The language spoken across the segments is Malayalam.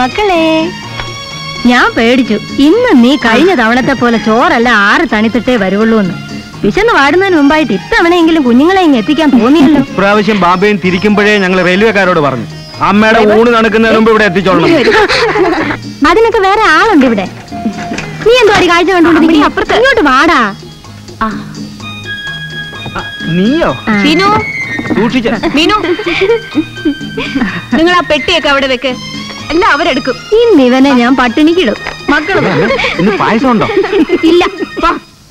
മക്കളെ ഞാൻ പേടിച്ചു ഇന്ന് നീ കഴിഞ്ഞ തവണത്തെ പോലെ ചോറല്ല ആറ് തണിത്തിട്ടേ വരുവുള്ളൂ എന്ന് വിശന്ന് വാടുന്നതിന് മുമ്പായിട്ട് ഇത്തവണയെങ്കിലും കുഞ്ഞുങ്ങളെ ഇങ്ങ് എത്തിക്കാൻ തോന്നിയല്ലോ ഇപ്രാവശ്യം ബാബയും തിരിക്കുമ്പോഴേ ഞങ്ങൾ റെയിൽവേക്കാരോട് പറഞ്ഞു അമ്മയുടെ ഊണ് നടക്കുന്നതിന് മുമ്പ് ഇവിടെ എത്തിച്ചോളണം അതിനൊക്കെ വേറെ ആളുണ്ട് ഇവിടെ നീ എന്തോ ഒരു കാഴ്ച കണ്ടുകൊണ്ടിരിക്കുന്നു അപ്പുറത്ത് ഇങ്ങോട്ട് വാടാ നീയോ മീനു സൂക്ഷിച്ച മീനു നിങ്ങൾ ആ പെട്ടിയൊക്കെ അവിടെ വെക്ക് എല്ലാം അവരെടുക്കും ഇന്ന് ഇവനെ ഞാൻ പട്ടിണിക്കിടും മക്കളും ഇന്ന് പായസം ഉണ്ടോ ഇല്ല വാ.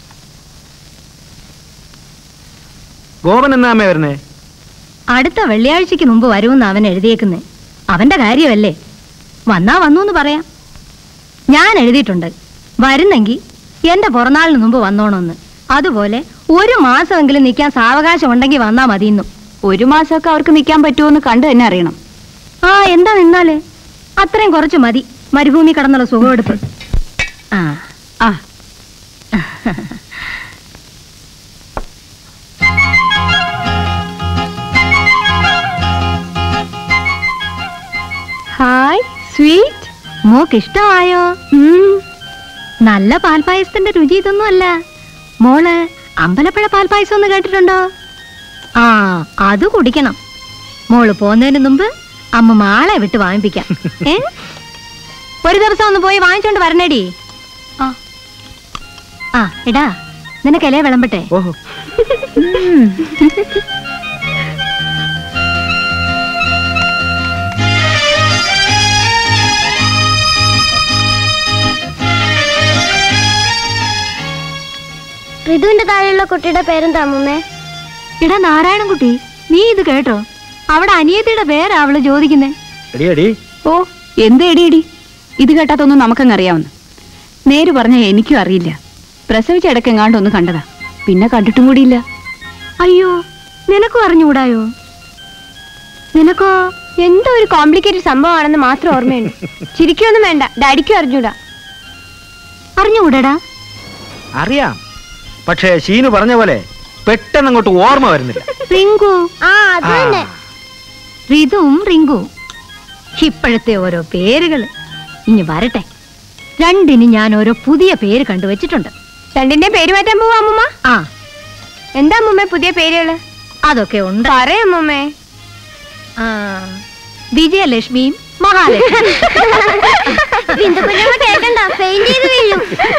ഗോപൻ എന്നാ അമ്മ വരുന്നേ അടുത്ത വെള്ളിയാഴ്ചക്ക് മുമ്പ് വരുമെന്ന് അവൻ എഴുതിയേക്കുന്നേ അവന്റെ കാര്യമല്ലേ വന്നാ വന്നു എന്ന് പറയാം ഞാൻ എഴുതിയിട്ടുണ്ട് വരുന്നെങ്കിൽ എന്റെ പിറന്നാളിന് മുമ്പ് വന്നോണമെന്ന് അതുപോലെ ഒരു മാസമെങ്കിലും നിൽക്കാൻ സാവകാശം ഉണ്ടെങ്കിൽ വന്നാ മതിയെന്നും ഒരു മാസമൊക്കെ അവർക്ക് നിൽക്കാൻ പറ്റുമോ കണ്ടു തന്നെ അറിയണം ആ എന്താ നിന്നാല് അത്രയും കുറച്ച് മതി മരുഭൂമി കടന്നുള്ള സുഖമെടുപ്പ് ആ ആ ഹായ് സ്വീറ്റ് മോക്ക് ഇഷ്ടമായോ നല്ല പാൽപ്പായസത്തിന്റെ രുചി ഇതൊന്നും അല്ല മോള് അമ്പലപ്പുഴ പാൽപ്പായസം ഒന്ന് കേട്ടിട്ടുണ്ടോ ആ അത് കുടിക്കണം മോള് പോന്നതിന് മുമ്പ് അമ്മ മാളെ വിട്ട് വാങ്ങിപ്പിക്കാം ഏ ഒരു ദിവസം ഒന്ന് പോയി വാങ്ങിച്ചോണ്ട് വരണേടി ആ ആ എടാ നിനക്കല്ലേ വിളമ്പട്ടെ ഓഹോ ഉം. ഋതുവിന്റെ താഴെയുള്ള കുട്ടിയുടെ പേരെന്താ അമ്മൂമ്മേ എടാ നാരായണൻകുട്ടി നീ ഇത് കേട്ടോ അവിടെ അനിയത്തിയുടെ പേരാ അവള് ചോദിക്കുന്നേ എടി എടി ഓ എന്ത് എടിയടി ഇത് കേട്ടാത്തൊന്നും നമുക്കങ്ങ് അറിയാവുന്ന നേര് പറഞ്ഞ എനിക്കും അറിയില്ല പ്രസവിച്ച ഇടയ്ക്കെങ്ങാണ്ട് ഒന്ന് കണ്ടതാ പിന്നെ കണ്ടിട്ടും കൂടിയില്ല അയ്യോ നിനക്കും അറിഞ്ഞുകൂടായോ നിനക്കോ എന്തോ ഒരു കോംപ്ലിക്കേറ്റഡ് സംഭവമാണെന്ന് മാത്രം ഓർമ്മയുണ്ട് ചിരിക്കൊന്നും വേണ്ട ഡാഡിക്കും അറിഞ്ഞൂടാ അറിഞ്ഞുകൂടാടാ അറിയാം പക്ഷേ ഷീനു പറഞ്ഞ പോലെ പെട്ടെന്ന് അങ്ങോട്ട് ഓർമ്മ വരുന്നില്ല റിങ്കു ആ അത് ആ. തന്നെ റിതുവും റിങ്കുവും ഇപ്പോഴത്തെ ഓരോ പേരുകള് ഇനി വരട്ടെ രണ്ടിന് ഞാൻ ഓരോ പുതിയ പേര് കണ്ടുവച്ചിട്ടുണ്ട് രണ്ടിന്റെ പേര് മാറ്റാൻ പോവാ അമ്മൂമ്മ ആ എന്താ അമ്മൂമ്മ പുതിയ പേരുകള് അതൊക്കെ ഉണ്ട് പറയാം അമ്മൂമ്മേ ആ, വിജയലക്ഷ്മിയും മഹാലക്ഷ്മി കേൾക്കണ്ട പെയിന്റ് ചെയ്ത് വീഴും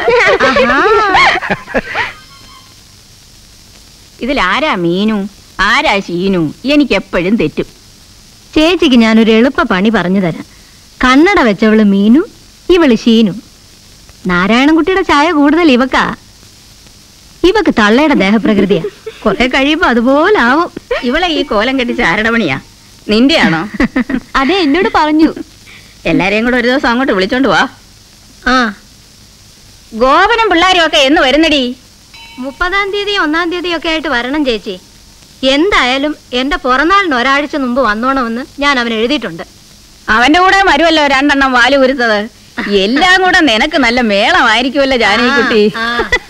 ഇതിൽ ആരാ മീനു ആരാ ശീനു എനിക്ക് എപ്പോഴും തെറ്റും ചേച്ചിക്ക് ഞാനൊരു എളുപ്പ പണി പറഞ്ഞു തരാം കണ്ണട വെച്ചവള് മീനു ഇവള് ഷീനു നാരായണൻകുട്ടിയുടെ ചായ കൂടുതൽ ഇവക്കാ ഇവക്ക് തള്ളയുടെ ദേഹപ്രകൃതിയാ കുറെ കഴിയുമ്പോ അതുപോലെ ആവും ഇവളെ ഈ കോലം കെട്ടി ചാരടമണിയാ നിന്റെയാണോ അതെ എന്നോട് പറഞ്ഞു എല്ലാരെയും കൂടെ ഒരു ദിവസം അങ്ങോട്ട് വിളിച്ചോണ്ട് വാ ആ ഗോപനും പിള്ളേരും ഒക്കെ എന്ന് വരുന്നടി മുപ്പതാം തീയതി ഒന്നാം തീയതി ഒക്കെ ആയിട്ട് വരണം ചേച്ചി എന്തായാലും എന്റെ പിറന്നാളിന് ഒരാഴ്ച മുമ്പ് വന്നോണമെന്ന് ഞാൻ അവൻ എഴുതിയിട്ടുണ്ട് അവന്റെ കൂടെ വരുമല്ലോ രണ്ടെണ്ണം വാല് കുരുത്തത് എല്ലാം കൂടെ നിനക്ക് നല്ല മേളമായിരിക്കുമല്ലോ ജാനകി കുട്ടി ആ.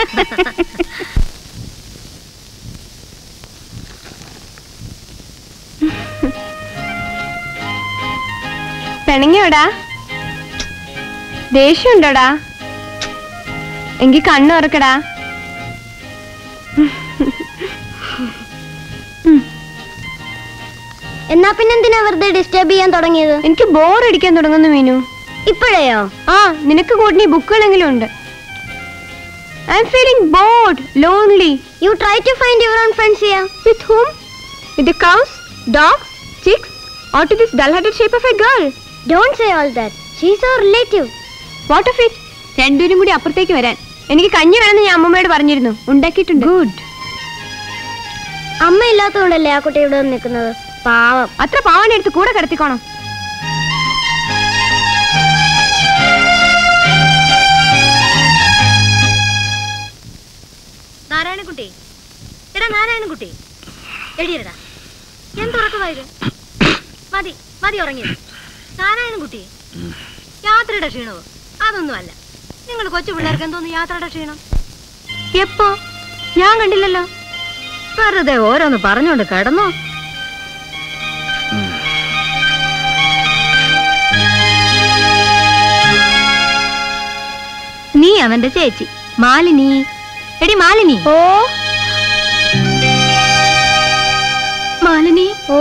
പിണങ്ങിയോടാ ദേഷ്യമുണ്ടോടാ എങ്കി കണ്ണു തുറക്കടാ എന്നാ പിന്നെന്തിനാ വെറുതെ ഡിസ്റ്റർബ് ചെയ്യാൻ തുടങ്ങിയത് എനിക്ക് ബോർ അടിക്കാൻ തുടങ്ങുന്നു മീനു ഇപ്പോഴെയോ ആ നിനക്ക് കൂട്ടിനി ബുക്കുകളെങ്കിലും ഉണ്ട് I'm feeling bored lonely you try to find your own friends here with whom with the cows dogs chicks or to this dull-headed shape of a girl don't say all that she's our relative what of it രണ്ടുപേരും കൂടി അപ്പുറത്തേക്ക് വരാൻ എനിക്ക് കഞ്ഞി വേണമെന്ന് ഞാൻ അമ്മമ്മയോട് പറഞ്ഞിരുന്നു ഉണ്ടാക്കിയിട്ടുണ്ട് ഗുഡ് അമ്മ ഇല്ലാത്തതുകൊണ്ടല്ലേ ആ കുട്ടി ഇവിടെ വന്ന് നിൽക്കുന്നത് പാവം അത്ര പാവനെ എടുത്ത് കൂടെ കിടത്തിക്കോണം നാരായണൻകുട്ടി എടാ നാരായണൻകുട്ടി എടിയടാ എന്തുറക്കമായത് മതി മതി ഉറങ്ങിയത് നാരായണൻകുട്ടി യാത്രയുടെ ക്ഷീണവോ അതൊന്നും അല്ല നിങ്ങൾ കൊച്ചു പിള്ളേർക്ക് എന്തോന്ന് യാത്രയുടെ ക്ഷീണം എപ്പോ ഞാൻ കണ്ടില്ലല്ലോ വെറുതെ ഓരോന്ന് പറഞ്ഞോണ്ട് കിടന്നോ നീ അവന്റെ ചേച്ചി മാലിനി എടി മാലിനി ഓ മാലിനി ഓ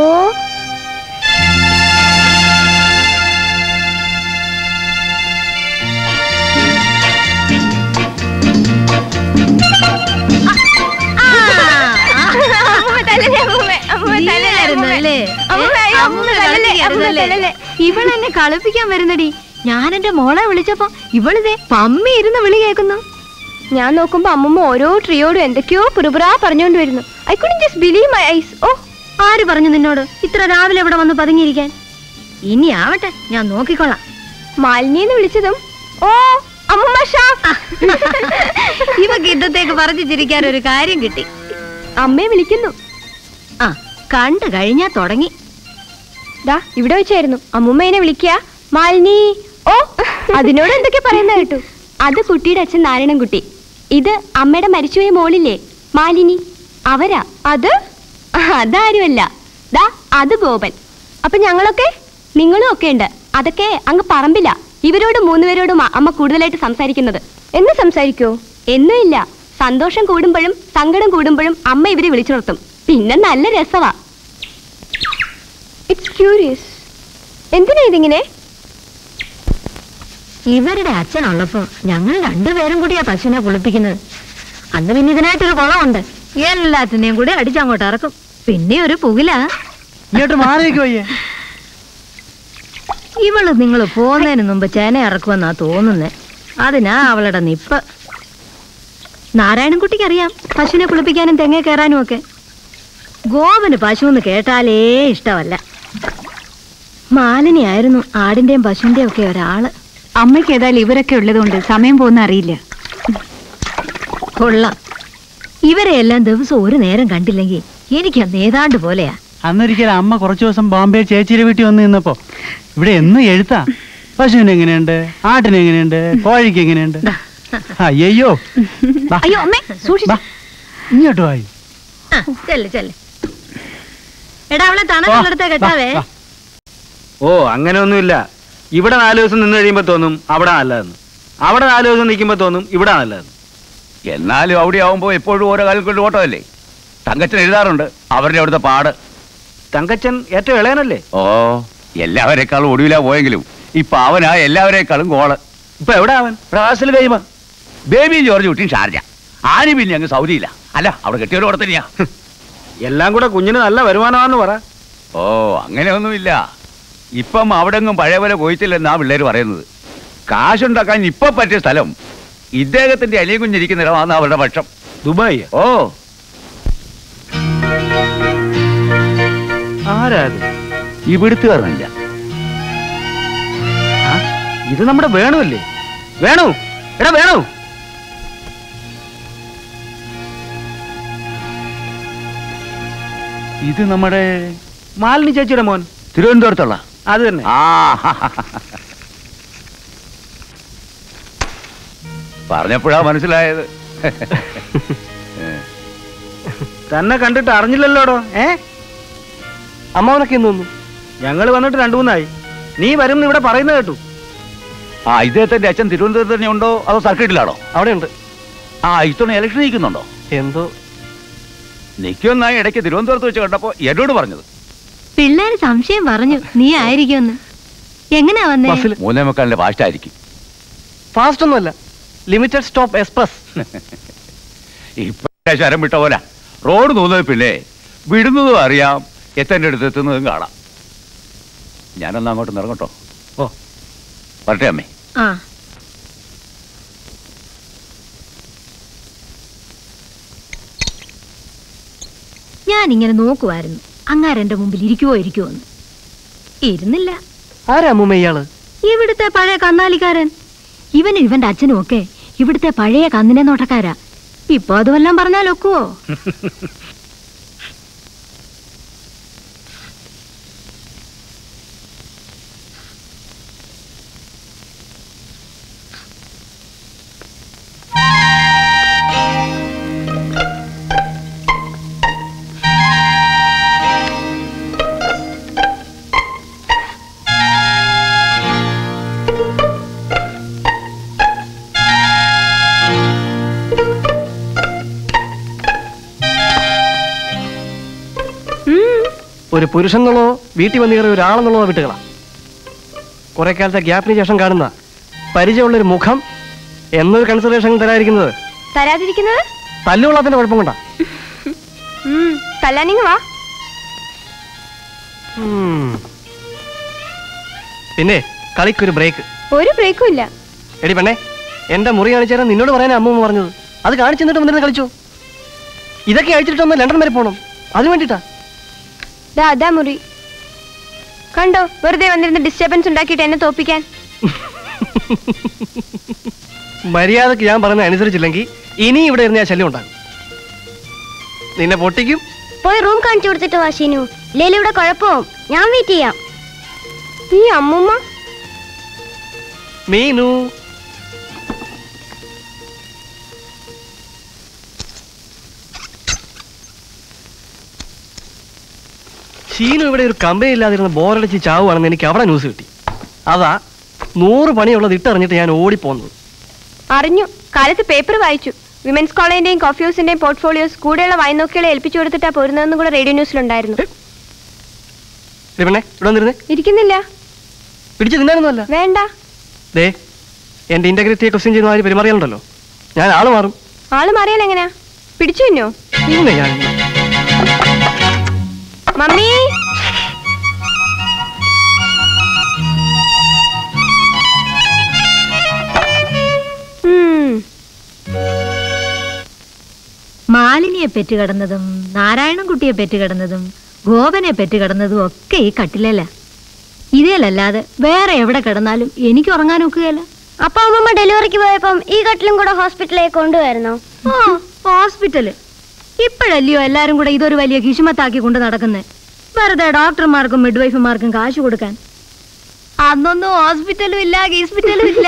നീയായിരുന്നല്ലേ? അമ്മൂമ്മ ഇവളെന്നെ കളിപ്പിക്കാൻ വരുന്നടി ഞാൻ എന്റെ മോളെ വിളിച്ചപ്പോ ഇവളിതേ പമ്മി ഇരുന്ന് വിളി കേൾക്കുന്നു ഞാൻ നോക്കുമ്പോ അമ്മമ്മ ഓരോ ട്രീയോടും എന്തൊക്കെയോ പുറപുറാ പറഞ്ഞുകൊണ്ട് വരുന്നു I couldn't just believe my eyes ഓ ആര് പറഞ്ഞു നിന്നോട് ഇത്ര രാവിലെ ഇവിടെ വന്ന് പതുങ്ങിയിരിക്കാൻ ഇനി ആവട്ടെ ഞാൻ നോക്കിക്കൊള്ളാം മാലിനിന്ന് വിളിച്ചതും ഓ അമ്മമ്മ ഷാ ഇവക്ക് ഇന്നത്തേക്ക് പറഞ്ഞു ചിരിക്കാൻ ഒരു കാര്യം കിട്ടി അമ്മയെ വിളിക്കുന്നു ആ കണ്ടു കഴിഞ്ഞാ തുടങ്ങി ദാ ഇവിടെ വെച്ചായിരുന്നു അമ്മൂമ്മേനെ വിളിക്കുക മാലിനി ഓ അതിനോട് എന്തൊക്കെ പറയുന്ന കേട്ടു അത് കുട്ടിയുടെ അച്ഛൻ നാരായണൻകുട്ടി ഇത് അമ്മയുടെ മരിച്ചുപോയ മോളില്ലേ മാലിനി അവരാ അത് അതാരുമല്ല ദാ അത് ഗോപൻ അപ്പൊ ഞങ്ങളൊക്കെ നിങ്ങളും ഒക്കെ ഉണ്ട് അതൊക്കെ അങ്ങ് പറമ്പില്ല ഇവരോട് മൂന്നുപേരോടും അ- അമ്മ കൂടുതലായിട്ട് സംസാരിക്കുന്നത് എന്ന് സംസാരിക്കോ എന്നും ഇല്ല സന്തോഷം കൂടുമ്പോഴും സങ്കടം കൂടുമ്പോഴും അമ്മ ഇവരെ വിളിച്ചുണർത്തും പിന്നെ നല്ല രസവാ ഇറ്റ്സ് ക്യൂരിയസ് എന്തിനാ ഇതിങ്ങനെ ഇവരുടെ അച്ഛനുള്ളപ്പോ ഞങ്ങൾ രണ്ടുപേരും കൂടിയാ പശുവിനെ കുളിപ്പിക്കുന്നത് അന്ന് പിന്നെ ഇതിനായിട്ടൊരു കുളമുണ്ട് എല്ലാത്തിനെയും കൂടി അടിച്ചങ്ങോട്ട് ഇറക്കും പിന്നെ ഒരു പുകില ഇങ്ങോട്ട് മാറിയേക്ക് വയ്യേ ഇവള് നിങ്ങൾ പോകുന്നതിന് മുമ്പ് ചേന ഇറക്കുമെന്നാ തോന്നുന്നേ അതിനാ അവളുടെ നിപ്പ് നാരായണൻകുട്ടിക്ക് അറിയാം പശുവിനെ കുളിപ്പിക്കാനും തെങ്ങ കയറാനും ഒക്കെ ഗോവന് പശു എന്ന് കേട്ടാലേ ഇഷ്ടമല്ല മാലിനിയായിരുന്നു ആടിന്റെയും പശുവിന്റെയും ഒക്കെ ഒരാള് അമ്മയ്ക്ക് ഏതായാലും ഇവരൊക്കെ ഉള്ളതുകൊണ്ട് സമയം പോകുന്ന അറിയില്ല കൊള്ളാം ഇവരെ എല്ലാം ദിവസം ഒരു നേരം കണ്ടില്ലെങ്കിൽ എനിക്ക് അന്ന് ഏതാണ്ട് പോലെയാ അന്നൊരിക്കൽ അമ്മ കുറച്ചു ദിവസം ബോംബെ ചേച്ചിയുടെ വീട്ടിൽ വന്ന് നിന്നപ്പോ ഇവിടെ എന്നും എഴുത്താ പശുവിന് എങ്ങനെയുണ്ട് ആട്ടിന് എങ്ങനെയുണ്ട് കോഴിക്ക് എങ്ങനെയുണ്ട് അയ്യോ ബാ, അയ്യോ അമ്മേ സൂക്ഷിച്ചു ബാ, ഇങ്ങോട്ട് വായി ആ, ചെല്ല് ചെല്ല് എടാ അവളെ തണുത്തുള്ളിടത്തെ കെട്ടാവേ വാ. ഓ അങ്ങനെയൊന്നുമില്ല ഇവിടെ നാല് ദിവസം നിന്ന് കഴിയുമ്പോ തോന്നും അവിടെ നല്ലതെന്ന് അവിടെ നാല് ദിവസം നിൽക്കുമ്പോ തോന്നും ഇവിടെ നല്ലതെന്ന് എന്നാലും അവിടെ ആവുമ്പോ എപ്പോഴും ഓരോ കാലം കൊണ്ട് ഓട്ടമല്ലേ തങ്കച്ചൻ എഴുതാറുണ്ട് അവരുടെ അവിടുത്തെ പാട് തങ്കച്ചൻ ഏറ്റവും ഇളയനല്ലേ ഓ എല്ലാവരെക്കാളും ഒടുവിലാ പോയെങ്കിലും ഇപ്പൊ അവനാ എല്ലാവരെക്കാളും കോള് ഇപ്പൊ എവിടെ അവൻ പ്രവാസിൽ കഴിയുമ്പോ ബേബി ജോർജ് കുട്ടി ഷാർജ ആനി പിന്നെ അങ്ങ് സൗദിയില്ല അല്ല അവിടെ കെട്ടിയൊരു കൂടെ തന്നെയാ എല്ലാം കൂടെ കുഞ്ഞിന് നല്ല വരുമാനമാണെന്ന് പറ ഓ അങ്ങനെയൊന്നുമില്ല ഇപ്പം അവിടെ എങ്ങും പഴയ പോലെ പോയിട്ടില്ലെന്നാ പിള്ളേര് പറയുന്നത് കാശുണ്ടാക്കാൻ ഇപ്പൊ പറ്റിയ സ്ഥലം ഇദ്ദേഹത്തിന്റെ അലിയും കുഞ്ഞിരിക്കുന്ന ഇടമാണ് അവരുടെ പക്ഷം ദുബായ് ഓ ആരാ ഇത്? ഇവിടുത്തുകാരനല്ല ആ, ഇത് നമ്മുടെ വേണു അല്ലേ വേണു എടാ വേണു ഇത് നമ്മുടെ മാലിനി ചേച്ചിയുടെ മോൻ തിരുവനന്തപുരത്തുള്ള അത് തന്നെ ആ പറഞ്ഞപ്പോഴാ മനസ്സിലായത് തന്നെ കണ്ടിട്ട് അറിഞ്ഞില്ലല്ലോടോ ഏ അമ്മാവനൊക്കെ എന്ന് തോന്നുന്നു ഞങ്ങൾ വന്നിട്ട് രണ്ടു മൂന്നായി നീ വരും ഇവിടെ പറയുന്നത് കേട്ടു ആ ഇദ്ദേഹത്തിന്റെ അച്ഛൻ തിരുവനന്തപുരത്ത് തന്നെ ഉണ്ടോ അതോ സർക്കിട്ടിലാണോ അവിടെ ഉണ്ട് ആ ഇത്തവണ ഇലക്ഷൻ നിൽക്കുന്നുണ്ടോ എന്തോ നിൽക്കുമെന്നായി ഇടയ്ക്ക് തിരുവനന്തപുരത്ത് വെച്ച് കണ്ടപ്പോ എന്നോട് പറഞ്ഞത് പിള്ളേര് സംശയം പറഞ്ഞു നീ ആയിരിക്കുമെന്ന് എങ്ങനെയാ വന്നേ ബസ്സിൽ മൂന്നേ മുക്കാലിന്റെ ഫാസ്റ്റ് ആയിരിക്കും ഫാസ്റ്റ് ഒന്നുമല്ല ലിമിറ്റഡ് സ്റ്റോപ്പ് എക്സ്പ്രസ് ഇപ്പൊ ശരം വിട്ട പോലെ റോഡ് തോന്നുന്നത് പിന്നെ വിടുന്നതും അറിയാം എത്തേണ്ട അടുത്ത് എത്തുന്നതും കാണാം ഞാനൊന്ന് അങ്ങോട്ട് ഇറങ്ങട്ടോ ഓ വരട്ടെ അമ്മേ ആ ഞാൻ ഇങ്ങനെ നോക്കുമായിരുന്നു അങ്ങാരെന്റെ മുമ്പിൽ ഇരിക്കുവോ ഇരിക്കുവോ എന്ന് ഇരുന്നില്ല ആരാ അമ്മൂമ്മ ഇയാള് ഇവിടുത്തെ പഴയ കന്നാലിക്കാരൻ ഇവനും ഇവന്റെ അച്ഛനും ഒക്കെ ഇവിടുത്തെ പഴയ കന്നിനെ നോട്ടക്കാരാ ഇപ്പൊ അത് വല്ലതും പറഞ്ഞാൽ ഒക്കുവോ ഒരു പുരുഷൻ എന്നുള്ളതോ വീട്ടിൽ വന്ന് കയറിയ ഒരാളെന്നുള്ളതോ വിട്ടുകളാം കുറെ കാലത്തെ ഗ്യാപ്പിന് ശേഷം കാണുന്ന പരിചയമുള്ളൊരു മുഖം എന്നൊരു കൺസിഡറേഷൻ തരാതിരിക്കുന്നത് തരാതിരിക്കുന്നത് തല്ലുകൊള്ളാത്തിന്റെ കുഴപ്പം കൊണ്ടാ ഉം, തല്ലാനിങ് വാ ഉം. പിന്നെ കളിക്കൊരു ബ്രേക്ക് ഒരു ബ്രേക്കും ഇല്ല എടി പെണ്ണേ എന്റെ മുറി കാണിച്ചു തരാൻ നിന്നോട് പറയാൻ അമ്മൂമ്മ പറഞ്ഞത് അത് കാണിച്ചു തന്നിട്ട് വന്നിരുന്ന് കളിച്ചോ ഇതൊക്കെ അഴിച്ചിട്ടൊന്ന് ലണ്ടൻ വരെ പോകണം അതിന് വേണ്ടിട്ടാ ദാ അതാ മുറി കണ്ടോ വെറുതെ വന്നിരുന്ന് ഡിസ്റ്റർബൻസ് ഉണ്ടാക്കിയിട്ട് എന്നെ തോപ്പിക്കാൻ മര്യാദക്ക് ഞാൻ പറയുന്നത് അനുസരിച്ചില്ലെങ്കിൽ ഇനി ഇവിടെ ഇരുന്ന് ഞാൻ ശല്യം ഉണ്ടാകും നിന്നെ പൊട്ടിക്കും പോയി റൂം കാണിച്ചു കൊടുത്തിട്ട് വാ ഷീനു ഇല്ലേലും ഇവിടെ കുഴപ്പവും ഞാൻ വെയിറ്റ് ചെയ്യാം ഈ അമ്മുമ്മ മീനു ഷീനു ഇവിടെ ഒരു കമ്പനി ഇല്ലാതിരുന്ന ബോറടിച്ച് ചാവുകയാണെന്ന് എനിക്ക് അവിടെ ന്യൂസ് കിട്ടി അതാ നൂറ് പണിയുള്ളത് ഇട്ടറിഞ്ഞിട്ട് ഞാൻ ഓടിപ്പോന്നത് അറിഞ്ഞു കാലത്ത് പേപ്പർ വായിച്ചു വിമൻസ് കോളേജിന്റെയും കോഫി ഹൗസിന്റെയും പോർട്ട്ഫോളിയോസ് കൂടെയുള്ള വായ്നോക്കികളെ ഏൽപ്പിച്ചു കൊടുത്തിട്ടാ പോരുന്നതെന്നും കൂടെ റേഡിയോ ന്യൂസിലുണ്ടായിരുന്നു എടി പെണ്ണേ ഇവിടെ വന്നിരുന്നേ ഇരിക്കുന്നില്ല പിടിച്ച് തിന്നാനൊന്നുമല്ല വേണ്ട ദേ എന്റെ ഇന്റഗ്രിറ്റിയെ ക്വസ്റ്റ്യൻ ചെയ്യുന്ന മാതിരി പെരുമാറിയാലുണ്ടല്ലോ ഞാൻ ആള് മാറും ആള് മാറിയാൽ എങ്ങനെയാ പിടിച്ചു തിന്നോ പിന്നെ ഞാൻ മമ്മി ഉം, മാലിനിയെ പെറ്റുകിടന്നതും നാരായണൻകുട്ടിയെ പെറ്റുകിടന്നതും ഗോപനെ പെറ്റുകിടന്നതും ഒക്കെ ഈ കട്ടിലല്ല ഇതേലല്ലാതെ വേറെ എവിടെ കിടന്നാലും എനിക്ക് ഉറങ്ങാൻ ഒക്കുകയല്ല അപ്പൊ അമ്മമ്മ ഡെലിവറിക്ക് പോയപ്പം ഈ കട്ടിലും കൂടെ ഹോസ്പിറ്റലിലേക്ക് കൊണ്ടുവരുന്നോ ആ ഹോസ്പിറ്റല് ഇപ്പോഴല്ലയോ എല്ലാരും കൂടെ ഇതൊരു വലിയ കിശുമത്താക്കി കൊണ്ട് നടക്കുന്നത് വെറുതെ ഡോക്ടർമാർക്കും മിഡ്വൈഫുമാർക്കും കാശ് കൊടുക്കാൻ അന്നൊന്നും ഹോസ്പിറ്റലും ഇല്ല ഹോസ്പിറ്റലും ഇല്ല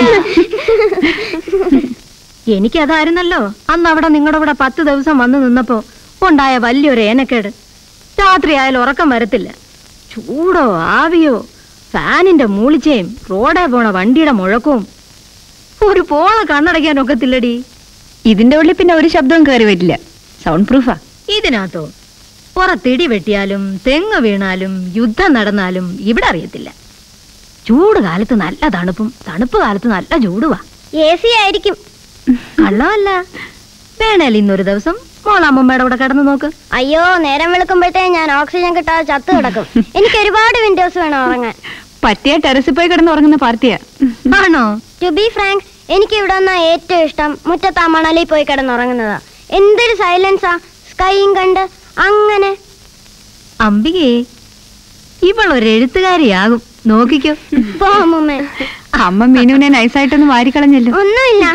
എനിക്കതായിരുന്നല്ലോ അന്ന് അവിടെ നിങ്ങളുടെ കൂടെ പത്ത് ദിവസം വന്നു നിന്നപ്പോ ഉണ്ടായ വലിയൊരു ഏനക്കേട് രാത്രിയായാലും ഉറക്കം വരത്തില്ല ചൂടോ ആവിയോ ഫാനിന്റെ മൂളിച്ചയും റോഡേ പോണ വണ്ടിയുടെ മുഴക്കവും ഒരു പോള കണ്ണടയ്ക്കാൻ ഒക്കത്തില്ലടി ഇതിന്റെ ഉള്ളിൽ പിന്നെ ഒരു ശബ്ദവും കയറി വരില്ല സൗണ്ട് പ്രൂഫാ ഇതിനകത്തോ പുറത്തിടി വെട്ടിയാലും തെങ്ങ് വീണാലും യുദ്ധം നടന്നാലും ഇവിടെ അറിയത്തില്ല ചൂട് കാലത്ത് നല്ല തണുപ്പും തണുപ്പ് കാലത്ത് നല്ല ചൂടുവാ എ സി ആയിരിക്കും കള്ളമല്ല വേണേൽ ഇന്നൊരു ദിവസം മോളമ്മമ്മയുടെ കൂടെ കിടന്നു നോക്ക് അയ്യോ നേരം വെളുക്കുമ്പോഴത്തേ ഞാൻ ഓക്സിജൻ കിട്ടാതെ ചത്തു കിടക്കും എനിക്ക് ഒരുപാട് വിൻഡോസ് വേണം ഉറങ്ങാൻ പറ്റിയ ടെറസിൽ പോയി കിടന്ന് ഉറങ്ങുന്ന പാർട്ടിയാ ആണോ ടു ബി ഫ്രാങ്ക് എനിക്ക് ഇവിടെ വന്നാ ഏറ്റവും ഇഷ്ടം മുറ്റത്ത് ആ മണലിൽ പോയി കിടന്നുറങ്ങുന്നതാ എന്തൊരു സൈലൻസാ സ്കൈയും കണ്ട് അങ്ങനെ അംബികേ ഇവൾ ഒരു എഴുത്തുകാരിയാകും നോക്കിക്കോ പോ അമ്മൂമ്മേ അമ്മ മീനുവിനെ നൈസായിട്ടൊന്ന് വാരിക്കളഞ്ഞല്ലോ ഒന്നുമില്ല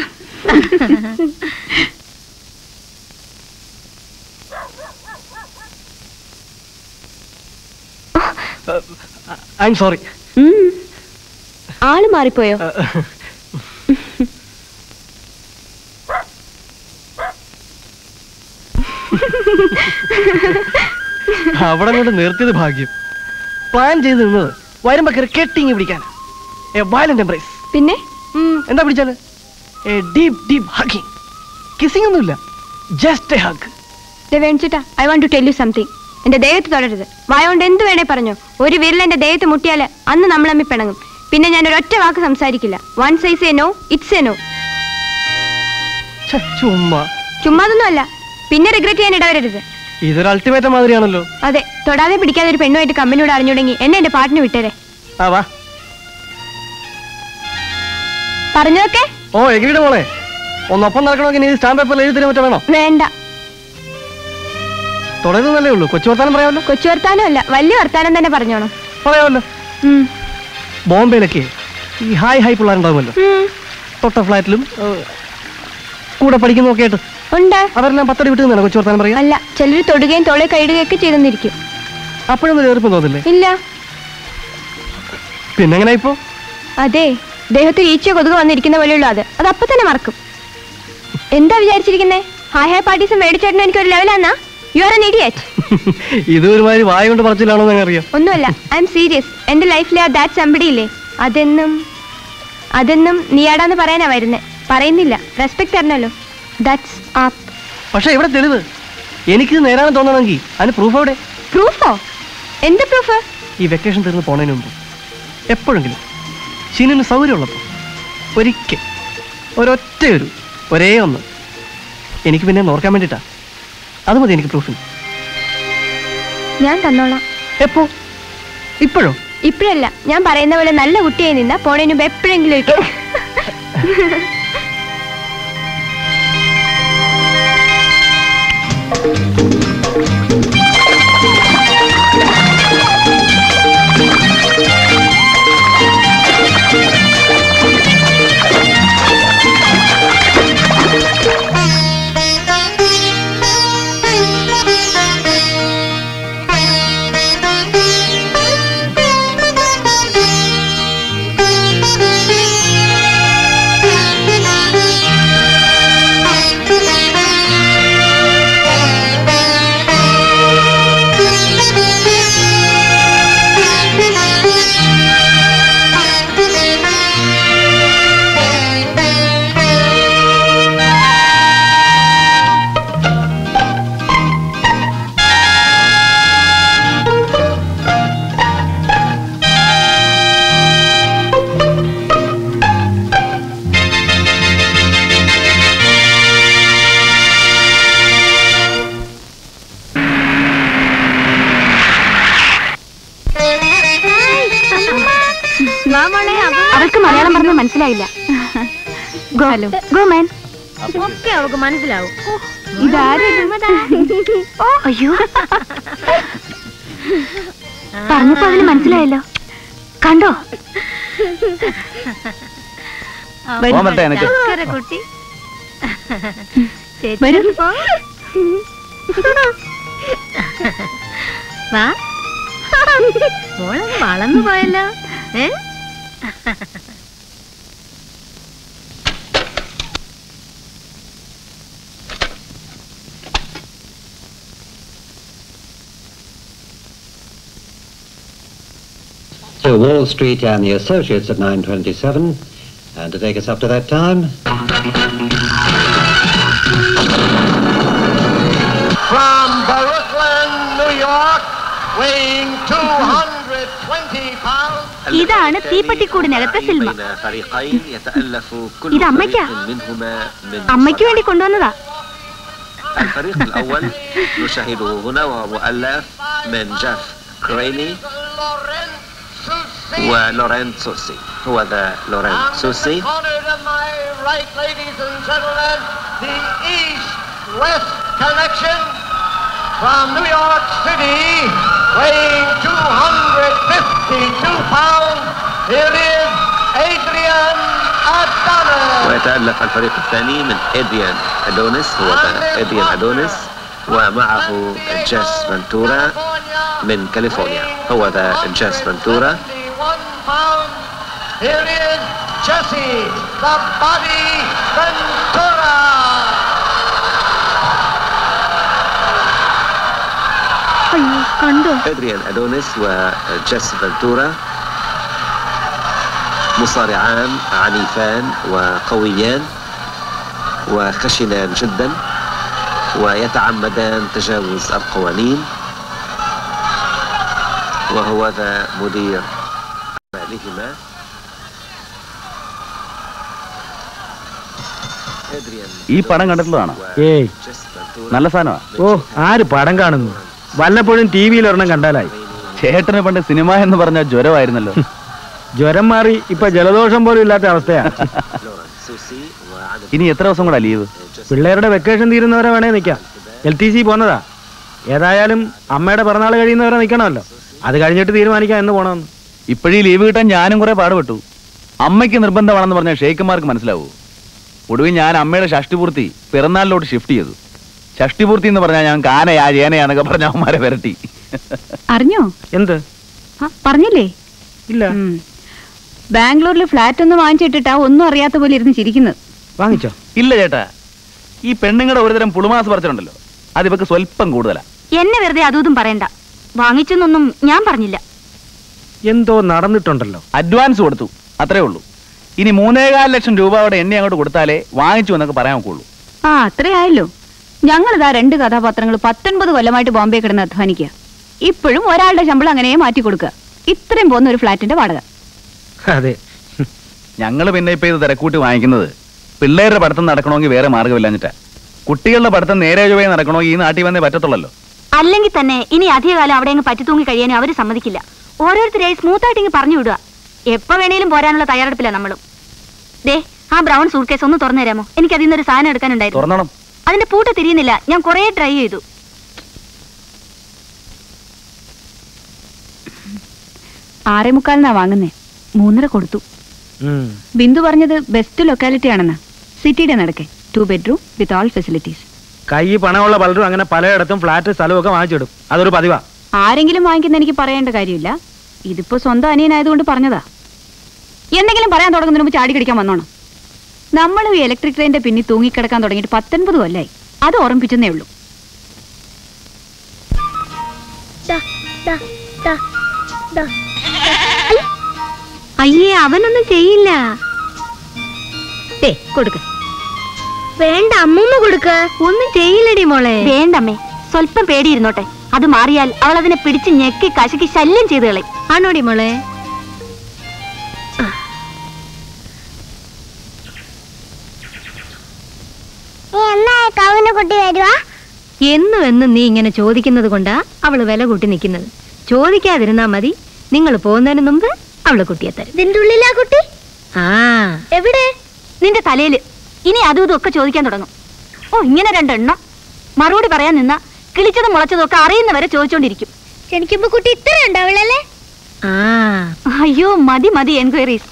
ഐ എം സോറി ഉം. ആള് മാറിപ്പോയോ അവിടെ കൊണ്ട് നിർത്തിയത് ഭാഗ്യം പ്ലാൻ ചെയ്ത് നിന്നത് വരുമ്പോ കെട്ടിങ് പിടിക്കാൻ എ വയലന്റ് എംബ്രേസ് പിന്നെ എന്താ പിടിച്ചാല് a deep deep hugging kissing ഒന്നുമില്ല ജസ്റ്റ് എ ഹഗ് വേണിച്ചിട്ടാ I want to tell you something എന്റെ ദേഹത്ത് തുടരുത് വായോണ്ട് എന്ത് വേണേ പറഞ്ഞോ ഒരു വിരൽ എന്റെ ദേഹത്ത് മുട്ടിയാല് അന്ന് നമ്മൾ തമ്മിൽ പിണങ്ങും പിന്നെ ഞാൻ ഒരൊറ്റ വാക്ക് സംസാരിക്കില്ല one size a no it's a no ചുമ്മാ ചുമ്മാതൊന്നും അല്ല പിന്നെ റിഗ്രറ്റ് ചെയ്യാൻ ഇടവരരുത് ഇതൊരു അൾട്ടിമേറ്റ് മാതിരിയാണല്ലോ അതെ തൊടാതെ പിടിക്കാതെ ഒരു പെണ്ണുമായിട്ട് കമ്പനിയോട് അറിഞ്ഞുടങ്ങി എന്നെ എന്റെ പാട്ടിന് വിട്ടേരെ ആ വാ പറഞ്ഞതൊക്കെ ഓ എഗ്രീഡ് മോളെ ഒന്നൊപ്പം നടക്കണമെങ്കിൽ നീ സ്റ്റാമ്പ് പേപ്പറിൽ എഴുതി തരാൻ മറ്റോ വേണോ വേണ്ട തുടരുന്നല്ലേ ഉള്ളൂ കൊച്ചു വർത്താനം പറയാമല്ലോ കൊച്ചു വർത്താനം അല്ല വലിയ വർത്താനം തന്നെ പറഞ്ഞോണം പറയാമല്ലോ ഉം. ബോംബെയിലൊക്കെ ഈ ഹായ് ഹായ് പിള്ളേരുണ്ടാവുമല്ലോ ഉം. തൊട്ട ഫ്ലാറ്റിലും ഏഹ്, കൂടെ പഠിക്കുന്നതൊക്കെ ആയിട്ട് ഉണ്ട് അവരെല്ലാം പത്തടി വിട്ട് നിന്നാണ് കൊച്ചു വർത്താനം പറയാം അല്ല ചിലർ തൊടുകയും തോളെ കൈയിടുകയും ഒക്കെ ചെയ്തെന്നിരിക്കും അപ്പോഴൊന്നും എതിർപ്പം തോന്നില്ലേ ഇല്ല പിന്നെ എങ്ങനെ ഇപ്പോ അതെ ദേഹത്ത് ഈച്ച കൊതുക് വന്നിരിക്കുന്ന പോലെയുള്ളൂ അത് അത് അപ്പൊ തന്നെ മറക്കും എന്താ വിചാരിച്ചിരിക്കുന്നേ ഹായ് ഹായ് പാർട്ടീസ് മേടിച്ചേട്ടൻ എനിക്ക് ഒരു ലെവലാന്നാ യു ആർ എൻ ഇഡിയറ്റ് ഇത് ഒരുമാതിരി വായ കൊണ്ട് പറച്ചിലാണോ എന്ന് അറിയാം ഒന്നുമല്ല ഐ എം സീരിയസ് എന്റെ ലൈഫിലെ ആ ദാറ്റ് സംബടി ഇല്ലേ അതെന്നും അതെന്നും നീയാടാന്ന് പറയാനാ വരുന്നേ പറയുന്നില്ല റെസ്പെക്ട് തരണല്ലോ ദാറ്റ്സ് ആപ്പ് പക്ഷെ ഇവിടെ തെളിവ് എനിക്ക് നേരാണ് തോന്നണമെങ്കിൽ അതിന് പ്രൂഫ് എവിടെ പ്രൂഫോ എന്ത് പ്രൂഫ് ഈ വെക്കേഷൻ തീർന്ന് പോണതിന് മുമ്പ് എപ്പോഴെങ്കിലും ഷീനിന് സൗകര്യമുള്ളപ്പോൾ ഒരിക്കൽ ഒരൊറ്റ ഒരു ഒരേ ഒന്ന് എനിക്ക് പിന്നെ നോർക്കാൻ വേണ്ടിയിട്ടാ അത് മതി എനിക്ക് പ്രൂഫിന് ഞാൻ തന്നോളാം എപ്പോ ഇപ്പോഴോ ഇപ്പഴല്ല ഞാൻ പറയുന്ന പോലെ നല്ല കുട്ടിയായി നിന്നാ പോണതിന് മുമ്പ് എപ്പോഴെങ്കിലും ഒരിക്കൽ അവൾക്ക് മലയാളം പറഞ്ഞാൽ മനസ്സിലായില്ല ഗോ ഗോ മാൻ ഒക്കെ അവൾക്ക് മനസ്സിലാവും ഇതാരും അയ്യോ പറഞ്ഞപ്പോ അവന് മനസ്സിലായല്ലോ കണ്ടോ പോകാൻ പറ്റേ എനിക്ക് ചക്കര കുട്ടി ചേച്ചി വരൂ. പോ. വാ മോളങ്ങ് വളർന്നു പോയല്ലോ ഏ to Wall Street and the Associates at 9.27. And to take us up to that time, From Brooklyn, New York, weighing 220 pounds. ഇതാണ് തീപ്പെട്ടിക്കൂടിനകത്തെ സിൽമ ഇത് അമ്മയ്ക്കാ അമ്മയ്ക്ക് വേണ്ടി കൊണ്ടുവന്നതാ الفريق الأول نشاهده هنا وهو مؤلف من جيف كريني ولورين سوسي هو ذا لورين سوسي Honored in my right, ladies and gentlemen, the East-West connection from New York City, weighing 252 pounds. Here is Adrian Adonis. ويتألف الفريق الثاني من إديان أدونيس هو ذا إديان أدونيس ومعه جيس فنتورا من كاليفورنيا هو ذا جيس فنتورا 51 pounds. Here is Jesse, the body Ventura. അയ്യോ കണ്ടോ إدريان أدونيس وجيس فنتورا مصارعان عنيفان وقويان وخشنان جدا ويتعمدان تجاوز القوانين وهو ذا مدير أعمالهما إدريان ഈ പടം കണ്ടിട്ടുള്ളതാണോ ഏയ് وجيس فنتورا നല്ല സാധനമാ ഓ ആര് പടം കാണുന്നു വല്ലപ്പോഴും ടി വിയിൽ ഒരെണ്ണം കണ്ടാലായി ചേട്ടന് പണ്ട് സിനിമ എന്ന് പറഞ്ഞ ജ്വരമായിരുന്നല്ലോ ജ്വരം മാറി ഇപ്പൊ ജലദോഷം പോലും ഇല്ലാത്ത അവസ്ഥയാ لوران سوسي وعدد ഇനി എത്ര ദിവസം കൂടെ ലീവ് പിള്ളേരുടെ വെക്കേഷൻ തീരുന്നവരെ വേണേ നിൽക്കാം എൽ ടി സി പോന്നതാ ഏതായാലും അമ്മയുടെ പിറന്നാൾ കഴിയുന്നവരെ നിൽക്കണമല്ലോ അത് കഴിഞ്ഞിട്ട് തീരുമാനിക്കാം എന്ന് പോണമെന്ന് ഇപ്പോഴീ ലീവ് കിട്ടാൻ ഞാനും കുറെ പാടുപെട്ടു അമ്മയ്ക്ക് നിർബന്ധമാണെന്ന് പറഞ്ഞ ഷെയ്ഖന്മാർക്ക് മനസ്സിലാവൂ ഒടുവിൽ ഞാൻ അമ്മയുടെ ഷഷ്ടിപൂർത്തി പിറന്നാളിലോട്ട് ഷിഫ്റ്റ് ചെയ്തു ഷഷ്ടിപൂർത്തി എന്ന് പറഞ്ഞാൽ ഞാൻ കാനയാ ചേനയാന്നൊക്കെ പറഞ്ഞ അവന്മാരെ വരട്ടി അറിഞ്ഞോ എന്ത് ആ, പറഞ്ഞില്ലേ ഇല്ല ഉം. ബാംഗ്ലൂരിൽ ഫ്ലാറ്റ് ഒന്ന് വാങ്ങിച്ചിട്ടിട്ടാ ഒന്നും അറിയാത്ത പോലെ ഇരുന്ന് ചിരിക്കുന്നത് വാങ്ങിച്ചോ ഇല്ല ചേട്ടാ ഈ പെണ്ണുങ്ങളുടെ ഒരുതരം പുളുമാസ് പറിച്ചിട്ടുണ്ടല്ലോ അത് ഇവക്ക് സ്വല്പം കൂടുതലാ എന്നെ വെറുതെ അതും പറയണ്ട വാങ്ങിച്ചെന്നൊന്നും ഞാൻ പറഞ്ഞില്ല എന്തോ നടന്നിട്ടുണ്ടല്ലോ അഡ്വാൻസ് കൊടുത്തു അത്രേ ഉള്ളൂ ഇനി മൂന്നേകാൽ ലക്ഷം രൂപ അവിടെ എണ്ണ അങ്ങോട്ട് കൊടുത്താലേ വാങ്ങിച്ചു എന്നൊക്കെ പറയാൻ ഒക്കുള്ളൂ ആ അത്രേ ആയല്ലോ ഞങ്ങളിതാ രണ്ട് കഥാപാത്രങ്ങൾ പത്തൊൻപത് കൊല്ലമായിട്ട് ബോംബെ കിടന്ന് അധ്വാനിക്കുക ഇപ്പോഴും ഒരാളുടെ ശമ്പളം അങ്ങനെ മാറ്റി കൊടുക്കുക ഇത്രയും പോകുന്ന ഒരു ഫ്ലാറ്റിന്റെ വാടക അതെ ഞങ്ങൾ പിന്നെ ഇപ്പൊ ഇത് തിരക്കൂട്ടി വാങ്ങിക്കുന്നത് പിള്ളേരുടെ പഠിത്തം നടക്കണമെങ്കിൽ വേറെ മാർഗ്ഗമില്ലാഞ്ഞിട്ടാ കുട്ടികളുടെ പഠിത്തം നേരെ ചൊവ്വേ നടക്കണമെങ്കിൽ ഈ നാട്ടിൽ വന്നേ പറ്റത്തുള്ളല്ലോ അല്ലെങ്കിൽ തന്നെ ഇനി അധികകാലം അവിടെ അങ്ങ് പറ്റി തൂങ്ങി കഴിയാനും അവർ സമ്മതിക്കില്ല ഓരോരുത്തരെയായി സ്മൂത്ത് ആയിട്ട് ഇങ്ങ് പറഞ്ഞു വിടുക എപ്പോ വേണേലും പോരാനുള്ള തയ്യാറെടുപ്പില്ല നമ്മളും ദേ ആ ബ്രൗൺ സൂട്ട്കേസ് ഒന്ന് തുറന്നു തരാമോ എനിക്ക് അതിൽ നിന്നൊരു സാധനം എടുക്കാനുണ്ടായിരുന്നു തുറന്നണം അതിന്റെ പൂട്ട് തിരിയുന്നില്ല ഞാൻ കുറേ ട്രൈ ചെയ്തു ആറേ മുക്കാലിനാ വാങ്ങുന്നേ മൂന്നര കൊടുത്തു ഉം. ബിന്ദു പറഞ്ഞത് ബെസ്റ്റ് ലൊക്കാലിറ്റി ആണെന്ന് സിറ്റിയുടെ നടക്കെ two bedroom with all facilities കൈ പണമുള്ള പലരും അങ്ങനെ പലയിടത്തും ഫ്ലാറ്റ് സ്ഥലമൊക്കെ വാങ്ങിച്ചിടും അതൊരു പതിവാ ആരെങ്കിലും വാങ്ങിക്കുന്ന എനിക്ക് പറയേണ്ട കാര്യമില്ല ഇതിപ്പോ സ്വന്തം അനിയനായതുകൊണ്ട് പറഞ്ഞതാ എന്തെങ്കിലും പറയാൻ തുടങ്ങുന്നതിന് മുമ്പ് ചാടി കടിക്കാൻ വന്നോണം നമ്മളും ഈ ഇലക്ട്രിക് ട്രെയിനിന്റെ പിന്നിൽ തൂങ്ങിക്കിടക്കാൻ തുടങ്ങിയിട്ട് പത്തൊൻപത് കൊല്ലായി അത് ഓർമ്മിപ്പിച്ചെന്നേ ഉള്ളൂ അയ്യേ അവനൊന്നും ചെയ്യില്ല ദേ കൊടുക്ക് വേണ്ട അമ്മൂമ്മ കൊടുക്ക ഒന്നും ചെയ്യില്ലടി മോളെ വേണ്ടമ്മേ സ്വല്പം പേടിയിരുന്നോട്ടെ അത് മാറിയാൽ അവൾ അതിനെ പിടിച്ച് ഞെക്കി കശക്കി ശല്യം ചെയ്ത് കളയും ആണോടി മോളെ എന്നാ കവിന് കുട്ടി വരുവാ എന്നും എന്നും നീ ഇങ്ങനെ ചോദിക്കുന്നത് കൊണ്ടാ അവള് വില കൂട്ടി നിൽക്കുന്നത് ചോദിക്കാതിരുന്നാ മതി നിങ്ങൾ പോകുന്നതിന് മുമ്പ് അവള് കുട്ടിയെ തരും ഇതിന്റെ ഉള്ളിലാ കുട്ടി ആ എവിടെ നിന്റെ തലയില് ഇനി അതും ഇതും ഒക്കെ ചോദിക്കാൻ തുടങ്ങും ഓ ഇങ്ങനെ രണ്ടെണ്ണം മറുപടി പറയാൻ നിന്ന കിളിച്ചതും മുളച്ചതും ഒക്കെ അറിയുന്നവരെ ചോദിച്ചോണ്ടിരിക്കും ജനിക്കുമ്പോ കുട്ടി ഇത്ര ഉണ്ടാവില്ലല്ലേ ആ അയ്യോ മതി മതി എൻക്വയറീസ്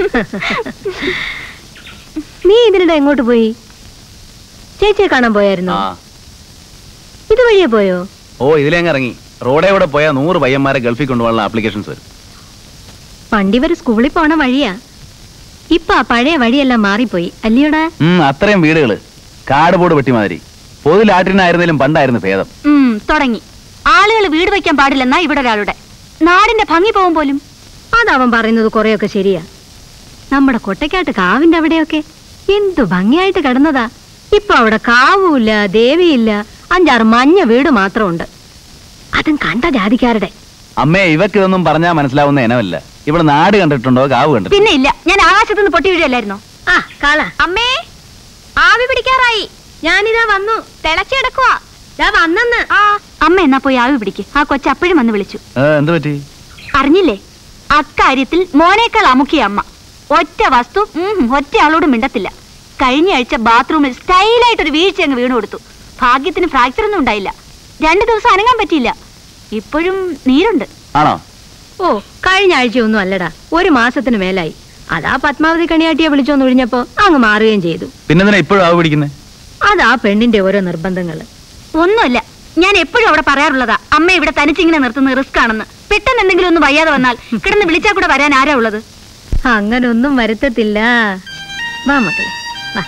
നീ ഇതിനിടെ എങ്ങോട്ട് പോയി ചേച്ചിയെ കാണാൻ പോയായിരുന്നോ ആ ഇതുവഴിയെ പോയോ ഓ ഇതിലേങ്ങ് ഇറങ്ങി റോഡേ കൂടെ പോയാൽ നൂറ് പയ്യന്മാരെ ഗൾഫിൽ കൊണ്ടുപോകാനുള്ള ആപ്ലിക്കേഷൻസ് വരും പണ്ടിവര് സ്കൂളിൽ പോണ വഴിയാ ഇപ്പൊ ആ പഴയ വഴിയെല്ലാം മാറിപ്പോയി അല്ലയോടാ ഉം, അത്രയും വീടുകള് കാട് പോട് വെട്ടിമാതിരി പൊതുലാട്ടിനായിരുന്നാലും പണ്ടായിരുന്നു ഭേദം ഉം തുടങ്ങി ആളുകൾ വീട് വയ്ക്കാൻ പാടില്ലെന്നാ ഇവിടെ ഒരാളുടെ നാടിന്റെ ഭംഗി പോകും പോലും അതവൻ പറയുന്നത് കുറെയൊക്കെ ശരിയാ നമ്മുടെ കൊട്ടയ്ക്കാട്ട് കാവിന്റെ അവിടെയൊക്കെ എന്തു ഭംഗിയായിട്ട് കിടന്നതാ ഇപ്പൊ അവിടെ കാവുമില്ല ദേവിയില്ല അഞ്ചാറ് മഞ്ഞ വീട് മാത്രമുണ്ട് അതും കണ്ട ജാതിക്കാരുടെ അമ്മേ ഇവക്ക് ഇതൊന്നും പറഞ്ഞാൽ മനസ്സിലാവുന്ന ഇനമല്ല ഇവിടെ നാട് കണ്ടിട്ടുണ്ടോ കാവ് കണ്ടിട്ടുണ്ടോ പിന്നെ ഇല്ല ഞാൻ ആകാശത്തുനിന്ന് പൊട്ടി വീഴല്ലായിരുന്നോ ആ കാള അമ്മേ ആവി പിടിക്കാറായി ഞാനിതാ വന്നു തിളച്ചെടുക്കുവാ ദാ വന്നെന്ന് ആ അമ്മ എന്നാ പോയി ആവി പിടിക്ക് ആ കൊച്ചു അപ്പോഴും വന്ന് വിളിച്ചു ഏ, എന്ത് പറ്റി അറിഞ്ഞില്ലേ അക്കാര്യത്തിൽ മോനേക്കാൾ അമുക്കിയ അമ്മ ഒറ്റ വസ്തു ഉം, ഒറ്റ ആളോട് മിണ്ടത്തില്ല കഴിഞ്ഞ ആഴ്ച ബാത്റൂമിൽ സ്റ്റൈലായിട്ട് ഒരു വീഴ്ച അങ്ങ് വീണു കൊടുത്തു ഭാഗ്യത്തിന് ഫ്രാക്ചർ ഒന്നും ഉണ്ടായില്ല രണ്ടു ദിവസം അനങ്ങാൻ പറ്റിയില്ല ഇപ്പോഴും നീരുണ്ട് ആണോ ഓ കഴിഞ്ഞ ആഴ്ചയൊന്നും അല്ലടാ ഒരു മാസത്തിന് മേലായി അതാ പത്മാവതി കണിയാട്ടിയെ വിളിച്ചോന്ന് ഒഴിഞ്ഞപ്പോ അങ്ങ് മാറുകയും ചെയ്തു പിന്നെന്തിനാ ഇപ്പോഴും ആവ് പിടിക്കുന്നേ അതാ പെണ്ണിന്റെ ഓരോ നിർബന്ധങ്ങള് ഒന്നുമില്ല ഞാൻ എപ്പോഴും അവിടെ പറയാറുള്ളതാ അമ്മ ഇവിടെ തനിച്ചിങ്ങനെ നിർത്തുന്നത് റിസ്ക് ആണെന്ന് പെട്ടെന്ന് എന്തെങ്കിലും ഒന്ന് വയ്യാതെ വന്നാൽ കിടന്ന് വിളിച്ചാൽ കൂടെ വരാൻ ആരാ ഉള്ളത് അങ്ങനൊന്നും വരുത്തത്തില്ല വാ മക്കളെ വാ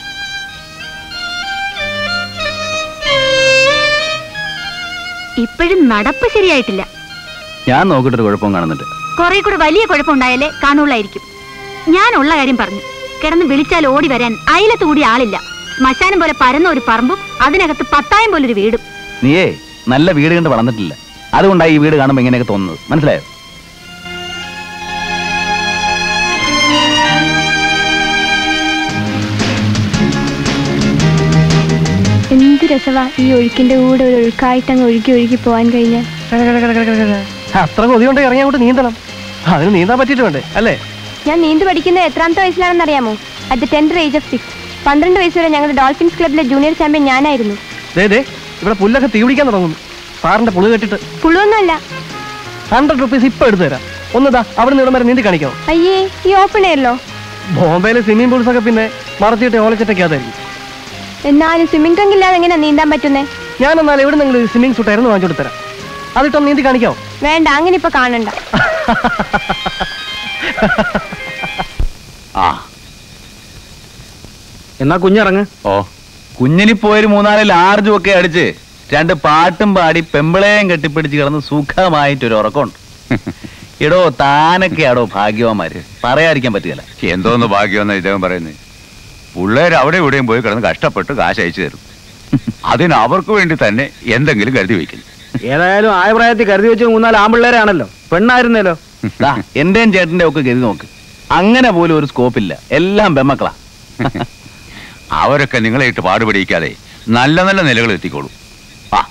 ഇപ്പോഴും നടപ്പ് ശരിയായിട്ടില്ല ഞാൻ നോക്കിയിട്ടൊരു കുഴപ്പവും കാണുന്നുണ്ട് കുറെ കൂടെ വലിയ കുഴപ്പമുണ്ടായാലേ കാണുള്ളായിരിക്കും ഞാൻ ഉള്ള കാര്യം പറഞ്ഞു കിടന്ന് വിളിച്ചാൽ ഓടി വരാൻ അയലത്ത് കൂടി ആളില്ല ശ്മശാനം പോലെ പരന്ന ഒരു പറമ്പും അതിനകത്ത് പത്തായം പോലൊരു വീടും നീയേ നല്ല വീട് കണ്ട് വളർന്നിട്ടില്ല അതുകൊണ്ടാണ് ഈ വീട് കാണുമ്പോൾ ഇങ്ങനെയൊക്കെ തോന്നുന്നത് മനസ്സിലായോ എന്ത് രസവാ ഈ ഒഴുക്കിന്റെ കൂടെ ഒരു ഒഴുക്കായിട്ട് അങ്ങ് ഒഴുകി ഒഴുകി പോവാൻ കഴിഞ്ഞാൽ അത്ര കൊതിയുണ്ടെങ്കിൽ ഇറങ്ങി അങ്ങോട്ട് നീന്തണം അതിന് നീന്താൻ പറ്റിയിട്ട് വേണ്ടേ അല്ലേ ഞാൻ നീന്തു പഠിക്കുന്നത് എത്രാമത്തെ വയസ്സിലാണെന്ന് അറിയാമോ at the tenth age of six പന്ത്രണ്ട് വയസ്സ് വരെ ഞങ്ങളുടെ ഡോൾഫിൻസ് ക്ലബിലെ ജൂനിയർ ചാമ്പ്യൻ ഞാനായിരുന്നു ദേ ദേ ഇവിടെ പുല്ലൊക്കെ തീ പിടിക്കാൻ തുടങ്ങുന്നു സാറിന്റെ പുളി കെട്ടിട്ട് പുളുവൊന്നുമല്ല ഹൺഡ്രഡ് റുപ്പീസ് ഇപ്പൊ എടുത്തു തരാം ഒന്നതാ അവിടെ നിന്ന് ഇവിടം വരെ നീന്തി കാണിക്കാമോ അയ്യേ ഈ ഓപ്പൺ എയറിലോ ബോംബെയിലെ സ്വിമ്മിംഗ് പൂൾസ് ഒക്കെ പിന്നെ മറച്ചിട്ട് ഓലച്ചിട്ടൊക്കെ അതായിരിക്കും എന്നാലും സ്വിമ്മിംഗ് ടങ് ഇല്ലാതെ എങ്ങനെ നീന്താൻ പറ്റുന്നേ ഞാൻ എന്നാൽ എവിടെ നിങ്ങൾ സ്വിമ്മിംഗ് സൂട്ട് ആയിരുന്നു വാങ്ങിച്ചു തരാം അതിട്ടൊന്ന് നീന്തി കാണിക്കാമോ വേണ്ട അങ്ങനെ ഇപ്പൊ കാണണ്ട ആ എന്നാ കുഞ്ഞിറങ്ങ് ഓ കുഞ്ഞിനിപ്പോയൊരു മൂന്നാല് ലാർജും ഒക്കെ അടിച്ച് രണ്ട് പാട്ടും പാടി പെമ്പിളേയും കെട്ടിപ്പിടിച്ച് കിടന്ന് സുഖമായിട്ടൊരു ഉറക്കമുണ്ട് എടോ താനൊക്കെയാടോ ഭാഗ്യവാന്മാര് പറയാതിരിക്കാൻ പറ്റുകയില്ല എന്തോന്ന് ഭാഗ്യമെന്ന് ഇദ്ദേഹം പറയുന്നത് പിള്ളേർ അവിടെ ഇവിടെയും പോയി കിടന്ന് കഷ്ടപ്പെട്ട് കാശ് അയച്ചു തരും അതിന് അവർക്ക് വേണ്ടി തന്നെ എന്തെങ്കിലും കരുതി വെക്കുന്നു ഏതായാലും ആയ പ്രായത്തിൽ കരുതി വെച്ച് മൂന്നാല് ആമ്പിള്ളേരാണല്ലോ പെണ്ണായിരുന്നല്ലോ ദാ, എന്റെയും ചേട്ടന്റെ ഒക്കെ ഗതി നോക്ക് അങ്ങനെ പോലും ഒരു സ്കോപ്പില്ല എല്ലാം ബെമ്മക്കളാ അവരൊക്കെ നിങ്ങളെ ഇട്ട് പാടുപിടിക്കാതെ നല്ല നല്ല നിലകൾ എത്തിക്കോളൂ ആ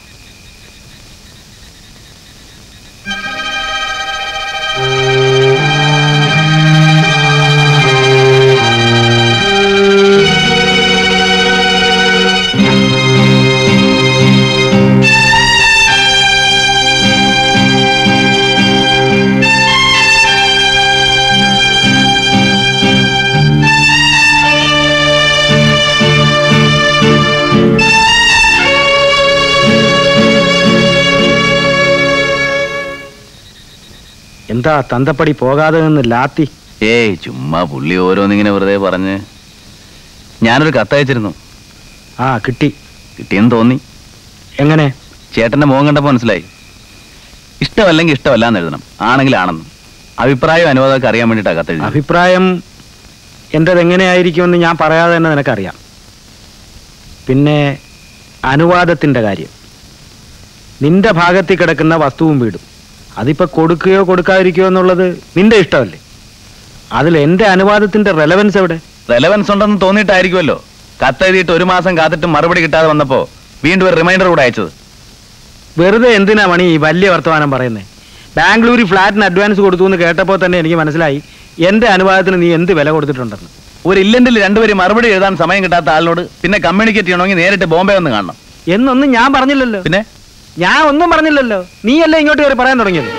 എന്താ തന്തപ്പടി പോകാതെ നിന്ന് ലാത്തി ഏയ് ചുമ്മാ പുള്ളി ഓരോന്നിങ്ങനെ വെറുതെ പറഞ്ഞ് ഞാനൊരു കത്തയച്ചിരുന്നു ആ കിട്ടി കിട്ടിയെന്ന് തോന്നി എങ്ങനെ ചേട്ടന്റെ മുഖം കണ്ടപ്പോ മനസ്സിലായി ഇഷ്ടമല്ലെങ്കിൽ ഇഷ്ടമല്ല എന്ന് എഴുതണം ആണെങ്കിൽ ആണെന്നും അഭിപ്രായം അനുവാദമൊക്കെ അറിയാൻ വേണ്ടിയിട്ടാ കത്തെഴുതി അഭിപ്രായം എൻ്റെത് എങ്ങനെയായിരിക്കുമെന്ന് ഞാൻ പറയാതെ തന്നെ നിനക്കറിയാം പിന്നെ അനുവാദത്തിൻ്റെ കാര്യം നിന്റെ ഭാഗത്തിൽ കിടക്കുന്ന വസ്തുവും വീടും അതിപ്പോ കൊടുക്കുകയോ കൊടുക്കാതിരിക്കുകയോ എന്നുള്ളത് നിന്റെ ഇഷ്ടമല്ലേ അതിൽ എന്റെ അനുവാദത്തിന്റെ റെലവൻസ് എവിടെ റെലവൻസ് ഉണ്ടെന്ന് തോന്നിയിട്ടായിരിക്കുമല്ലോ കത്തെഴുതിയിട്ട് ഒരു മാസം കാത്തിട്ട് മറുപടി കിട്ടാതെ വന്നപ്പോ വീണ്ടും ഒരു റിമൈൻഡർ കൂടെ അയച്ചത് വെറുതെ എന്തിനാ മണി ഈ വലിയ വർത്തമാനം പറയുന്നത് ബാംഗ്ലൂരിൽ ഫ്ലാറ്റിന് അഡ്വാൻസ് കൊടുത്തു എന്ന് കേട്ടപ്പോൾ തന്നെ എനിക്ക് മനസ്സിലായി എന്റെ അനുവാദത്തിന് നീ എന്ത് വില കൊടുത്തിട്ടുണ്ടെന്ന് ഒരു ഇല്ലന്റിൽ രണ്ടുപേരും മറുപടി എഴുതാൻ സമയം കിട്ടാത്ത ആളിനോട് പിന്നെ കമ്മ്യൂണിക്കേറ്റ് ചെയ്യണമെങ്കിൽ നേരിട്ട് ബോംബെ ഒന്ന് കാണണം എന്നൊന്നും ഞാൻ പറഞ്ഞില്ലല്ലോ പിന്നെ ഞാൻ ഒന്നും പറഞ്ഞില്ലല്ലോ നീയല്ലേ ഇങ്ങോട്ട് കയറി പറയാൻ തുടങ്ങിയത്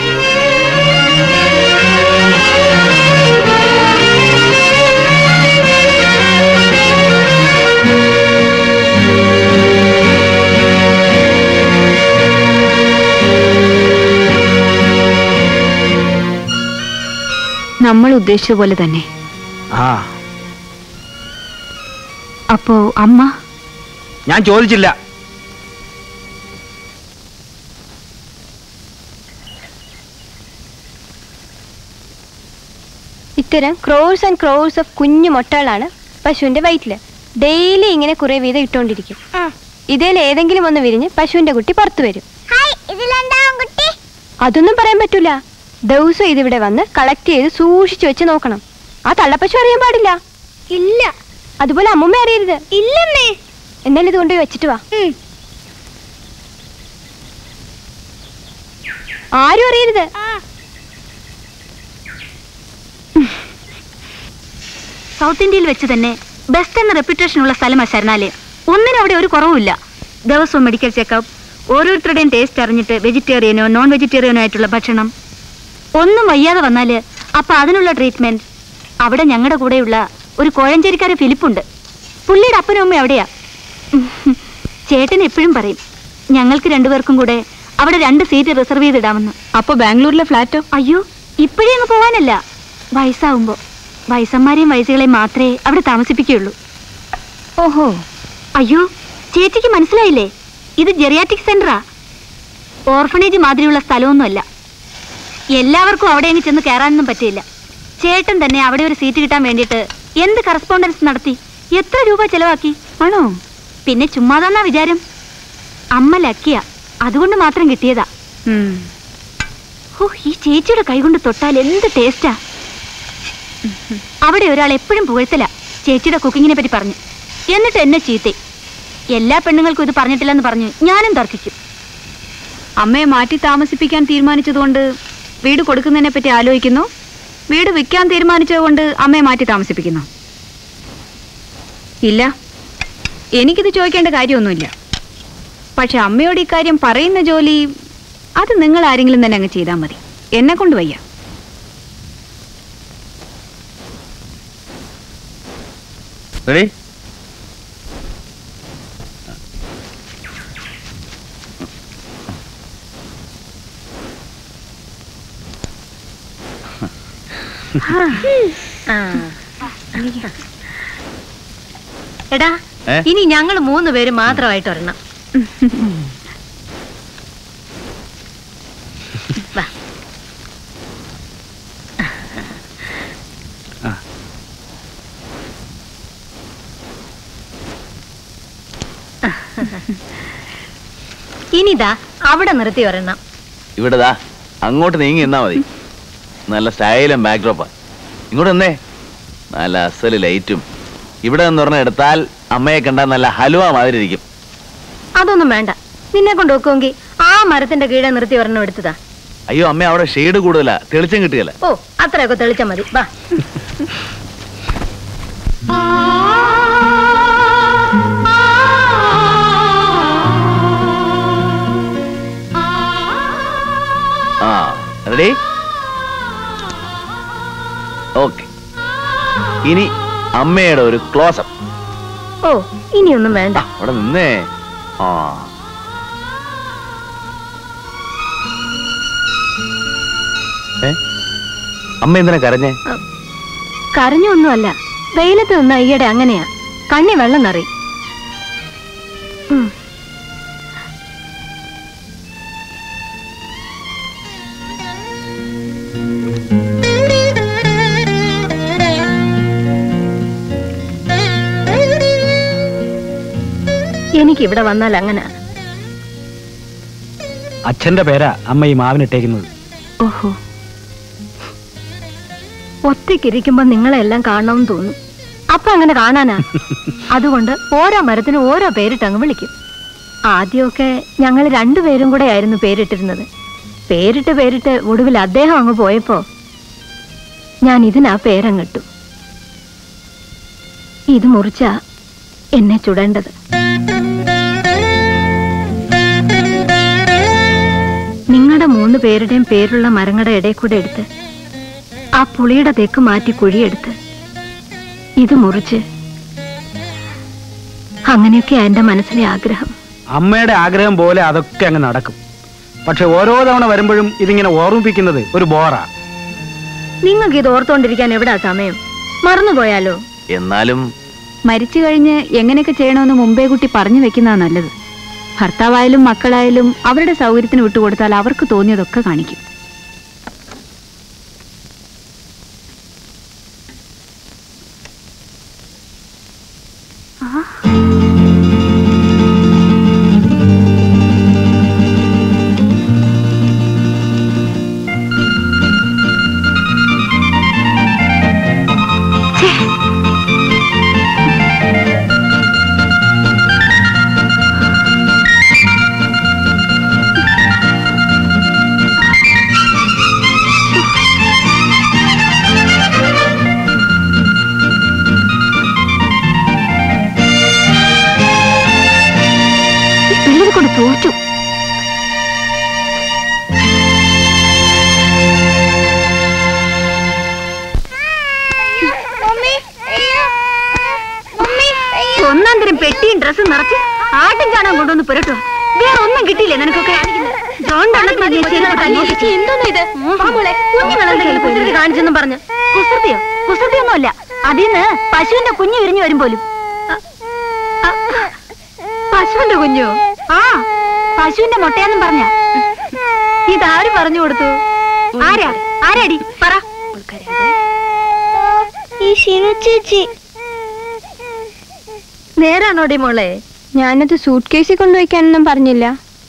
നമ്മൾ ഉദ്ദേശിച്ച പോലെ തന്നെ ആ അപ്പോ അമ്മ ഞാൻ ചോദിച്ചില്ല ഇത്തരം ക്രോഴ്സ് ആൻഡ് ക്രോഴ്സ് ഓഫ് കുഞ്ഞു മുട്ടകളാണ് പശുവിന്റെ വയറ്റില് ഡെയിലി ഇങ്ങനെ കുറെ വീതം ഇട്ടുകൊണ്ടിരിക്കും ഇതിൽ ഏതെങ്കിലും ഒന്ന് വിരിഞ്ഞ് പശുവിന്റെ കുട്ടി പുറത്തു വരും കുട്ടി അതൊന്നും പറയാൻ പറ്റൂല ദിവസം ഇതിവിടെ വന്ന് കളക്ട് ചെയ്ത് സൂക്ഷിച്ചു വെച്ച് നോക്കണം ആ തള്ളപ്പശു അറിയാൻ പാടില്ല ഇല്ല അതുപോലെ അമ്മൂമ്മ അറിയരുത് ഇല്ലമ്മേ എന്നാലും ഇത് കൊണ്ടുപോയി വെച്ചിട്ട് വാ ആരും അറിയരുത് സൗത്ത് ഇന്ത്യയിൽ വെച്ച് തന്നെ ബെസ്റ്റ് എന്ന റെപ്യൂട്ടേഷൻ ഉള്ള സ്ഥലമാണ് ശരണാലയം ഒന്നിനും അവിടെ ഒരു കുറവുമില്ല ദിവസവും മെഡിക്കൽ ചെക്കപ്പ് ഓരോരുത്തരുടെയും ടേസ്റ്റ് അറിഞ്ഞിട്ട് വെജിറ്റേറിയനോ നോൺ വെജിറ്റേറിയനോ ആയിട്ടുള്ള ഭക്ഷണം ഒന്നും വയ്യാതെ വന്നാല് അപ്പൊ അതിനുള്ള ട്രീറ്റ്മെന്റ് അവിടെ ഞങ്ങളുടെ കൂടെയുള്ള ഒരു കോഴഞ്ചേരിക്കാരൻ ഫിലിപ്പുണ്ട് പുള്ളിയുടെ അപ്പനും അമ്മയും അവിടെയാ ചേട്ടൻ എപ്പോഴും പറയും ഞങ്ങൾക്ക് രണ്ടുപേർക്കും കൂടെ അവിടെ രണ്ട് സീറ്റ് റിസർവ് ചെയ്തിടാമെന്ന് അപ്പൊ ബാംഗ്ലൂരിലെ ഫ്ലാറ്റോ അയ്യോ ഇപ്പോഴേ അങ്ങ് പോവാനല്ല വയസ്സാവുമ്പോ വയസ്സന്മാരെയും വയസ്സുകളെയും മാത്രമേ അവിടെ താമസിപ്പിക്കുകയുള്ളൂ ഓഹോ അയ്യോ ചേച്ചിക്ക് മനസ്സിലായില്ലേ ഇത് ജെറിയാറ്റിക് സെന്ററാ ഓർഫണേജ് മാതിരിയുള്ള സ്ഥലമൊന്നുമല്ല എല്ലാവർക്കും അവിടെ അങ്ങ് ചെന്ന് കയറാനൊന്നും പറ്റില്ല ചേട്ടൻ തന്നെ അവിടെ ഒരു സീറ്റ് കിട്ടാൻ വേണ്ടിയിട്ട് എന്ത് കറസ്പോണ്ടൻസ് നടത്തി എത്ര രൂപ ചെലവാക്കി ആണോ പിന്നെ ചുമ്മാതാന്നാ വിചാരം അമ്മ ലക്കിയ അതുകൊണ്ട് മാത്രം കിട്ടിയതാ ഉം. ഓ ഈ ചേച്ചിയുടെ കൈകൊണ്ട് തൊട്ടാൽ എന്ത് ടേസ്റ്റാ അവിടെ ഒരാൾ എപ്പോഴും പുകഴ്ത്തല ചേച്ചിയുടെ കുക്കിങ്ങിനെ പറ്റി പറഞ്ഞു എന്നിട്ട് എന്നെ ചീത്തേ എല്ലാ പെണ്ണുങ്ങൾക്കും ഇത് പറഞ്ഞിട്ടില്ലെന്ന് പറഞ്ഞു ഞാനും തർക്കിക്കും അമ്മയെ മാറ്റി താമസിപ്പിക്കാൻ തീരുമാനിച്ചതുകൊണ്ട് വീട് കൊടുക്കുന്നതിനെ പറ്റി ആലോചിക്കുന്നു വീട് വിൽക്കാൻ തീരുമാനിച്ചതുകൊണ്ട് അമ്മയെ മാറ്റി താമസിപ്പിക്കുന്നു ഇല്ല എനിക്കിത് ചോദിക്കേണ്ട കാര്യമൊന്നുമില്ല പക്ഷെ അമ്മയോട് ഇക്കാര്യം പറയുന്ന ജോലി അത് നിങ്ങൾ ആരെങ്കിലും തന്നെ അങ്ങ് ചെയ്താൽ മതി എന്നെ കൊണ്ട് വയ്യ റെഡി എടാ ഏ? ഇനി ഞങ്ങൾ മൂന്ന് പേര് മാത്രമായിട്ട് ഒരെണ്ണം വാ. ഇനിതാ അവിടെ നിർത്തി ഒരെണ്ണം ഇവിടെ ദാ അങ്ങോട്ട് നീങ്ങി നിന്നാ മതി നല്ല സ്റ്റൈലും ബാക്ക്ഡ്രോപ്പാ ഇങ്ങോട്ട് നിന്നേ നല്ല അസല് ലൈറ്റും ഇവിടെ നിന്ന് പറഞ്ഞ എടുത്താൽ അമ്മയെ കണ്ടാൽ നല്ല ഹലുവ മാതിരി ഇരിക്കും അതൊന്നും വേണ്ട നിന്നെ കൊണ്ട് വെക്കുമെങ്കിൽ ആ മരത്തിന്റെ കീഴെ നിർത്തി ഒരെണ്ണം എടുത്തതാ അയ്യോ അമ്മ അവിടെ ഷെയ്ഡ് കൂടുതലാ തെളിച്ചം കിട്ടുകയല്ല ഓ അത്രയൊക്കെ തെളിച്ചാ മതി വാ ആ റെഡി ഓക്കെ ഇനി അമ്മയുടെ ഒരു ക്ലോസപ്പ് ഓ ഇനിയൊന്നും വേണ്ട അവിടെ നിന്നേ ആ ഏ അമ്മ എന്തിനാ കരഞ്ഞേ കരഞ്ഞൊന്നുമല്ല വെയിലത്ത് നിന്ന ഈയിടെ അങ്ങനെയാ കണ്ണി വെള്ളം നിറയും ഉം. എനിക്കിവിടെ വന്നാൽ അങ്ങനെ അച്ഛന്റെ പേരാ അമ്മ ഈ മാവിനിട്ടേക്കുന്നത് ഓഹോ ഒറ്റയ്ക്കിരിക്കുമ്പോ നിങ്ങളെല്ലാം കാണണമെന്ന് തോന്നും അപ്പൊ അങ്ങനെ കാണാനാ അതുകൊണ്ട് ഓരോ മരത്തിനും ഓരോ പേരിട്ട് അങ്ങ് വിളിക്കും ആദ്യമൊക്കെ ഞങ്ങൾ രണ്ടുപേരും കൂടെ ആയിരുന്നു പേരിട്ടിരുന്നത് പേരിട്ട് പേരിട്ട് ഒടുവിൽ അദ്ദേഹം അങ്ങ് പോയപ്പോ ഞാൻ ഇതിനാ പേരങ്ങിട്ടു ഇത് മുറിച്ച എന്നെ ചുടേണ്ടത് നിങ്ങളുടെ മൂന്ന് പേരുടെയും പേരുള്ള മരങ്ങളുടെ ഇടയിൽ കൂടെ എടുത്ത് ആ പുളിയുടെ തെക്ക് മാറ്റി കുഴിയെടുത്ത് ഇത് മുറിച്ച് അങ്ങനെയൊക്കെയാ എന്റെ മനസ്സിലെ ആഗ്രഹം അമ്മയുടെ ആഗ്രഹം പോലെ അതൊക്കെ അങ്ങ് നടക്കും പക്ഷെ ഓരോ തവണ വരുമ്പോഴും ഇതിങ്ങനെ ഓർമ്മിപ്പിക്കുന്നത് ഒരു ബോറാ നിങ്ങൾക്ക് ഇത് ഓർത്തോണ്ടിരിക്കാൻ എവിടാ സമയം മറന്നുപോയാലോ എന്നാലും മരിച്ചു കഴിഞ്ഞ് എങ്ങനെയൊക്കെ ചെയ്യണമെന്ന് മുമ്പേ കുട്ടി പറഞ്ഞു വെക്കുന്നതാ നല്ലത് ഭർത്താവായാലും മക്കളായാലും അവരുടെ സൗകര്യത്തിന് വിട്ടുകൊടുത്താൽ അവർക്ക് തോന്നിയതൊക്കെ കാണിക്കും പിള്ളേരെ കൊണ്ട് തോറ്റു ഒന്നാം തരം പെട്ടിയും ഡ്രസ്സും നിറച്ച് ആട്ടും ചാണകം കൊണ്ടുവന്ന് പുരട്ടുക വേറെ ഒന്നും കിട്ടിയില്ലേ നിനക്കൊക്കെ ജോൺ കാണിച്ചെന്നും പറഞ്ഞു കുസൃതിയോ കുസൃതിയൊന്നുമല്ല അതിന്ന് പശുവിന്റെ കുഞ്ഞു വിരിഞ്ഞു വരും പോലും പശുവിന്റെ കുഞ്ഞോ ആ പശുവിന്റെ മുട്ടയെന്നും പറഞ്ഞ ഇതാര് പറഞ്ഞു കൊടുത്തു ആരാ ആരാടി പറ ഈ ഷിനു ചേച്ചി നേരാണോടി മോളെ ഞാനത് സൂട്ട് കേസിൽ കൊണ്ടുവയ്ക്കാനൊന്നും പറഞ്ഞില്ല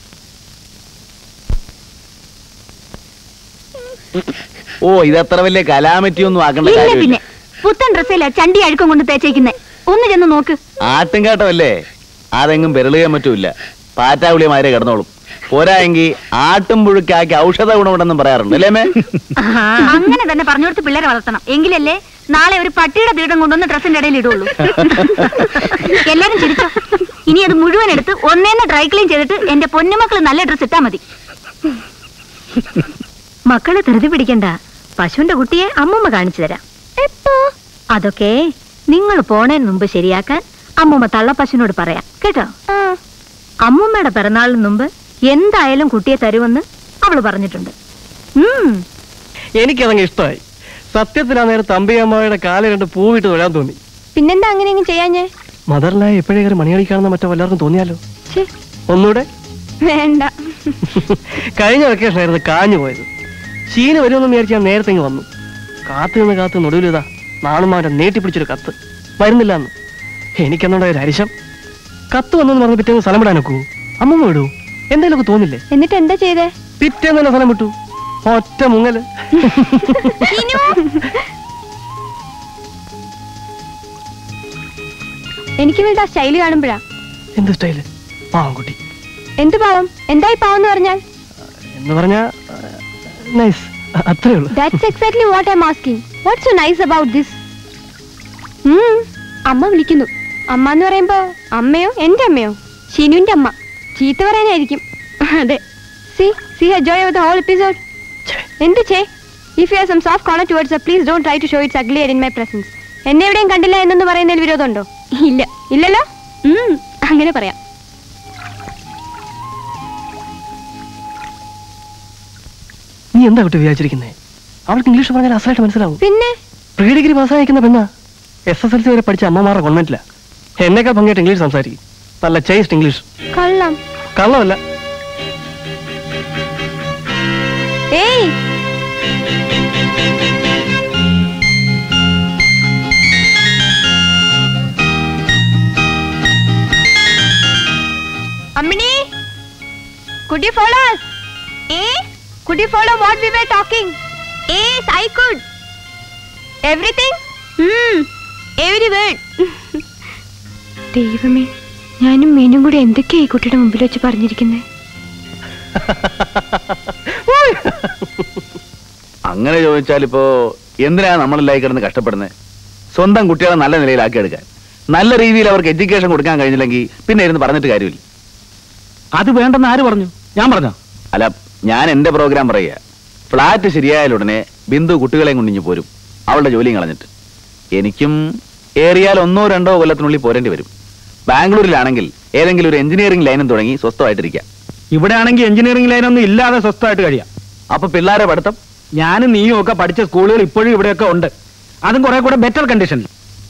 ഓ ഇതത്ര വലിയ കലാമറ്റി ഒന്നും ആക്കേണ്ട ഇല്ല കാര്യമില്ല പിന്നെ പുത്തൻ ഡ്രസ്സില ചണ്ടി അഴുക്കം കൊണ്ട് തേച്ചേക്കുന്നേ ഒന്ന് ചെന്ന് നോക്ക് ആട്ടുംകാട്ടമല്ലേ അതെങ്ങും പെരളുകയും പറ്റൂല പാറ്റാവിളിയമാരെ കിടന്നോളും പോരായെങ്കിൽ ആട്ടും പുഴുക്കാക്കി ഔഷധ ഗുണമുണ്ടെന്നും പറയാറുണ്ട് അല്ലേ മേ അങ്ങനെ തന്നെ പറഞ്ഞു കൊടുത്ത് പിള്ളേരെ വളർത്തണം എങ്കിലല്ലേ നാളെ ഒരു പട്ടിയുടെ ദീടം കൊണ്ടുവന്ന് ഡ്രസ്സിന്റെ ഇടയിൽ ഇടുള്ളൂ എല്ലാരും ചിരിച്ചോ ഇനി അത് മുഴുവൻ എടുത്ത് ഒന്നേന്ന് ഡ്രൈ ക്ലീൻ ചെയ്തിട്ട് എന്റെ പൊന്നുമക്കള് നല്ല ഡ്രസ് ഇട്ടാ മതി മക്കളെ ധൃതി പിടിക്കണ്ട പശുവിന്റെ കുട്ടിയെ അമ്മൂമ്മ കാണിച്ചു തരാം എപ്പോ അതൊക്കെ നിങ്ങൾ പോണേന് മുമ്പ് ശരിയാക്കാൻ അമ്മൂമ്മ തള്ളപ്പശുവിനോട് പറയാം കേട്ടോ അമ്മൂമ്മയുടെ പിറന്നാളിന് മുമ്പ് എന്തായാലും കുട്ടിയെ തരുമെന്ന് അവള് പറഞ്ഞിട്ടുണ്ട് ഉം എനിക്കതങ്ങ് ഇഷ്ടമായി സത്യത്തിൽ ആ നേരത്തെ അമ്പിയമ്മയുടെ കാല് രണ്ട് പൂവിട്ട് തൊഴാൻ തോന്നി പിന്നെന്താ അങ്ങനെ ചെയ്യാഞ്ഞേ മദറിലായ എപ്പോഴേ കയറി മണിയടിക്കാണെന്ന് മറ്റോ എല്ലാവർക്കും തോന്നിയാലോ ഛേ, ഒന്നുകൂടെ വേണ്ട കഴിഞ്ഞ വെക്കേഷൻ ആയിരുന്നു കാഞ്ഞു പോയത് ഷീന് വരുമെന്ന് വിചാരിച്ച് ഞാൻ നേരത്തെ ഇങ്ങ് വന്നു കാത്തു നിന്ന് കാത്ത് നിന്ന് ഒടുവിൽ ഇതാ നാണുമാരുടെ നീട്ടിപ്പിടിച്ചൊരു കത്ത് വരുന്നില്ല എന്ന് എനിക്കെന്നുണ്ടായ ഒരു അരിശം കത്ത് വന്നെന്ന് പറഞ്ഞ് പിറ്റേന്ന് സ്ഥലം വിടാൻ നോക്കൂ അമ്മമ്മ വിടൂ എന്തെങ്കിലുമൊക്കെ തോന്നില്ലേ എന്നിട്ട് എന്താ ചെയ്തേ പിറ്റേന്ന് തന്നെ സ്ഥലം വിട്ടു ഒറ്റ മുങ്ങല് എനിക്ക് വീട് ആ സ്റ്റൈല് കാണുമ്പോഴാ എന്ത് സ്റ്റൈല് പാവം കുട്ടി എന്ത് പാവം എന്തായി പാവം എന്ന് പറഞ്ഞാൽ എന്ന് പറഞ്ഞാ നൈസ് അത്രേ ഉള്ളൂ that's exactly what I'm asking what's so nice about this അമ്മ വിളിക്കുന്നു അമ്മ എന്ന് പറയുമ്പോ അമ്മയോ എന്റെ അമ്മയോ ഷിനുവിന്റെ അമ്മ ചീത്ത പറയാനായിരിക്കും അതെ സി സി ഹ joy of the whole episode എന്ത് ചേ if you have some soft corner towards please don't try to show it's ugly in my presence എന്നെ എവിടെയും കണ്ടില്ല എന്നൊന്ന് പറയുന്നതിൽ വിരോധമുണ്ടോ ഇല്ല ഇല്ലല്ലോ ഉം, അങ്ങനെ പറയാം നീ എന്താ കുട്ടി വിചാരിച്ചിരിക്കുന്നേ അവൾക്ക് ഇംഗ്ലീഷ് പറഞ്ഞാൽ അസലായിട്ട് മനസ്സിലാവും പിന്നെ പ്രീ ഡിഗ്രി പാസ്സായിരിക്കുന്ന പെണ്ണ എസ് എസ് എൽ സി വരെ പഠിച്ച അമ്മമാരുടെ കോൺവെന്റില്ല എന്നേക്കാൾ ഭംഗിയായിട്ട് ഇംഗ്ലീഷ് സംസാരിക്കും നല്ല ചേസ്റ്റ് ഇംഗ്ലീഷ് കള്ളം കള്ളമല്ല ഏയ് Ammini could you follow us eh could you follow what we were talking yes i could everything hmm every word ദൈവമേ ഞാനും മീനും കൂടി എന്തൊക്കെയാ ഈ കുട്ടിയുടെ മുമ്പിൽ വെച്ച് പറഞ്ഞിരിക്കുന്നത് അങ്ങനെ ചോദിച്ചാൽ ഇപ്പോ എന്തിനാ നമ്മളെല്ലായി കിടന്ന് കഷ്ടപ്പെടുന്നത് സ്വന്തം കുട്ടികളെ നല്ല നിലയിലാക്കി എടുക്കാൻ നല്ല രീതിയിൽ അവർക്ക് എഡ്യൂക്കേഷൻ കൊടുക്കാൻ കഴിഞ്ഞില്ലെങ്കിൽ പിന്നെ ഇരുന്ന് പറഞ്ഞിട്ട് കാര്യമില്ല അത് വേണ്ടെന്ന് ആര് പറഞ്ഞു ഞാൻ പറഞ്ഞോ അല്ല ഞാൻ എന്റെ പ്രോഗ്രാം പറയുക ഫ്ലാറ്റ് ശരിയായാൽ ഉടനെ ബിന്ദു കുട്ടികളെയും കൊണ്ടിഞ്ഞു പോരും അവളുടെ ജോലിയും കളഞ്ഞിട്ട് എനിക്കും ഏറിയാൽ ഒന്നോ രണ്ടോ കൊല്ലത്തിനുള്ളിൽ പോരേണ്ടി വരും ബാംഗ്ലൂരിലാണെങ്കിൽ ഏതെങ്കിലും ഒരു എഞ്ചിനീയറിംഗ് ലൈനും തുടങ്ങി സ്വസ്ഥമായിട്ടിരിക്കാം ഇവിടെ ആണെങ്കിൽ എഞ്ചിനീയറിംഗ് ലൈനൊന്നും ഇല്ലാതെ സ്വസ്ഥമായിട്ട് കഴിയാം അപ്പൊ പിള്ളേരെ പഠിത്തം ഞാനും നീയും ഒക്കെ പഠിച്ച സ്കൂളുകൾ ഇപ്പോഴും ഇവിടെയൊക്കെ ഉണ്ട് അതും കുറെ കൂടെ ബെറ്റർ കണ്ടീഷനിൽ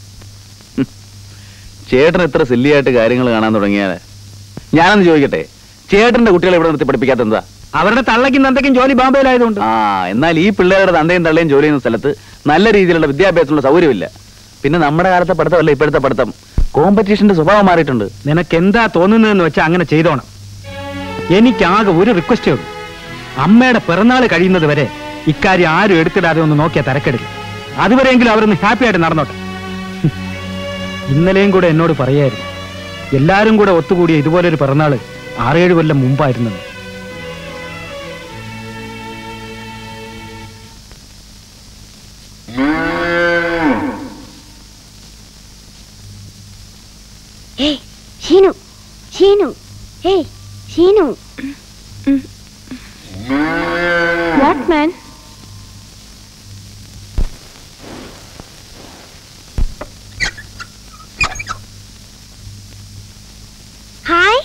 ചേട്ടൻ എത്ര സില്ലിയായിട്ട് കാര്യങ്ങൾ കാണാൻ തുടങ്ങിയാൽ ഞാനൊന്ന് ചോദിക്കട്ടെ ചേട്ടന്റെ കുട്ടികളെ ഇവിടെ നിർത്തി പഠിപ്പിക്കാത്ത എന്താ അവരുടെ തള്ളയ്ക്കും തന്തയ്ക്കും ജോലി ബാംബെയിലായതുകൊണ്ട് ആ എന്നാൽ ഈ പിള്ളേരുടെ തന്തയും തള്ളയും ജോലി ചെയ്യുന്ന സ്ഥലത്ത് നല്ല രീതിയിലുള്ള വിദ്യാഭ്യാസമുള്ള സൗകര്യമില്ല പിന്നെ നമ്മുടെ കാലത്തെ പഠിത്തമല്ല ഇപ്പോഴത്തെ പഠിത്തം കോമ്പറ്റീഷന്റെ സ്വഭാവം മാറിയിട്ടുണ്ട് നിനക്ക് എന്താ തോന്നുന്നതെന്ന് വെച്ചാൽ അങ്ങനെ ചെയ്തോണം എനിക്കാകെ ഒരു റിക്വസ്റ്റേ ഉള്ളൂ അമ്മയുടെ പിറന്നാൾ കഴിയുന്നത് വരെ ഇക്കാര്യം ആരും എടുത്തിടാതെ ഒന്ന് നോക്കിയാൽ തിരക്കെടില്ല അതുവരെയെങ്കിലും അവരൊന്ന് ഹാപ്പി ആയിട്ട് നടന്നോട്ടെ ഹും. ഇന്നലെയും കൂടെ എന്നോട് പറയായിരുന്നു എല്ലാരും കൂടെ ഒത്തുകൂടിയ ഇതുപോലൊരു പിറന്നാള് ആറേഴ് കൊല്ലം മുമ്പായിരുന്നത് ഏയ് ഷീനു ഷീനു ഏയ് ഷീനു വാട്ട് മാൻ ഹായ്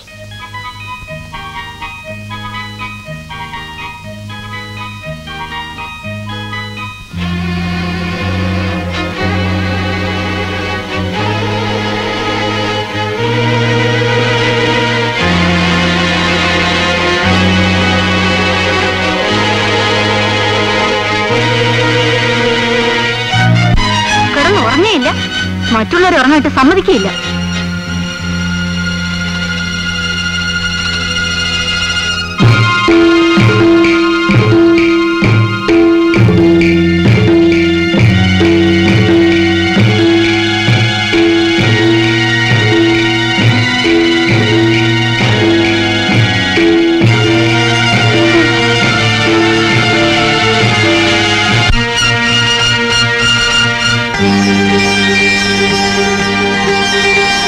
കിടന്ന് ഉറങ്ങയില്ല മറ്റുള്ളവർ ഉറങ്ങായിട്ട് സമ്മതിക്കുകയില്ല ഹായ്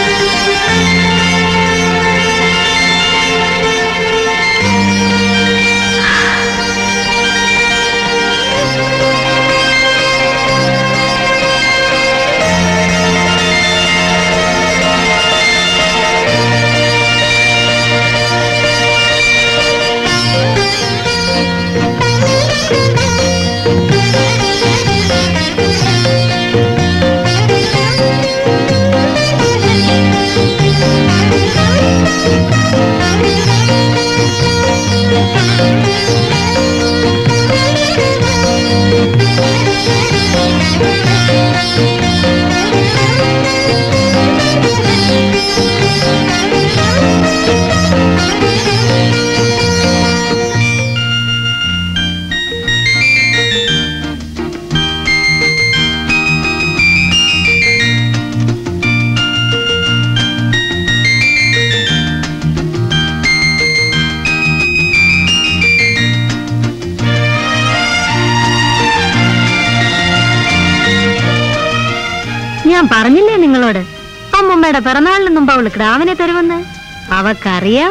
അമ്മൂമ്മയുടെ പിറന്നാളിന് മുമ്പ് അവള് ക്രാവിനെ തരുമെന്ന് അവക്കറിയാം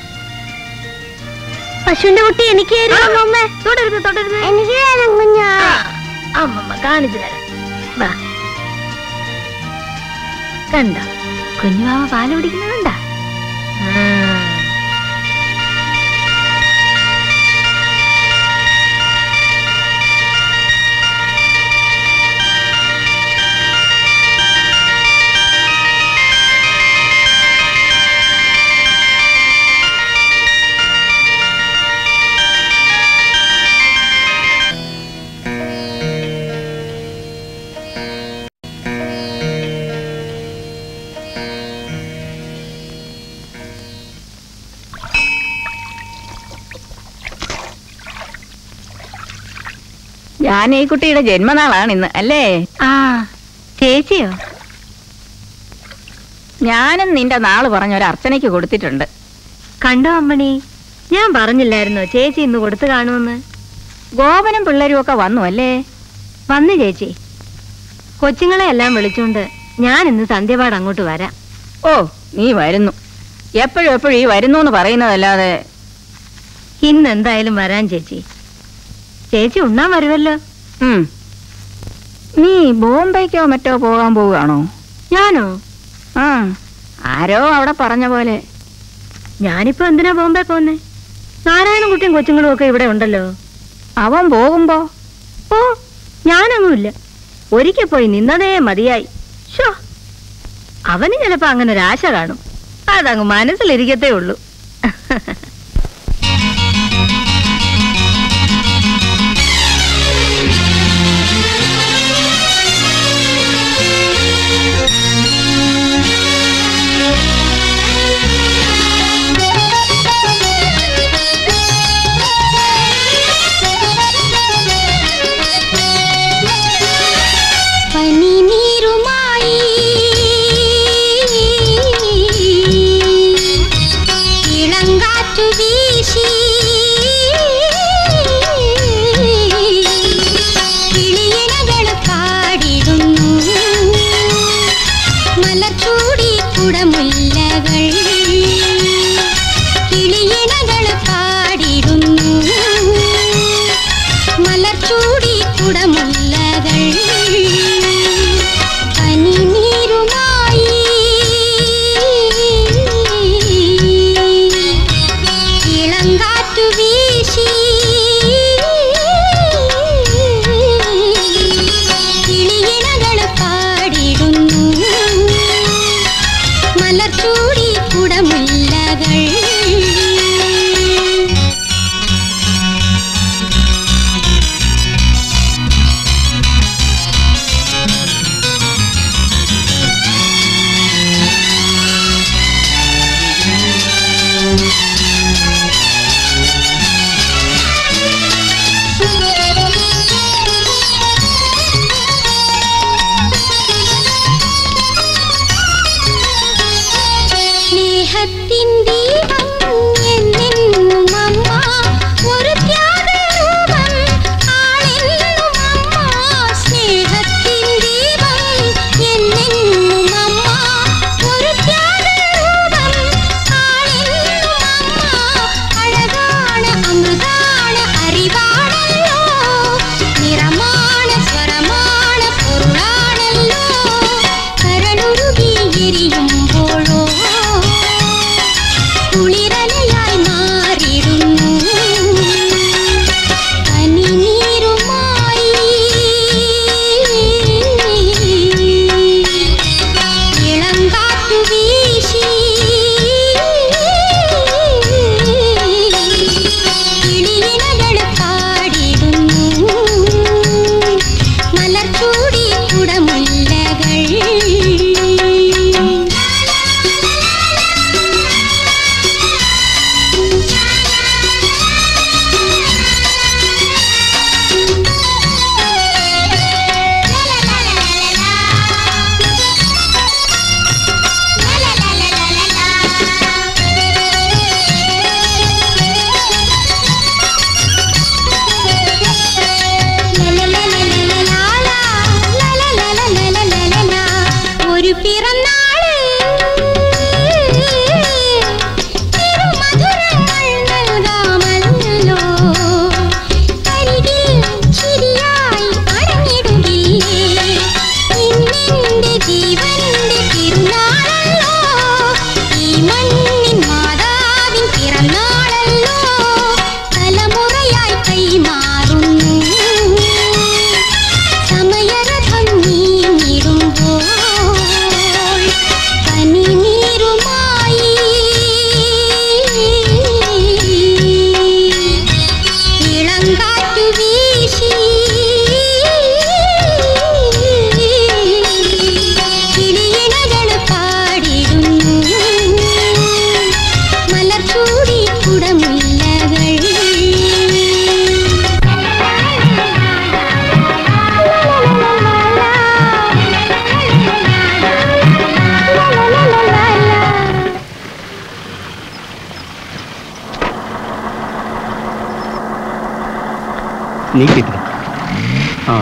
പശുവിന്റെ കുട്ടി എനിക്ക് തരുമോ അമ്മ തുടരുത് തുടരുത് എനിക്ക് വേണം കുഞ്ഞാ അമ്മമ്മ കാണിച്ചു തരാം വാ കണ്ടോ കുഞ്ഞുവാവ പാല് കുടിക്കുന്നുണ്ടാ ഞാൻ ഈ കുട്ടിയുടെ ജന്മനാളാണ് ഇന്ന് അല്ലേ ആ ചേച്ചിയോ ഞാനും നിന്റെ നാള് പറഞ്ഞ ഒരു അർച്ചനയ്ക്ക് കൊടുത്തിട്ടുണ്ട് കണ്ടോ അമ്മണി ഞാൻ പറഞ്ഞില്ലായിരുന്നോ ചേച്ചി ഇന്ന് കൊടുത്തു കാണുമെന്ന് ഗോപനും പിള്ളേരും ഒക്കെ വന്നു അല്ലേ വന്നു ചേച്ചി കൊച്ചുങ്ങളെ എല്ലാം വിളിച്ചുകൊണ്ട് ഞാൻ ഇന്ന് സന്ധ്യപാട് അങ്ങോട്ട് വരാം ഓ നീ വരുന്നു എപ്പോഴും എപ്പോഴും ഈ വരുന്നു എന്ന് പറയുന്നതല്ലാതെ ഇന്ന് എന്തായാലും വരാൻ ചേച്ചി ചേച്ചി ഉണ്ണാൻ വരുമല്ലോ ഉം. നീ ബോംബെക്കോ മറ്റോ പോകാൻ പോവുകയാണോ ഞാനോ ആ ആരോ അവിടെ പറഞ്ഞ പോലെ ഞാനിപ്പോ എന്തിനാ ബോംബെ പോന്നേ നാരായണൻകുട്ടിയും കൊച്ചുങ്ങളും ഒക്കെ ഇവിടെ ഉണ്ടല്ലോ അവൻ പോകുമ്പോ ഓ ഞാനൊന്നുമില്ല ഒരിക്കൽ പോയി നിന്നതേ മതിയായി ഷോ അവന് ചിലപ്പോ അങ്ങനെ ഒരു ആശ കാണും അതങ്ങ് മനസ്സിലിരിക്കത്തേ ഉള്ളൂ പനിനീരുമായി ഇളങ്കാറ്റു നീ കിട്ടില്ല ആ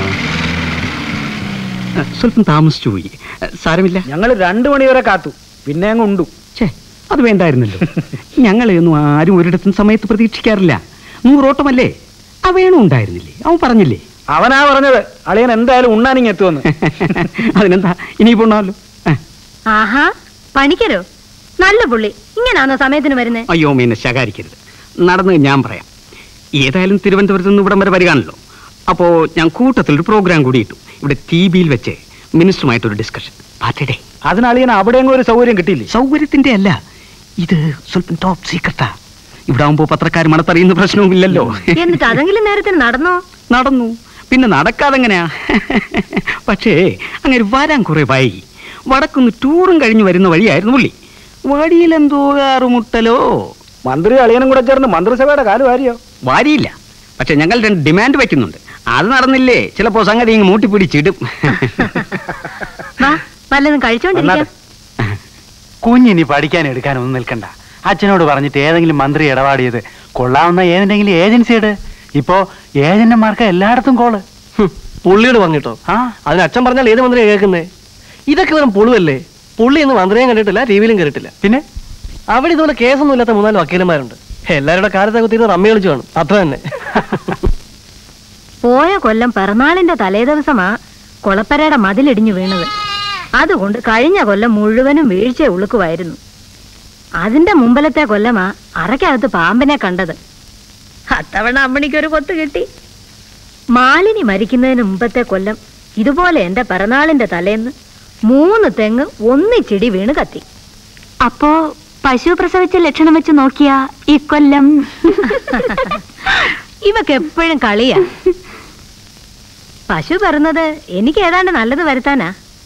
ആ, സ്വല്പം താമസിച്ചു പോയി ആ, സാരമില്ല ഞങ്ങൾ രണ്ടു മണി വരെ കാത്തു പിന്നെ അങ്ങ് ഉണ്ടു ഛേ അത് വേണ്ടായിരുന്നല്ലോ ഞങ്ങളെയൊന്നും ആരും ഒരിടത്തും സമയത്ത് പ്രതീക്ഷിക്കാറില്ല നൂറോട്ടമല്ലേ ആ വേണു ഉണ്ടായിരുന്നില്ലേ അവൻ പറഞ്ഞില്ലേ അവനാ പറഞ്ഞത് അളിയൻ എന്തായാലും ഉണ്ണാനിങ് എത്തുമെന്ന് അതിനെന്താ ഇനിയിപ്പോ ഉണ്ടാവല്ലോ ആഹാ പണിക്കരോ നല്ല പുള്ളി ഇങ്ങനാണോ സമയത്തിന് വരുന്നേ അയ്യോ മീനെ ശകാരിക്കരുത് നടന്ന് ഞാൻ പറയാം ഏതായാലും തിരുവനന്തപുരത്ത് നിന്ന് ഇവിടം വരെ വരികയാണല്ലോ അപ്പോൾ ഞാൻ കൂട്ടത്തിൽ ഒരു പ്രോഗ്രാം കൂടി ഇട്ടു ഇവിടെ ടി വിയിൽ വെച്ച് മിനിസ്റ്ററുമായിട്ടൊരു ഡിസ്കഷൻ പാർട്ടിയുടെ അതിന് അളിയൻ അവിടെയെങ്കിലും ഒരു സൗകര്യം കിട്ടിയില്ലേ സൗകര്യത്തിന്റെ അല്ല ഇത് സ്വല്പം ടോപ്പ് സീക്രട്ടാ ഇവിടെ ആകുമ്പോൾ പത്രക്കാർ മണത്തറിയുന്ന പ്രശ്നവും ഇല്ലല്ലോ എന്നിട്ട് അതെങ്കിലും നേരത്തിന് നടന്നോ നടന്നു പിന്നെ നടക്കാതെങ്ങനെയാ പക്ഷേ അങ്ങനെ വരാൻ കുറെ വൈകി വടക്കുന്ന് ടൂറും കഴിഞ്ഞ് വരുന്ന വഴിയായിരുന്നു പുള്ളി വഴിയിലെന്തോ കാറുമുട്ടലോ മന്ത്രി അളിയനും കൂടെ ചേർന്ന് മന്ത്രിസഭയുടെ കാല് വാരിയോ വാരിയില്ല പക്ഷെ ഞങ്ങൾ രണ്ട് ഡിമാൻഡ് വയ്ക്കുന്നുണ്ട് അത് നടന്നില്ലേ ചിലപ്പോ സംഗതി ഇങ്ങ് മൂട്ടിപ്പിടിച്ചിടും വാ വല്ലതും കഴിച്ചോണ്ടിരിക്കാം കുഞ്ഞിനി പഠിക്കാൻ എടുക്കാനൊന്നും നിൽക്കണ്ട അച്ഛനോട് പറഞ്ഞിട്ട് ഏതെങ്കിലും മന്ത്രി ഇടപാടിയത് കൊള്ളാവുന്ന ഏതെങ്കിലും ഏജൻസിയുടെ ഇപ്പോ ഏജന്റുമാർക്ക് എല്ലായിടത്തും കോള് പുള്ളിയോട് പറഞ്ഞിട്ടോ അതിന് അച്ഛൻ പറഞ്ഞാൽ ഏത് മന്ത്രിയാ കേൾക്കുന്നേ ഇതൊക്കെ വെറും പുളുവല്ലേ പുള്ളി എന്ന് മന്ത്രിയും കണ്ടിട്ടില്ല ടി വിയിലും കണ്ടിട്ടില്ല പിന്നെ അവിടെ ഇതുപോലെ കേസൊന്നും ഇല്ലാത്ത മൂന്നാല് വക്കീലന്മാരുണ്ട് എല്ലാവരുടെ കാലത്തെ കുത്തിയിരുന്ന് റമ്മി കളിച്ചു കാണും അത്ര തന്നെ പോയ കൊല്ലം പിറന്നാളിന്റെ തലേ ദിവസമാ കൊളപ്പരയുടെ മതിലിടിഞ്ഞു വീണത് അതുകൊണ്ട് കഴിഞ്ഞ കൊല്ലം മുഴുവനും വീഴ്ച ഉളുക്കുമായിരുന്നു അതിന്റെ മുമ്പലത്തെ കൊല്ലമാ അറയ്ക്കകത്ത് പാമ്പിനെ കണ്ടത് അത്തവണ അമ്മണിക്കൊരു കൊത്ത് കിട്ടി മാലിനി മരിക്കുന്നതിന് മുമ്പത്തെ കൊല്ലം ഇതുപോലെ എന്റെ പിറന്നാളിന്റെ തലേന്ന് മൂന്ന് തെങ്ങ് ഒന്നിച്ചിടി വീണ് കത്തി അപ്പോ പശു പ്രസവിച്ച ലക്ഷണം വെച്ച് നോക്കിയാ ഇക്കൊല്ലം ഇവക്ക് എപ്പോഴും കളിയാ പശു പിറന്നത് എനിക്ക് ഏതാണ്ട് നല്ലത് വരുത്താനാ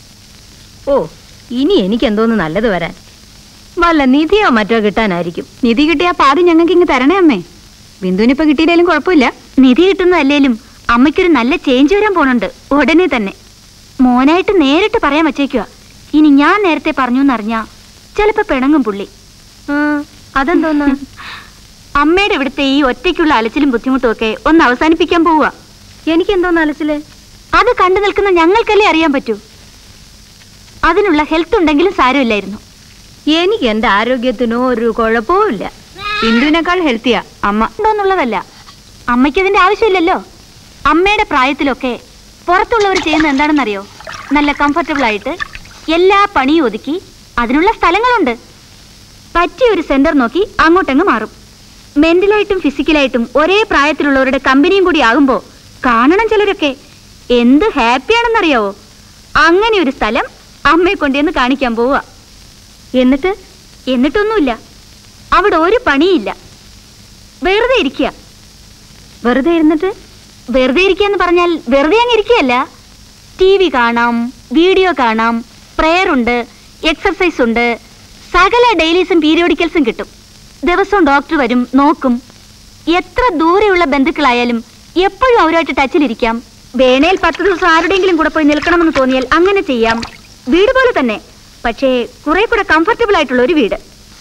ഓ ഇനി എനിക്ക് എന്തോന്ന് നല്ലത് വരാൻ വല്ല നിധിയോ മറ്റോ കിട്ടാനായിരിക്കും നിധി കിട്ടിയാ പാതി ഞങ്ങൾക്ക് ഇങ്ങ് തരണേ അമ്മേ ബിന്ദുവിനിപ്പോ കിട്ടിയില്ലേലും കുഴപ്പമില്ല നിധി കിട്ടുന്നതല്ലേലും അമ്മയ്ക്കൊരു നല്ല ചേഞ്ച് വരാൻ പോണുണ്ട് ഉടനെ തന്നെ മോനായിട്ട് നേരിട്ട് പറയാൻ വച്ചേക്കുക ഇനി ഞാൻ നേരത്തെ പറഞ്ഞു എന്നറിഞ്ഞാ ചിലപ്പോ പിണങ്ങും പുള്ളി അതെന്തോന്ന് അമ്മയുടെ ഇവിടുത്തെ ഈ ഒറ്റയ്ക്കുള്ള അലച്ചിലും ബുദ്ധിമുട്ടും ഒക്കെ ഒന്ന് അവസാനിപ്പിക്കാൻ പോവുക എനിക്ക് എന്തോന്ന് അലച്ചില് അത് കണ്ടു നിൽക്കുന്ന ഞങ്ങൾക്കല്ലേ അറിയാൻ പറ്റൂ അതിനുള്ള ഹെൽത്ത് ഉണ്ടെങ്കിലും സാരമില്ലായിരുന്നു എനിക്ക് എന്റെ ആരോഗ്യത്തിനോ ഒരു കുഴപ്പവും ഇല്ല ബിന്ദുവിനേക്കാൾ ഹെൽത്തിയാ അമ്മ ഉണ്ടോന്നുള്ളതല്ല അമ്മയ്ക്ക് അതിന്റെ ആവശ്യമില്ലല്ലോ അമ്മയുടെ പ്രായത്തിലൊക്കെ പുറത്തുള്ളവർ ചെയ്യുന്ന എന്താണെന്നറിയോ നല്ല കംഫർട്ടബിൾ ആയിട്ട് എല്ലാ പണിയും ഒതുക്കി അതിനുള്ള സ്ഥലങ്ങളുണ്ട് പറ്റിയ ഒരു സെന്റർ നോക്കി അങ്ങോട്ടങ്ങ് മാറും മെന്റലായിട്ടും ഫിസിക്കലായിട്ടും ഒരേ പ്രായത്തിലുള്ളവരുടെ കമ്പനിയും കൂടി ആകുമ്പോ കാണണം ചിലരൊക്കെ എന്ത് ഹാപ്പിയാണെന്നറിയാവോ അങ്ങനെ ഒരു സ്ഥലം അമ്മയെ കൊണ്ടുവന്ന് കാണിക്കാൻ പോവുക എന്നിട്ട് എന്നിട്ടൊന്നുമില്ല അവിടെ ഒരു പണിയില്ല വെറുതെ ഇരിക്കുക വെറുതെ ഇരുന്നിട്ട് വെറുതെ ഇരിക്കുക എന്ന് പറഞ്ഞാൽ വെറുതെ അങ്ങ് ഇരിക്കുകയല്ല ടി വി കാണാം വീഡിയോ കാണാം പ്രെയർ ഉണ്ട് എക്സർസൈസ് ഉണ്ട് സകല ഡെയിലീസും പീരിയോഡിക്കൽസും കിട്ടും ദിവസവും ഡോക്ടർ വരും നോക്കും എത്ര ദൂരെയുള്ള ബന്ധുക്കളായാലും എപ്പോഴും അവരുമായിട്ട് ടച്ചിലിരിക്കാം വേണേൽ പത്ത് ദിവസം ആരുടെയെങ്കിലും കൂടെ പോയി നിൽക്കണമെന്ന് തോന്നിയാൽ അങ്ങനെ ചെയ്യാം വീട് പോലെ തന്നെ പക്ഷേ കുറെ കൂടെ കംഫർട്ടബിൾ ആയിട്ടുള്ള ഒരു വീട്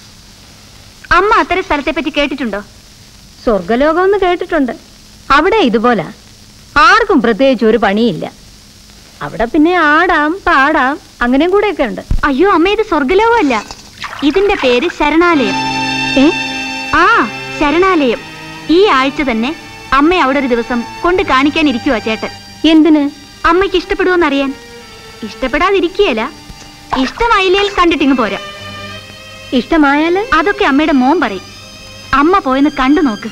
അമ്മ അത്തരം സ്ഥലത്തെ പറ്റി കേട്ടിട്ടുണ്ടോ സ്വർഗലോകം എന്ന് കേട്ടിട്ടുണ്ട് അവിടെ ഇതുപോലെ ആർക്കും പ്രത്യേകിച്ച് ഒരു പണിയില്ല അവിടെ പിന്നെ ആടാം പാടാം അങ്ങനെയും കൂടെയൊക്കെ ഉണ്ട് അയ്യോ അമ്മ ഇത് സ്വർഗലോകമല്ല ഇതിന്റെ പേര് ശരണാലയം ഏ ആ ശരണാലയം ഈ ആഴ്ച തന്നെ അമ്മ അവിടെ ഒരു ദിവസം കൊണ്ട് കാണിക്കാൻ ഇരിക്കുവാ ചേട്ടൻ എന്തിന് അമ്മയ്ക്ക് ഇഷ്ടപ്പെടുവോന്നറിയാൻ ഇഷ്ടപ്പെടാതിരിക്കുകയല്ല ഇഷ്ടമായില്ലേൽ കണ്ടിട്ടിങ്ങ് പോരാ ഇഷ്ടമായാല് അതൊക്കെ അമ്മയുടെ മോൻ പറയും അമ്മ പോയെന്ന് കണ്ടു നോക്ക്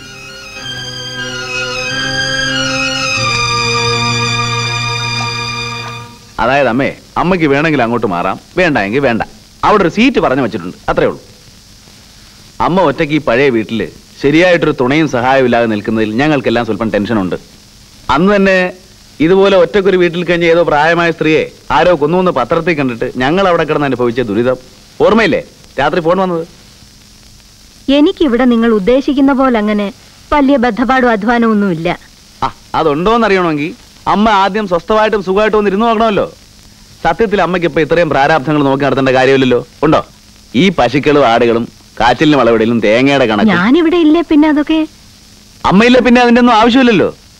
അതായത് അമ്മേ അമ്മയ്ക്ക് വേണമെങ്കിൽ അങ്ങോട്ട് മാറാം വേണ്ടെങ്കിൽ വേണ്ട അവിടെ ഒരു സീറ്റ് പറഞ്ഞു വെച്ചിട്ടുണ്ട് അത്രേ ഉള്ളൂ അമ്മ ഒറ്റയ്ക്ക് ഈ പഴയ വീട്ടിൽ ശരിയായിട്ടൊരു തുണയും സഹായവും ഇല്ലാതെ നിൽക്കുന്നതിൽ ഞങ്ങൾക്കെല്ലാം സ്വല്പം ടെൻഷനുണ്ട് അന്ന് തന്നെ ഇതുപോലെ ഒറ്റക്കൊരു വീട്ടിൽ കഴിഞ്ഞ ഏതോ പ്രായമായ സ്ത്രീയെ ആരോ കൊന്നുവന്ന് പത്രത്തിൽ കണ്ടിട്ട് ഞങ്ങൾ അവിടെ കിടന്ന് അനുഭവിച്ച ദുരിതം ഓർമ്മയില്ലേ രാത്രി ഫോൺ വന്നത് എനിക്കിവിടെ നിങ്ങൾ ഉദ്ദേശിക്കുന്ന പോലെ അങ്ങനെ വലിയ ബദ്ധപ്പാടും അധ്വാനവും ഒന്നുമില്ല ആ അതുണ്ടോന്ന് അറിയണമെങ്കിൽ അമ്മ ആദ്യം സ്വസ്ഥമായിട്ടും സുഖമായിട്ടും ഒന്ന് ഇരുന്ന് നോക്കണമല്ലോ സത്യത്തിൽ അമ്മയ്ക്ക് ഇപ്പൊ ഇത്രയും പ്രാരാബ്ധങ്ങൾ നോക്കി നടത്തേണ്ട കാര്യമില്ലല്ലോ ഉണ്ടോ ഈ പശുക്കളും ആടുകളും കാച്ചിലിനും വളവിടലും തേങ്ങയുടെ കണക്കും ഞാനിവിടെ ഇല്ലേ പിന്നെ അതൊക്കെ അമ്മയില്ല പിന്നെ അതിന്റെ ഒന്നും ആവശ്യമില്ലല്ലോ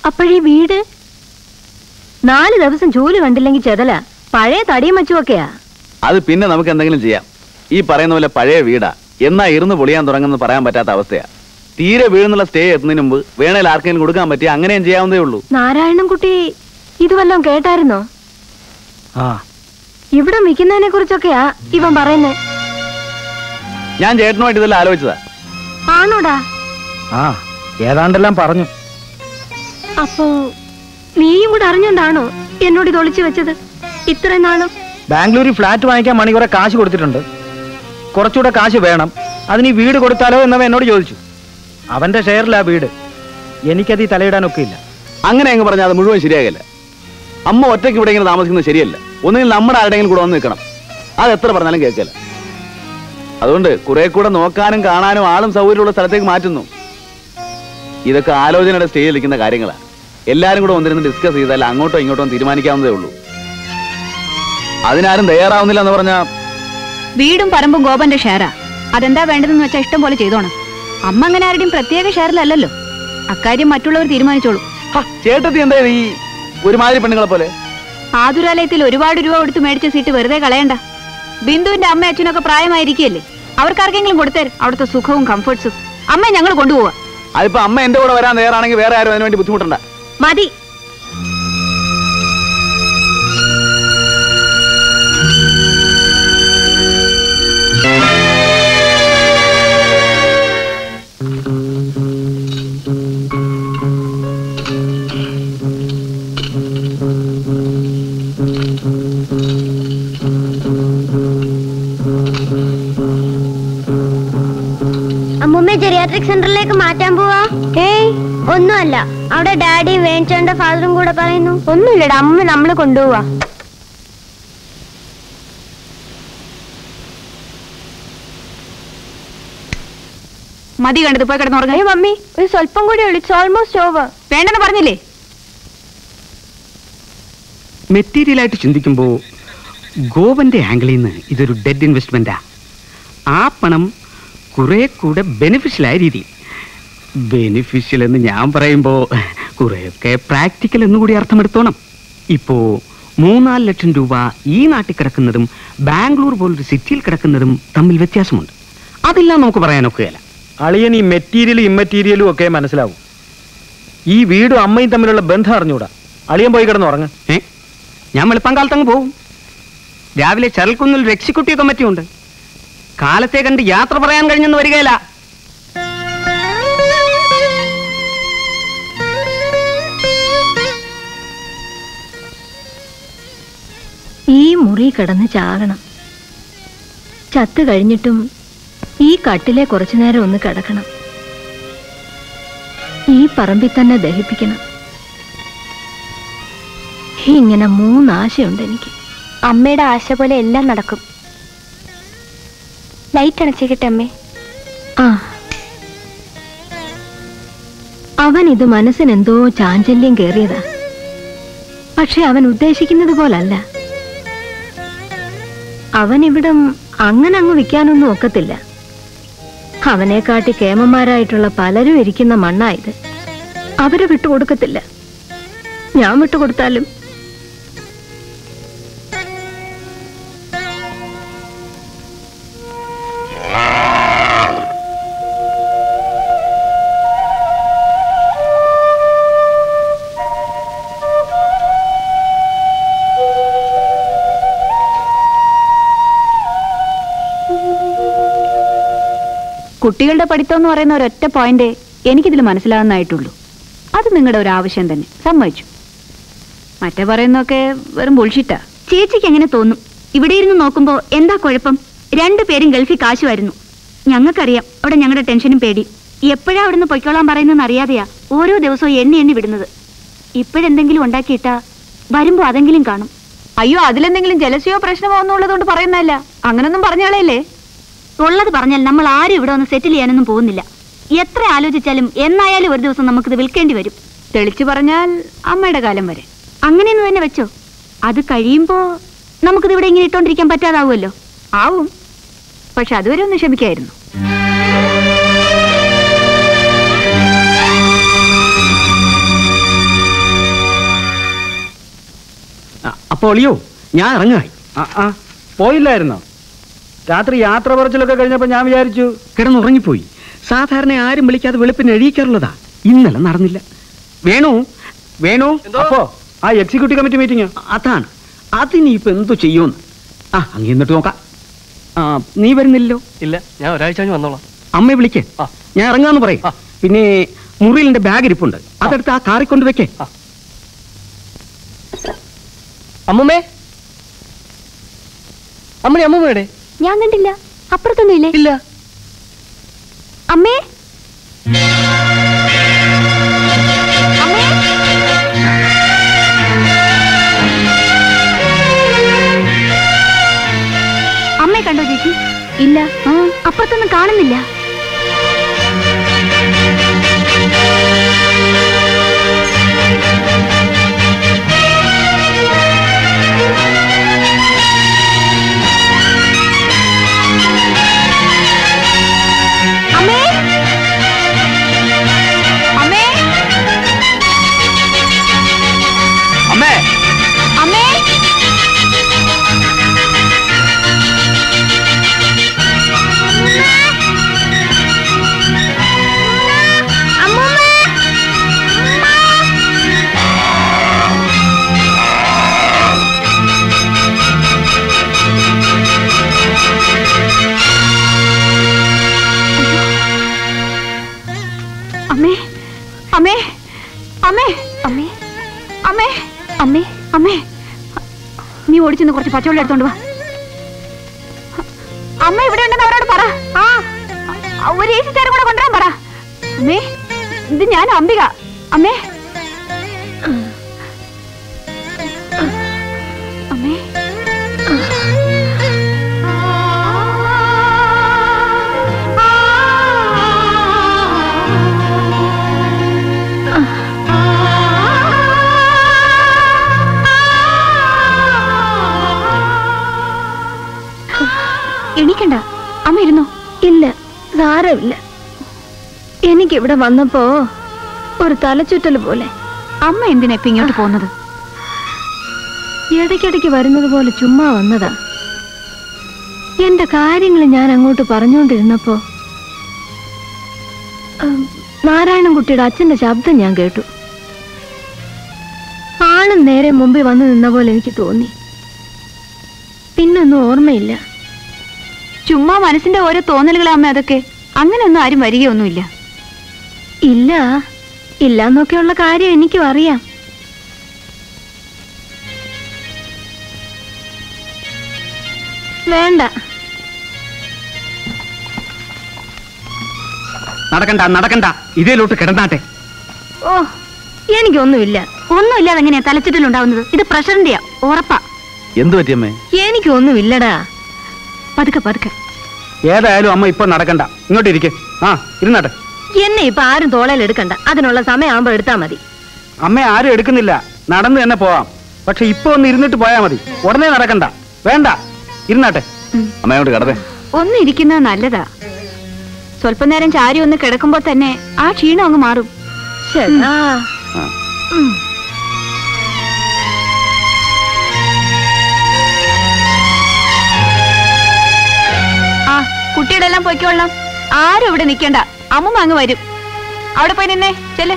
അപ്പോഴീ വീട് നാല് ദിവസം ജോലി കണ്ടില്ലെങ്കിൽ ചെതല പഴയ തടിയും വെച്ചുമൊക്കെയാ അത് പിന്നെ നമുക്ക് എന്തെങ്കിലും ചെയ്യാം ഈ പറയുന്ന പോലെ പഴയ വീടാ എന്നാ ഇരുന്ന് പൊളിയാൻ തുടങ്ങുന്നത് പറയാൻ പറ്റാത്ത അവസ്ഥയാ തീരെ വീഴുന്നുള്ള സ്റ്റേ എത്തുന്നതിന് മുമ്പ് വേണേൽ ആർക്കെങ്കിലും കൊടുക്കാൻ പറ്റി അങ്ങനെയും ചെയ്യാവുന്നതേ ഉള്ളൂ നാരായണൻ കുട്ടി ഇത് വല്ലതും കേട്ടായിരുന്നോ ആ ഇവിടെ വിൽക്കുന്നതിനെ കുറിച്ചൊക്കെയാ ഇവൻ പറയുന്നേ ഞാൻ ചേട്ടനുമായിട്ട് ഇതെല്ലാം ആലോചിച്ചതാ ആണോടാ ആ ഏതാണ്ടെല്ലാം പറഞ്ഞു അപ്പോ നീയും കൂടെ അറിഞ്ഞോണ്ടാണോ എന്നോട് ഇത് ഒളിച്ചു വെച്ചത് ഇത്രയും നാളും ബാംഗ്ലൂരിൽ ഫ്ലാറ്റ് വാങ്ങിക്കാൻ മണി കുറെ കാശ് കൊടുത്തിട്ടുണ്ട് കുറച്ചുകൂടെ കാശ് വേണം അതിന് ഈ വീട് കൊടുത്താലോ എന്നവൻ എന്നോട് ചോദിച്ചു അവന്റെ ഷെയറിലാ വീട് എനിക്കത് ഈ തലയിടാനൊക്കെ ഇല്ല അങ്ങനെ അങ്ങ് പറഞ്ഞാൽ അത് മുഴുവൻ ശരിയാകില്ല അമ്മ ഒറ്റയ്ക്ക് ഇവിടെ ഇങ്ങനെ താമസിക്കുന്നത് ശരിയല്ല ഒന്നുകിൽ നമ്മുടെ ആരുടെയെങ്കിലും കൂടെ വന്ന് നിൽക്കണം അത് എത്ര പറഞ്ഞാലും കേൾക്കില്ല അതുകൊണ്ട് കുറെ കൂടെ നോക്കാനും കാണാനും ആളും സൗകര്യമുള്ള സ്ഥലത്തേക്ക് മാറ്റുന്നു ഇതൊക്കെ ആലോചനയുടെ സ്റ്റേജിൽ ഇരിക്കുന്ന കാര്യങ്ങളാണ് എല്ലാരും കൂടെ വന്നിരുന്ന് ഡിസ്കസ് ചെയ്താൽ അങ്ങോട്ടോ ഇങ്ങോട്ടോ തീരുമാനിക്കാവുന്നതേ ഉള്ളൂ അതിനാരും തയ്യാറാവുന്നില്ല എന്ന് പറഞ്ഞാൽ വീടും പറമ്പും ഗോപന്റെ ഷെയറാ അതെന്താ വേണ്ടതെന്ന് വെച്ചാൽ ഇഷ്ടം പോലെ ചെയ്തോണം അമ്മ അങ്ങനെ ആരുടെയും പ്രത്യേക ഷെയറിലല്ലല്ലോ അക്കാര്യം മറ്റുള്ളവർ തീരുമാനിച്ചോളൂ ചേട്ടത്തി എന്താ ഈ ഒരുമാതിരി പെണ്ണുങ്ങളെ പോലെ ആതുരാലയത്തിൽ ഒരുപാട് രൂപ കൊടുത്ത് മേടിച്ച സീറ്റ് വെറുതെ കളയണ്ട ബിന്ദുവിന്റെ അമ്മ അച്ഛനൊക്കെ പ്രായമായിരിക്കുകയല്ലേ അവർക്കാർക്കെങ്കിലും കൊടുത്തേരും അവിടുത്തെ സുഖവും കംഫർട്ട്സും അമ്മ ഞങ്ങൾ കൊണ്ടുപോവാ അതിപ്പോ അമ്മ എന്റെ കൂടെ വരാൻ തയ്യാറാണെങ്കിൽ വേറെ ആരും അതിന് വേണ്ടി ബുദ്ധിമുട്ടണ്ട മതി അമ്മൂമ്മ ജെറിയാട്രിക് സെന്ററിലേക്ക് മാറ്റാൻ പോവാ ഏയ് ഒന്നുമല്ല അവിടെ ഡാഡിയും വേണിച്ചേണ്ട ഫാദറും കൂടെ പറയുന്നു ഒന്നുമില്ലടാ അമ്മ നമ്മള് കൊണ്ടുപോവാ മതി കണ്ടത് പോയി കിടന്നുറങ്ങ മമ്മി ഒരു സ്വല്പം കൂടി ഇറ്റ്സ് ഓൾമോസ്റ്റ് ഓവർ വേണ്ടെന്ന് പറഞ്ഞില്ലേ മെറ്റീരിയലായിട്ട് ചിന്തിക്കുമ്പോൾ ഗോവന്റെ ആംഗിളിൽ നിന്ന് ഇതൊരു ഡെഡ് ഇൻവെസ്റ്റ്മെന്റാ ആ പണം കുറെ കൂടെ ബെനിഫിഷ്യലായ രീതി ബെനിഫിഷ്യൽ എന്ന് ഞാൻ പറയുമ്പോൾ കുറെയൊക്കെ പ്രാക്ടിക്കൽ എന്നുകൂടി അർത്ഥമെടുത്തോണം ഇപ്പോ മൂന്നാല് ലക്ഷം രൂപ ഈ നാട്ടിൽ കിടക്കുന്നതും ബാംഗ്ലൂർ പോലൊരു സിറ്റിയിൽ കിടക്കുന്നതും തമ്മിൽ വ്യത്യാസമുണ്ട് അതെല്ലാം നമുക്ക് പറയാനൊക്കുകയല്ല അളിയൻ ഈ മെറ്റീരിയലും ഇമ്മറ്റീരിയലും ഒക്കെ മനസ്സിലാവും ഈ വീടും അമ്മയും തമ്മിലുള്ള ബന്ധം അറിഞ്ഞൂടാ അളിയൻ പോയി കിടന്ന് ഉറങ്ങ ഏ ഞാൻ വെളുപ്പം കാലത്തങ്ങ് പോവും രാവിലെ ചരൽക്കുന്നിൽ ഒരു എക്സിക്യൂട്ടീവ് കമ്മിറ്റി ഉണ്ട് കാലത്തെ കണ്ട് യാത്ര പറയാൻ കഴിഞ്ഞെന്ന് വരികയില്ല ഈ മുറി കിടന്ന് ചാകണം ചത്തു കഴിഞ്ഞിട്ടും ഈ കട്ടിലെ കുറച്ചു നേരം ഒന്ന് കിടക്കണം ഈ പറമ്പിൽ തന്നെ ദഹിപ്പിക്കണം ഇങ്ങനെ മൂന്നാശയുണ്ട് എനിക്ക് അമ്മയുടെ ആശ പോലെ എല്ലാം നടക്കും ലൈറ്റ് അണച്ചേക്കട്ടെ അമ്മേ ആ അവൻ ഇത് മനസ്സിനെന്തോ ചാഞ്ചല്യം കേറിയതാ പക്ഷെ അവൻ ഉദ്ദേശിക്കുന്നത് പോലല്ല അവൻ ഇവിടം അങ്ങനെ അങ്ങ് വിൽക്കാനൊന്നും ഒക്കത്തില്ല അവനെക്കാട്ടി കേമന്മാരായിട്ടുള്ള പലരും ഇരിക്കുന്ന മണ്ണാ ഇത് അവരെ വിട്ടുകൊടുക്കത്തില്ല ഞാൻ വിട്ടുകൊടുത്താലും കുട്ടികളുടെ പഠിത്തം എന്ന് പറയുന്ന ഒരൊറ്റ പോയിന്റ് എനിക്കിതിൽ മനസ്സിലാകുന്നതായിട്ടുള്ളൂ അത് നിങ്ങളുടെ ഒരു ആവശ്യം തന്നെ സമ്മതിച്ചു മറ്റേ പറയുന്നൊക്കെ വെറും ബുൾഷിറ്റാ ചേച്ചിക്ക് എങ്ങനെ തോന്നും ഇവിടെ ഇരുന്ന് നോക്കുമ്പോ എന്താ കുഴപ്പം രണ്ടുപേരും ഗൾഫിൽ കാശുമായിരുന്നു ഞങ്ങൾക്കറിയാം അവിടെ ഞങ്ങളുടെ ടെൻഷനും പേടി എപ്പോഴാ അവിടുന്ന് പൊയ്ക്കോളാൻ പറയുന്നതെന്ന് അറിയാതെയാ ഓരോ ദിവസവും എണ്ണി എണ്ണി വിടുന്നത് ഇപ്പോഴെന്തെങ്കിലും ഉണ്ടാക്കിയിട്ടാ വരുമ്പോ അതെങ്കിലും കാണും അയ്യോ അതിലെന്തെങ്കിലും ജലസ്യോ പ്രശ്നമോ എന്നുള്ളതുകൊണ്ട് പറയുന്നതല്ല അങ്ങനൊന്നും പറഞ്ഞാളല്ലേ ഉള്ളത് പറഞ്ഞാൽ നമ്മൾ ആരും ഇവിടെ ഒന്ന് സെറ്റിൽ ചെയ്യാനൊന്നും പോകുന്നില്ല എത്ര ആലോചിച്ചാലും എന്നായാലും ഒരു ദിവസം നമുക്കിത് വിൽക്കേണ്ടി വരും തെളിച്ചു പറഞ്ഞാൽ അമ്മയുടെ കാലം വരെ അങ്ങനെയെന്ന് തന്നെ വെച്ചോ അത് കഴിയുമ്പോ നമുക്കിത് ഇവിടെ ഇങ്ങനെ ഇട്ടോണ്ടിരിക്കാൻ പറ്റാതാവുമല്ലോ ആവും പക്ഷെ അതുവരെ ഒന്ന് ക്ഷമിക്കായിരുന്നു അപ്പൊ ഒളിയോ ഞാൻ ഇറങ്ങായി ആ ആ പോയില്ലായിരുന്നോ രാത്രി യാത്ര പറച്ചിലൊക്കെ കഴിഞ്ഞപ്പോ ഞാൻ വിചാരിച്ചു കിടന്നുറങ്ങിപ്പോയി സാധാരണ ആരും വിളിക്കാതെ വെളുപ്പിന് എഴുതിക്കാറുള്ളതാ ഇന്നലെ നടന്നില്ല വേണു വേണു അപ്പോ ആ എക്സിക്യൂട്ടീവ് കമ്മിറ്റി മീറ്റിംഗ് അതാണ് അതിനിപ്പോ എന്തോ ചെയ്യുമെന്ന് ആ അങ്ങ് എന്നിട്ട് നോക്കാം ആ നീ വരുന്നില്ലല്ലോ ഇല്ല ഞാൻ ഒരാഴ്ച കഴിഞ്ഞ് വന്നോളാം അമ്മയെ വിളിക്കേ ഞാൻ ഇറങ്ങാന്ന് പറയും പിന്നെ മുറിയിൽ എന്റെ ബാഗ് ഇരിപ്പുണ്ട് അതെടുത്ത് ആ കാറിൽ കൊണ്ട് വെക്കേ അമ്മുമ്മേ അമ്മണി അമ്മൂമ്മയുടെ ഞാൻ കണ്ടില്ല അപ്പുറത്തൊന്നും ഇല്ലേ ഇല്ല അമ്മേ അമ്മയെ കണ്ടോ ചേച്ചി ഇല്ല അപ്പുറത്തൊന്നും കാണുന്നില്ല അമ്മേ അമ്മേ അമ്മേ അമ്മേ അമ്മേ അമ്മേ അമ്മേ അമ്മേ അമ്മേ അമ്മേ അമ്മേ നീ ഓടിച്ചെന്ന് കുറച്ച് പച്ചവെള്ളം എടുത്തോണ്ട് വാ അമ്മ ഇവിടെ ഉണ്ടെന്ന് അവരോട് പറ ആ ഒരു ഏസി ചേരും കൂടെ കൊണ്ടുവരാൻ പറ അമ്മേ ഇത് ഞാൻ അംബിക അമ്മേ അമ്മേ എണീക്കണ്ട അമ്മ ഇരുന്നോ ഇല്ല സാരമില്ല എനിക്കിവിടെ വന്നപ്പോ ഒരു തലച്ചുറ്റൽ പോലെ അമ്മ എന്തിനാ ഇപ്പൊ ഇങ്ങോട്ട് പോകുന്നത് ഇടയ്ക്കിടയ്ക്ക് വരുന്നത് പോലെ ചുമ്മാ വന്നതാ എന്റെ കാര്യങ്ങൾ ഞാൻ അങ്ങോട്ട് പറഞ്ഞുകൊണ്ടിരുന്നപ്പോ ഉം, നാരായണൻകുട്ടിയുടെ അച്ഛന്റെ ശബ്ദം ഞാൻ കേട്ടു ആളും നേരെ മുമ്പിൽ വന്നു നിന്ന പോലെ എനിക്ക് തോന്നി പിന്നൊന്നും ഓർമ്മയില്ല ചുമ്മാ മനസ്സിന്റെ ഓരോ തോന്നലുകളാ അമ്മ അതൊക്കെ അങ്ങനെയൊന്നും ആരും വരികയൊന്നുമില്ല ഇല്ല ഇല്ലാന്നൊക്കെയുള്ള കാര്യം എനിക്കും അറിയാം വേണ്ട നടക്കണ്ട നടക്കണ്ട ഇതേലോട്ട് കിടന്നാട്ടെ ഓ എനിക്കൊന്നുമില്ല ഒന്നുമില്ലാതെ എങ്ങനെയാ തലച്ചുറ്റലുണ്ടാവുന്നത് ഇത് പ്രഷറിന്റെയാ ഉറപ്പാ എന്തു പറ്റിയമ്മേ എനിക്കൊന്നുമില്ലടാ പതുക്കെ പതുക്കെ ഏതായാലും അമ്മ ഇപ്പൊ നടക്കണ്ട ഇങ്ങോട്ട് ഇരിക്കെ ആ ഇരുന്നാട്ടെ എന്നെ ഇപ്പൊ ആരും തോളയിൽ എടുക്കണ്ട അതിനുള്ള സമയമാകുമ്പോ എടുത്താ മതി അമ്മ ആരും എടുക്കുന്നില്ല നടന്നു തന്നെ പോവാം പക്ഷെ ഇപ്പൊ ഒന്ന് ഇരുന്നിട്ട് പോയാ മതി ഉടനെ നടക്കണ്ട വേണ്ട ഇരുന്നാട്ടെ അമ്മയോട് കിടന്നേ ഒന്ന് ഇരിക്കുന്നത് നല്ലതാ സ്വല്പ നേരം ചാരി ഒന്ന് കിടക്കുമ്പോ തന്നെ ആ ക്ഷീണം അങ്ങ് മാറും ശരാ ആ കുട്ടിയുടെ എല്ലാം പൊയ്ക്കോളാം ആരും ഇവിടെ നിക്കണ്ട അമ്മ അങ്ങ് വരും അവിടെ പോയി നിന്നേ ചെല്ല്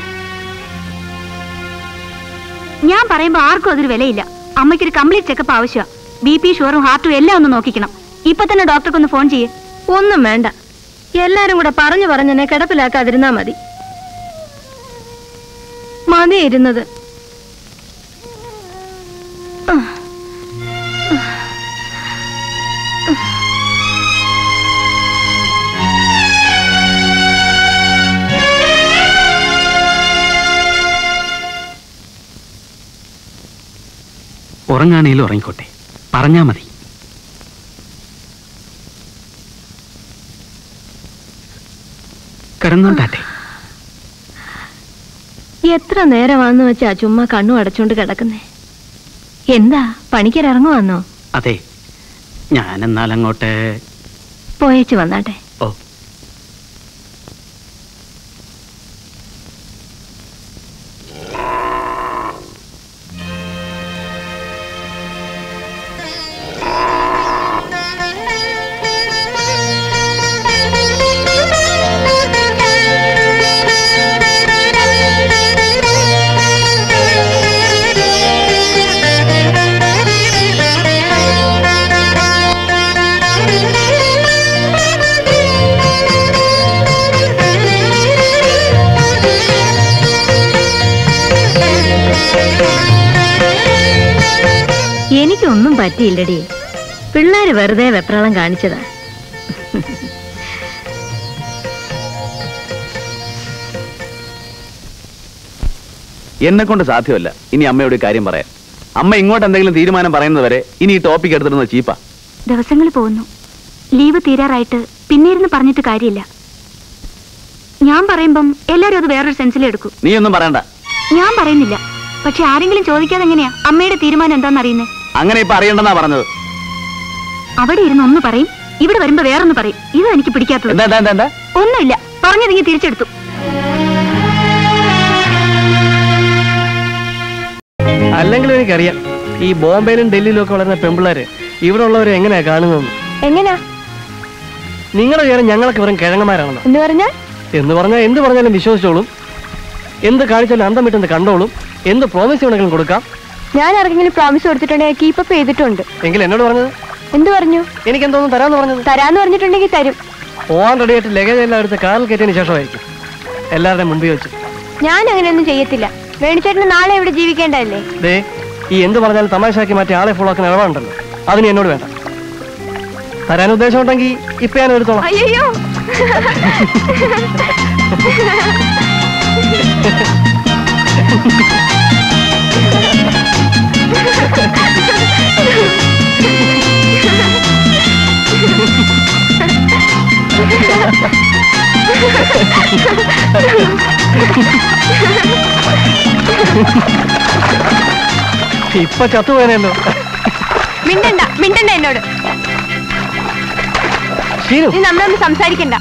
ഞാൻ പറയുമ്പോ ആർക്കും അതൊരു വിലയില്ല അമ്മയ്ക്കൊരു കംപ്ലീറ്റ് ചെക്കപ്പ് ആവശ്യമാണ് ബി പി ഷുഗറും ഹാർട്ടും എല്ലാം ഒന്ന് നോക്കിക്കണം ഇപ്പൊ തന്നെ ഡോക്ടർക്ക് ഒന്ന് ഫോൺ ചെയ്യേ ഒന്നും വേണ്ട എല്ലാരും കൂടെ പറഞ്ഞു പറഞ്ഞെന്നെ കിടപ്പിലാക്കാതിരുന്നാ മതി മതി ഇരുന്നത് ഉറങ്ങാണേലും ഉറങ്ങിക്കോട്ടെ പറഞ്ഞാ മതി കിടന്നോണ്ടാട്ടെ എത്ര നേരമാന്ന് വെച്ചാ ചുമ്മാ കണ്ണു അടച്ചോണ്ട് കിടക്കുന്നേ എന്താ പണിക്കരങ്ങുവാന്നോ അതെ ഞാൻ എന്നാൽ അങ്ങോട്ട് പോയേച്ച് വന്നാട്ടെ ഓ ഒന്നും പറ്റിയില്ലടി പിള്ളേര് വെറുതെ വെപ്രാളം കാണിച്ചതാ എന്നെ കൊണ്ട് സാധ്യമല്ല ഇനി അമ്മയോട് ഈ കാര്യം പറയാൻ അമ്മ ഇങ്ങോട്ട് എന്തെങ്കിലും തീരുമാനം പറയുന്നത് വരെ ഇനി ഈ ടോപ്പിക് എടുത്തിരുന്നത് ചീപ്പാ ദിവസങ്ങൾ പോകുന്നു ലീവ് തീരാറായിട്ട് പിന്നെ ഇരുന്ന് പറഞ്ഞിട്ട് കാര്യമില്ല ഞാൻ പറയുമ്പം എല്ലാരും അത് വേറൊരു സെൻസിലെടുക്കും നീ ഒന്നും പറയണ്ട ഞാൻ പറയുന്നില്ല പക്ഷെ ആരെങ്കിലും ചോദിക്കാതെ എങ്ങനെയാ അമ്മയുടെ തീരുമാനം എന്താണെന്ന് അറിയുന്നത് അങ്ങനെ ഇപ്പൊ അറിയണ്ടെന്നാ പറഞ്ഞത് അവിടെ ഇരുന്ന് ഒന്ന് പറയും ഇവിടെ വരുമ്പോ വേറൊന്ന് പറയും ഇത് എനിക്ക് പിടിക്കാത്തത് എന്താ എന്താ എന്താ എന്താ ഒന്നുമില്ല പറഞ്ഞതിങ്ങി തിരിച്ചെടുത്തു അല്ലെങ്കിൽ എനിക്കറിയാം ഈ ബോംബെയിലും ഡൽഹിയിലും ഒക്കെ വളരുന്ന പെമ്പിള്ളേര് ഇവിടെ ഉള്ളവരെ എങ്ങനെയാ കാണുന്നതെന്ന് എങ്ങനാ നിങ്ങളുടെ വിചാരം ഞങ്ങളൊക്കെ വെറും കിഴങ്ങന്മാരാണെന്ന് എന്ന് പറഞ്ഞാൽ എന്ന് പറഞ്ഞാൽ എന്ത് പറഞ്ഞാലും വിശ്വസിച്ചോളും എന്ത് കാണിച്ചാലും അന്തം വിട്ടെന്ന് കണ്ടോളും എന്ത് പ്രോമിസ് വേണമെങ്കിലും കൊടുക്കാം ഞാൻ ആർക്കെങ്കിലും പ്രോമിസ് കൊടുത്തിട്ടുണ്ടെങ്കിൽ കീപ്പപ്പ് ചെയ്തിട്ടുണ്ട് എങ്കിൽ എന്നോട് പറഞ്ഞത് എന്ത് പറഞ്ഞു എനിക്ക് എന്തോന്നും തരാമെന്ന് പറഞ്ഞത് തരാന്ന് പറഞ്ഞിട്ടുണ്ടെങ്കിൽ തരും പോവാൻ റെഡിയായിട്ട് ലഗേജ് എല്ലാം എടുത്ത് കാറിൽ കയറ്റിയതിന് ശേഷമായിരിക്കും എല്ലാവരുടെയും മുമ്പിൽ വെച്ച് ഞാൻ അങ്ങനെയൊന്നും ചെയ്യത്തില്ല വേണിച്ചേട്ടന് നാളെ ഇവിടെ ജീവിക്കേണ്ടതല്ലേ ദേ ഈ എന്ത് പറഞ്ഞാലും തമാശയാക്കി മാറ്റി ആളെ ഫുള്ളാക്കുന്ന ഇളവുണ്ടല്ലോ അതിന് എന്നോട് വേണ്ട തരാൻ ഉദ്ദേശം ഉണ്ടെങ്കിൽ ഇപ്പൊ ഞാൻ എടുത്തോളാം അയ്യോ ഇപ്പൊ ചത്തുപോയനല്ലോ മിണ്ടണ്ട മിണ്ടണ്ട എന്നോട് ഷീനു നീ നമ്മളൊന്ന് സംസാരിക്കണ്ട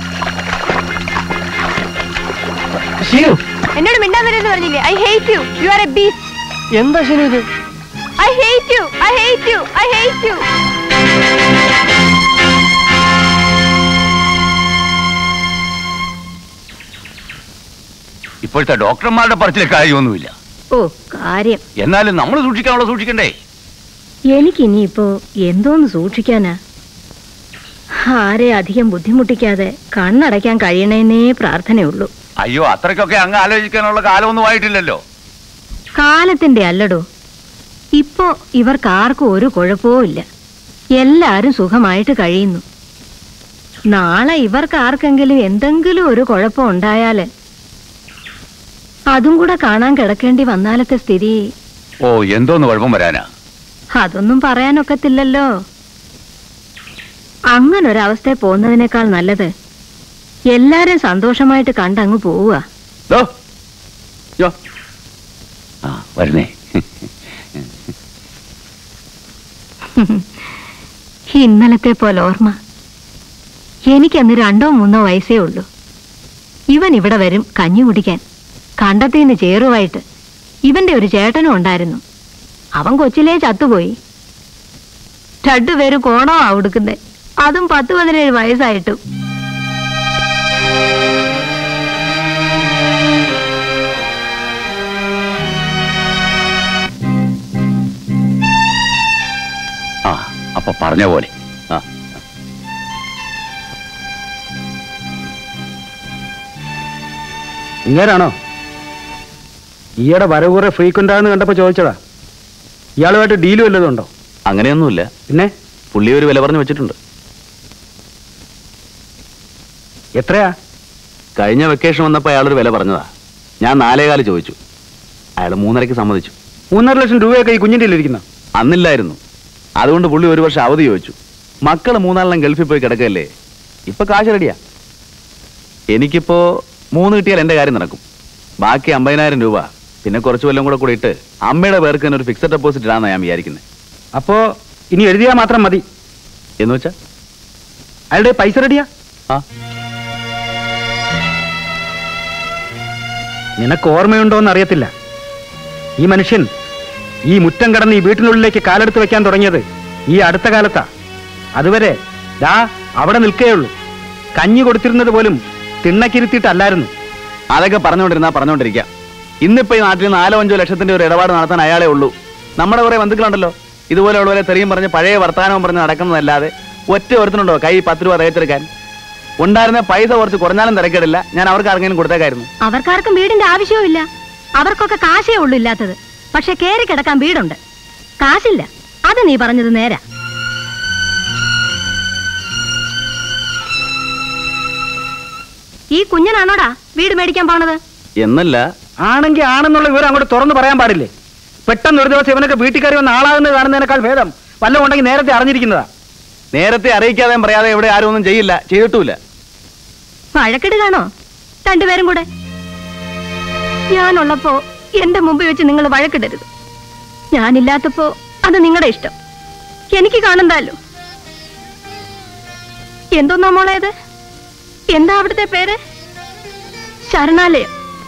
ഷീനു എന്നോട് മിണ്ടാൻ വരെന്ന് പറഞ്ഞില്ലേ I hate you you are a beast എന്താ ഷീനു ഇത് I hate you I hate you I hate you ഇപ്പോഴത്തെ ഡോക്ടർമാരുടെ പറച്ചിൽ കാര്യമൊന്നുമില്ല ഓ കാര്യം എന്നാലും നമ്മൾ സൂക്ഷിക്കാനുള്ള സൂക്ഷിക്കണ്ടേ എനിക്കിനിയിപ്പോ എന്തോന്ന് സൂക്ഷിക്കാനാ ആരെ അധികം ബുദ്ധിമുട്ടിക്കാതെ കണ്ണടയ്ക്കാൻ കഴിയണേന്നേ പ്രാർത്ഥനയുള്ളൂ അയ്യോ അത്രയ്ക്കൊക്കെ അങ്ങ് ആലോചിക്കാനുള്ള കാലമൊന്നും ആയിട്ടില്ലല്ലോ കാലത്തിന്റെ അല്ലടോ ഇപ്പോ ഇവർക്ക് ആർക്കും ഒരു കുഴപ്പവും ഇല്ല എല്ലാരും സുഖമായിട്ട് കഴിയുന്നു നാളെ ഇവർക്ക് ആർക്കെങ്കിലും എന്തെങ്കിലും ഒരു കുഴപ്പം ഉണ്ടായാല് അതും കൂടെ കാണാൻ കിടക്കേണ്ടി വന്നാലത്തെ സ്ഥിതി ഓ എന്തോന്ന് കുഴപ്പം വരാനാ അതൊന്നും പറയാനൊക്കത്തില്ലല്ലോ അങ്ങനൊരവസ്ഥ പോകുന്നതിനേക്കാൾ നല്ലത് എല്ലാരും സന്തോഷമായിട്ട് കണ്ടങ്ങ് പോവുക ദോ, യ്യോ. ആ വരുന്നേ ഇന്നലത്തെ പോലെ ഓർമ്മ എനിക്കന്ന് രണ്ടോ മൂന്നോ വയസ്സേ ഉള്ളൂ ഇവൻ ഇവിടെ വരും കഞ്ഞി കുടിക്കാൻ കണ്ടത്തിന്ന് ചേറുമായിട്ട് ഇവന്റെ ഒരു ചേട്ടനും ഉണ്ടായിരുന്നു അവൻ കൊച്ചിലേ ചത്തുപോയി രണ്ടുപേരും കോണമാ ഉടുക്കുന്നേ അതും പത്ത് പതിനേഴ് വയസ്സായിട്ടും ആ അപ്പൊ പറഞ്ഞ പോലെ ആ ഇങ്ങനാണോ ഈയുടെ വരവ് കുറെ ഫ്രീക്വന്റ് ആണെന്ന് കണ്ടപ്പോ ചോദിച്ചതാ ഇയാളുമായിട്ട് ഡീല് വല്ലതും ഉണ്ടോ അങ്ങനെയൊന്നുമില്ല പിന്നെ പുള്ളി ഒരു വില പറഞ്ഞു വെച്ചിട്ടുണ്ട് എത്രയാ കഴിഞ്ഞ വെക്കേഷൻ വന്നപ്പോ അയാളൊരു വില പറഞ്ഞതാ ഞാൻ നാലേകാല് ചോദിച്ചു അയാൾ മൂന്നരയ്ക്ക് സമ്മതിച്ചു മൂന്നര ലക്ഷം രൂപയൊക്കെ ഈ കുഞ്ഞിൻ്റെ ഇരിക്കുന്ന അന്നില്ലായിരുന്നു അതുകൊണ്ട് പുള്ളി ഒരു വർഷം അവധി ചോദിച്ചു മക്കള് മൂന്നാലെണ്ണം ഗൾഫിൽ പോയി കിടക്കല്ലേ ഇപ്പൊ കാശ് റെഡിയാ എനിക്കിപ്പോ മൂന്ന് കിട്ടിയാൽ എന്റെ കാര്യം നടക്കും ബാക്കി അമ്പതിനായിരം രൂപ പിന്നെ കുറച്ച് കൊല്ലം കൂടെ കൂടി ഇട്ട് അമ്മയുടെ പേർക്ക് തന്നെ ഒരു ഫിക്സഡ് ഡെപ്പോസിറ്റ് ഇടാന്നാ ഞാൻ വിചാരിക്കുന്നത് അപ്പോ ഇനി എഴുതിയാൽ മാത്രം മതി എന്ന് വെച്ചാ അയാളുടെ പൈസ റെഡിയാ ആ നിനക്ക് ഓർമ്മയുണ്ടോ എന്ന് അറിയത്തില്ല ഈ മനുഷ്യൻ ഈ മുറ്റം കടന്ന് ഈ വീട്ടിനുള്ളിലേക്ക് കാലെടുത്ത് വെക്കാൻ തുടങ്ങിയത് ഈ അടുത്ത കാലത്താ അതുവരെ ദാ അവിടെ നിൽക്കേയുള്ളൂ കഞ്ഞി കൊടുത്തിരുന്നത് പോലും തിണ്ണക്കിരുത്തിയിട്ടല്ലായിരുന്നു അതൊക്കെ പറഞ്ഞുകൊണ്ടിരുന്നാ പറഞ്ഞുകൊണ്ടിരിക്കാം ഇന്നിപ്പോ ഈ നാട്ടിൽ നാലോ അഞ്ചോ ലക്ഷത്തിന്റെ ഒരു ഇടപാട് നടത്താൻ അയാളെ ഉള്ളൂ നമ്മുടെ കുറെ ബന്ധുക്കളുണ്ടല്ലോ ഇതുപോലെയുള്ളവരെ തെറിയും പറഞ്ഞ് പഴയ വർത്തമാനവും പറഞ്ഞ് നടക്കുന്നതല്ലാതെ ഒറ്റ ഒരുത്തനുണ്ടോ കൈ പത്ത് രൂപ തയ്ച്ചെടുക്കാൻ ഉണ്ടായിരുന്ന പൈസ കുറച്ച് കുറഞ്ഞാലും തിരക്കേടില്ല ഞാൻ അവർക്ക് ആർക്കെങ്കിലും കൊടുത്തേക്കായിരുന്നു അവർക്കാർക്കും വീടിന്റെ ആവശ്യവും ഇല്ല അവർക്കൊക്കെ കാശേ ഉള്ളൂ ഇല്ലാത്തത് പക്ഷെ കേറി കിടക്കാൻ വീടുണ്ട് കാശില്ല അത് നീ പറഞ്ഞത് നേരാ ഈ കുഞ്ഞനാണോടാ വീട് മേടിക്കാൻ പോണത് എന്നല്ല ആണെങ്കിൽ ആണെന്നുള്ള വിവരം അങ്ങോട്ട് തുറന്നു പറയാൻ പാടില്ലേ പെട്ടെന്ന് ഒരു ദിവസം ഇവനൊക്കെ വീട്ടിൽ കയറി വന്ന് ആളാകുന്നത് കാണുന്നതിനേക്കാൾ ഭേദം വല്ലതും ഉണ്ടെങ്കിൽ നേരത്തെ അറിഞ്ഞിരിക്കുന്നതാ നേരത്തെ അറിയിക്കാതെ പറയാതെ ഇവിടെ ആരും ഒന്നും ചെയ്യില്ല ചെയ്തിട്ടുമില്ല വഴക്കിടുകയാണോ രണ്ടുപേരും കൂടെ ഞാനുള്ളപ്പോ എന്റെ മുമ്പിൽ വെച്ച് നിങ്ങൾ വഴക്കിടരുത് ഞാനില്ലാത്തപ്പോ അത് നിങ്ങളുടെ ഇഷ്ടം എനിക്ക് കാണണ്ടല്ലോ എന്തോന്നാ മോളേത് എന്താ അവിടുത്തെ പേര് ശരണാലയം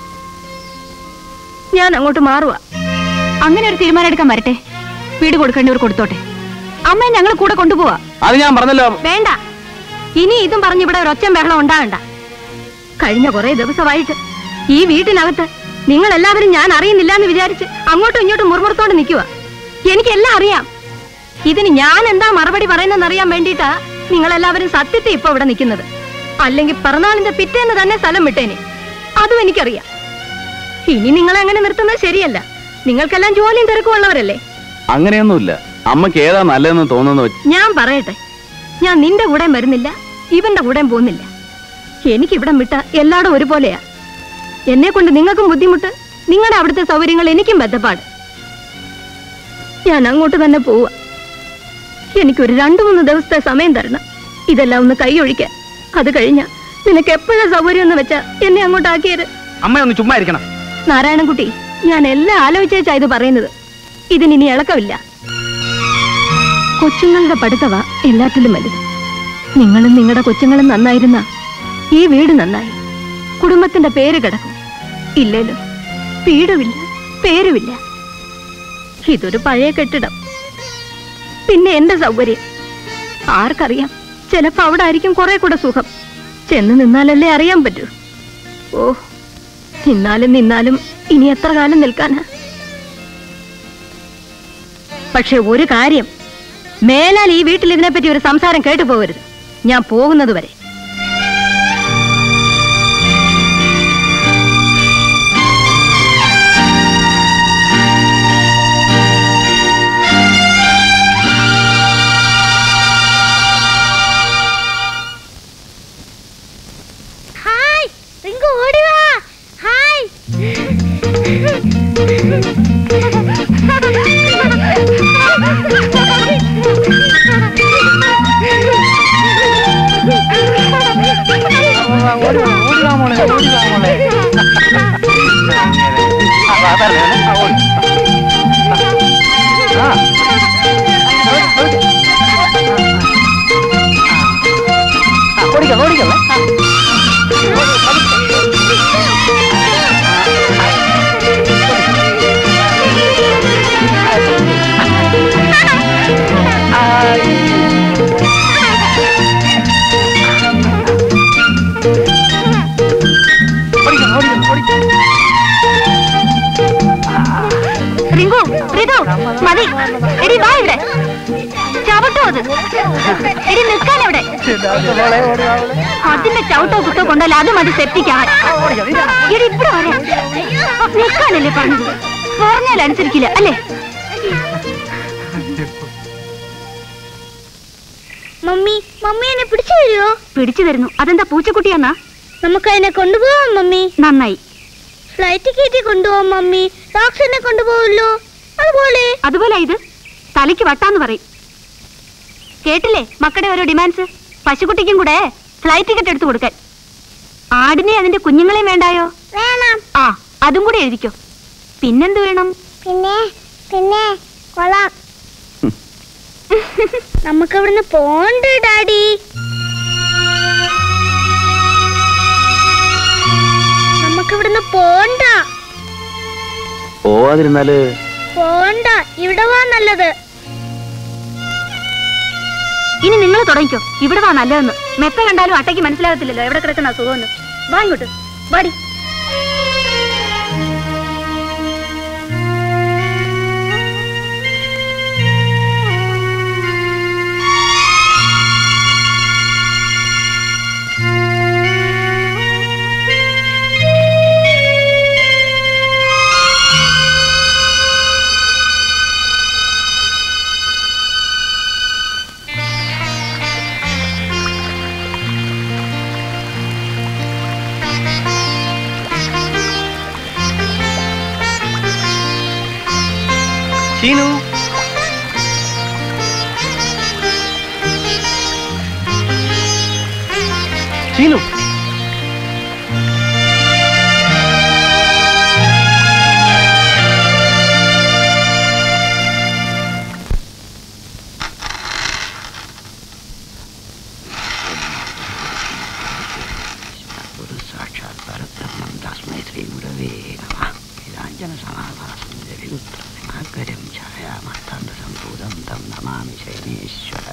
ഞാൻ അങ്ങോട്ട് മാറുക അങ്ങനെ ഒരു തീരുമാനം എടുക്കാൻ വരട്ടെ വീട് കൊടുക്കേണ്ടവർ കൊടുത്തോട്ടെ അമ്മയെ ഞങ്ങൾ കൂടെ കൊണ്ടുപോവാ അത് ഞാൻ പറഞ്ഞല്ലോ വേണ്ട ഇനി ഇതും പറഞ്ഞ് ഇവിടെ ഒരൊച്ചം ബഹളം ഉണ്ടാകണ്ട കഴിഞ്ഞ കുറെ ദിവസമായിട്ട് ഈ വീട്ടിനകത്ത് നിങ്ങൾ എല്ലാവരും ഞാൻ അറിയുന്നില്ല എന്ന് വിചാരിച്ച് അങ്ങോട്ടും ഇങ്ങോട്ടും മുറുമുറത്തോണ്ട് നിൽക്കുക എനിക്കെല്ലാം അറിയാം ഇതിന് ഞാൻ എന്താ മറുപടി പറയുന്നതെന്ന് അറിയാൻ വേണ്ടിയിട്ടാ നിങ്ങൾ എല്ലാവരും സത്യത്തെ ഇപ്പൊ ഇവിടെ നിൽക്കുന്നത് അല്ലെങ്കിൽ പിറന്നാളിന്റെ പിറ്റേന്ന് തന്നെ സ്ഥലം വിട്ടേനെ അതും എനിക്കറിയാം ഇനി നിങ്ങളെ അങ്ങനെ നിർത്തുന്നത് ശരിയല്ല നിങ്ങൾക്കെല്ലാം ജോലിയും തിരക്കുമുള്ളവരല്ലേ അങ്ങനെയൊന്നുമില്ല അമ്മക്ക് ഏതാ നല്ലതെന്ന് തോന്നുന്നു വെച്ച് ഞാൻ പറയട്ടെ ഞാൻ നിന്റെ കൂടെയും വരുന്നില്ല ഇവന്റെ കൂടെയും പോകുന്നില്ല എനിക്ക് ഇവിടം വിട്ട എല്ലായിടും ഒരുപോലെയാ എന്നെ കൊണ്ട് നിങ്ങൾക്കും ബുദ്ധിമുട്ട് നിങ്ങളുടെ അവിടുത്തെ സൗകര്യങ്ങൾ എനിക്കും ബന്ധപ്പാട് ഞാൻ അങ്ങോട്ട് തന്നെ പോവുക എനിക്കൊരു രണ്ടു മൂന്ന് ദിവസത്തെ സമയം തരണം ഇതെല്ലാം ഒന്ന് കൈയൊഴിക്കാൻ അത് കഴിഞ്ഞ നിനക്ക് എപ്പോഴാ സൗകര്യം എന്ന് വെച്ചാ എന്നെ അങ്ങോട്ട് ആക്കിയത് അമ്മയൊന്ന് ചുമ്മാ ഇരിക്കണം നാരായണൻകുട്ടി ഞാൻ എല്ലാം ആലോചിച്ചാ ഇത് പറയുന്നത് ഇതിനി ഇളക്കമില്ല കൊച്ചുങ്ങളുടെ പഠിത്തവ എല്ലാറ്റിലും വലുത് നിങ്ങളും നിങ്ങളുടെ കൊച്ചുങ്ങളും നന്നായിരുന്ന ഈ വീട് നന്നായി കുടുംബത്തിന്റെ പേര് കിടക്കും ഇല്ലല്ലോ വീടുമില്ല പേരുമില്ല ഇതൊരു പഴയ കെട്ടിടം പിന്നെ എന്റെ സൗകര്യം ആർക്കറിയാം ചിലപ്പോ അവിടെ ആയിരിക്കും കുറെ കൂടെ സുഖം ചെന്ന് നിന്നാലല്ലേ അറിയാൻ പറ്റൂ ഓ നിന്നാലും നിന്നാലും ഇനി എത്ര കാലം നിൽക്കാനാ പക്ഷെ ഒരു കാര്യം മേലാൽ ഈ വീട്ടിൽ ഇതിനെപ്പറ്റി ഒരു സംസാരം കേട്ടു പോകരുത് ഞാൻ പോകുന്നത് വരെ ഹായ് റിങ്കു ഓടി വാ ഹായ് റിങ്കു റിതു മതി എടി വാ ഇവിടെ ചവിട്ടോ അത് എടി നിൽക്കാൻ ഇവിടെ അതിന്റെ ചവിട്ടോ കുത്തോ കൊണ്ടല്ല അത് മതി സെപ്റ്റിക്കാൻ എടി ഇവിടെ വരെ നിൽക്കാനല്ലേ പറഞ്ഞത് പറഞ്ഞാൽ അനുസരിക്കില്ല അല്ലേ മമ്മി മമ്മി എന്നെ പിടിച്ചു തരുമോ പിടിച്ചു തരുന്നു അതെന്താ പൂച്ചക്കുട്ടിയാന്നാ നമുക്ക് അതിനെ കൊണ്ടുപോവാം മമ്മി നന്നായി ഫ്ലൈറ്റ് കയറ്റി കൊണ്ടുപോവാം മമ്മി ഡോക്ടറിനെ കൊണ്ടുപോവല്ലോ അതുപോലെ അതുപോലെ ഇത് തലയ്ക്ക് വട്ടാന്ന് പറയും കേട്ടില്ലേ മക്കളുടെ ഓരോ ഡിമാൻഡ്സ് പശുക്കുട്ടിക്കും കൂടെ ഫ്ലൈറ്റ് ടിക്കറ്റ് എടുത്തു കൊടുക്കാൻ ആടിനെ അതിന്റെ കുഞ്ഞുങ്ങളെയും വേണ്ടായോ വേണം ആ അതും കൂടെ എഴുതിക്കോ പിന്നെന്ത് വേണം പിന്നെ പിന്നെ കൊള്ളാം നമുക്ക് ഇവിടുന്ന് പോണ്ട് ഡാഡി നമുക്ക് ഇവിടുന്ന് പോണ്ട പോവാതിരുന്നാല് പോണ്ട ഇവിടെ വാ നല്ലത് ഇനി നിങ്ങൾ തുടങ്ങിക്കോ ഇവിടെ വാ നല്ലതെന്ന് മെത്ത കണ്ടാലും അട്ടയ്ക്ക് മനസ്സിലാകത്തില്ലല്ലോ എവിടെ കിടക്കുന്ന സുഖമെന്ന് വാ ഇങ്ങോട്ട് വാടി ഷീനു ഷീനു സാക്ഷാത് പരബ്രഹ്മം തസ്മൈ ശ്രീ ഗുരവേ നമഃ ഇതാഞ്ജന സമാധാനം ഛായാമത്താന്ത സംഭൂതം തം നമാമി ശൈനേശ്വര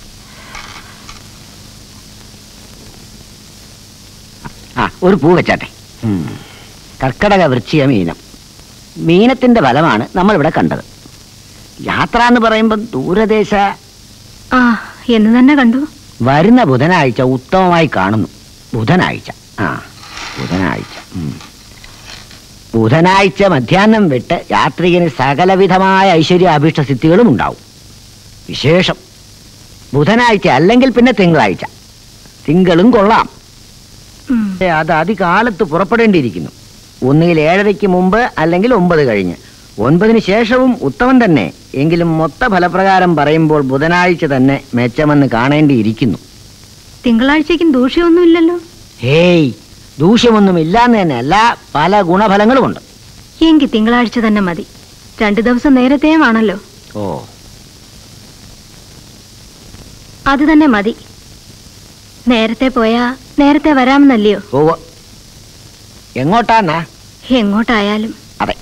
ആ ഒരു പൂ വെച്ചാട്ടെ ഉം. കർക്കടക വൃശ്ചിക മീനം മീനത്തിന്റെ ഫലമാണ് നമ്മളിവിടെ കണ്ടത് യാത്ര എന്ന് പറയുമ്പോൾ ദൂരദേശ ആ എന്ന് തന്നെ കണ്ടു വരുന്ന ബുധനാഴ്ച ഉത്തമമായി കാണുന്നു ബുധനാഴ്ച ആ ബുധനാഴ്ച ഉം. ബുധനാഴ്ച മധ്യാഹ്നം വിട്ട് യാത്രികന് സകലവിധമായ ഐശ്വര്യ അഭീഷ്ട സിദ്ധികളും ഉണ്ടാവും വിശേഷം ബുധനാഴ്ച അല്ലെങ്കിൽ പിന്നെ തിങ്കളാഴ്ച തിങ്കളും കൊള്ളാം പക്ഷേ അത് അതികാലത്ത് പുറപ്പെടേണ്ടിയിരിക്കുന്നു ഒന്നുകിൽ ഏഴരയ്ക്ക് മുമ്പ് അല്ലെങ്കിൽ ഒമ്പത് കഴിഞ്ഞ് ഒൻപതിന് ശേഷവും ഉത്തമം തന്നെ എങ്കിലും മൊത്ത ഫലപ്രകാരം പറയുമ്പോൾ ബുധനാഴ്ച തന്നെ മെച്ചമെന്ന് കാണേണ്ടിയിരിക്കുന്നു തിങ്കളാഴ്ചയ്ക്കും ദൂഷ്യമൊന്നുമില്ലല്ലോ ഹേയ് ദൂഷ്യമൊന്നും ഇല്ലാന്ന് തന്നെയല്ല പല ഗുണഫലങ്ങളുമുണ്ട് എങ്കിൽ തിങ്കളാഴ്ച തന്നെ മതി രണ്ടു ദിവസം നേരത്തെയുമാണല്ലോ ഓ അത് തന്നെ മതി നേരത്തെ പോയാ നേരത്തെ വരാമെന്നല്ലയോ ഓ എങ്ങോട്ടാന്നാ എങ്ങോട്ടായാലും അതെ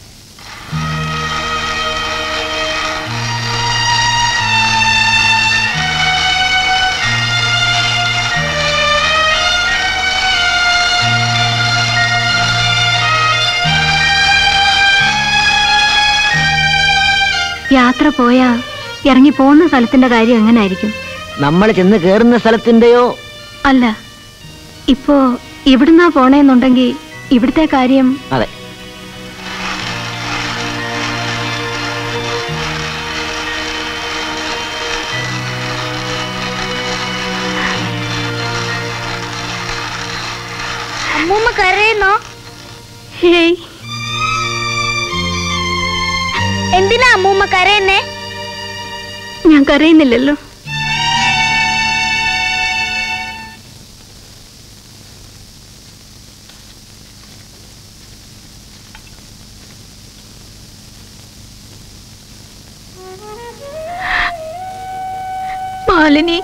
യാത്ര പോയാ ഇറങ്ങി പോകുന്ന സ്ഥലത്തിന്റെ കാര്യം എങ്ങനായിരിക്കും നമ്മൾ ചെന്ന് കയറുന്ന സ്ഥലത്തിന്റെയോ അല്ല ഇപ്പോ ഇവിടുന്നാ പോണേന്നുണ്ടെങ്കിൽ ഇവിടുത്തെ കാര്യം അതെ അമ്മൂമ്മ കരയുന്നോ ഹേയ് എന്തിനാ അമ്മൂമ്മ കരയുന്നേ ഞാൻ കരയുന്നില്ലല്ലോ മാലിനി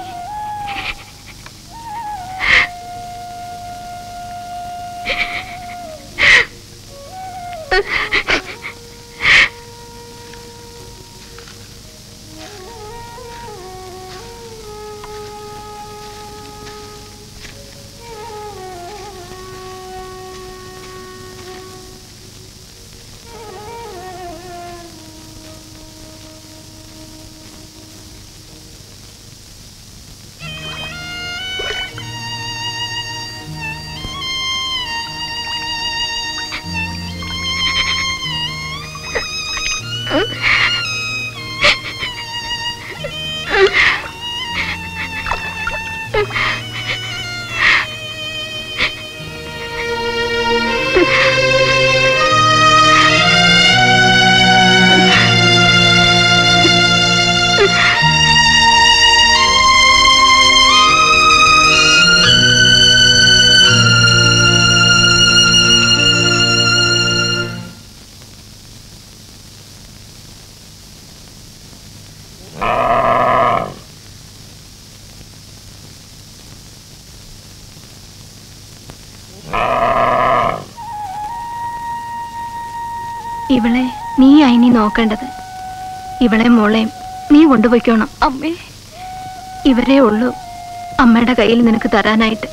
ഇവളെ നീ ഇനി നോക്കേണ്ടത് ഇവളെ മോളെയും നീ കൊണ്ടുപോയിക്കോണം അമ്മേ ഇവരേ ഉള്ളൂ അമ്മയുടെ കയ്യിൽ നിനക്ക് തരാനായിട്ട്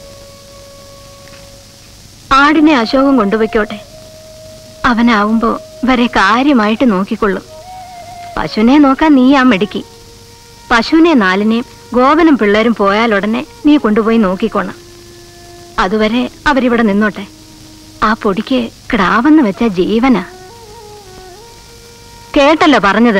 ആടിനെ അശോകം കൊണ്ടുപോയിക്കോട്ടെ അവനാവുമ്പോ വരെ കാര്യമായിട്ട് നോക്കിക്കൊള്ളും പശുവിനെ നോക്കാൻ നീ ആ മെടുക്കി പശുവിനെ നാലിനെയും ഗോപനും പിള്ളേരും പോയാലുടനെ നീ കൊണ്ടുപോയി നോക്കിക്കോണം അതുവരെ അവരിവിടെ നിന്നോട്ടെ ആ പൊടിക്ക് കിടാവെന്ന് വെച്ച ജീവനാ കേട്ടല്ലോ പറഞ്ഞത്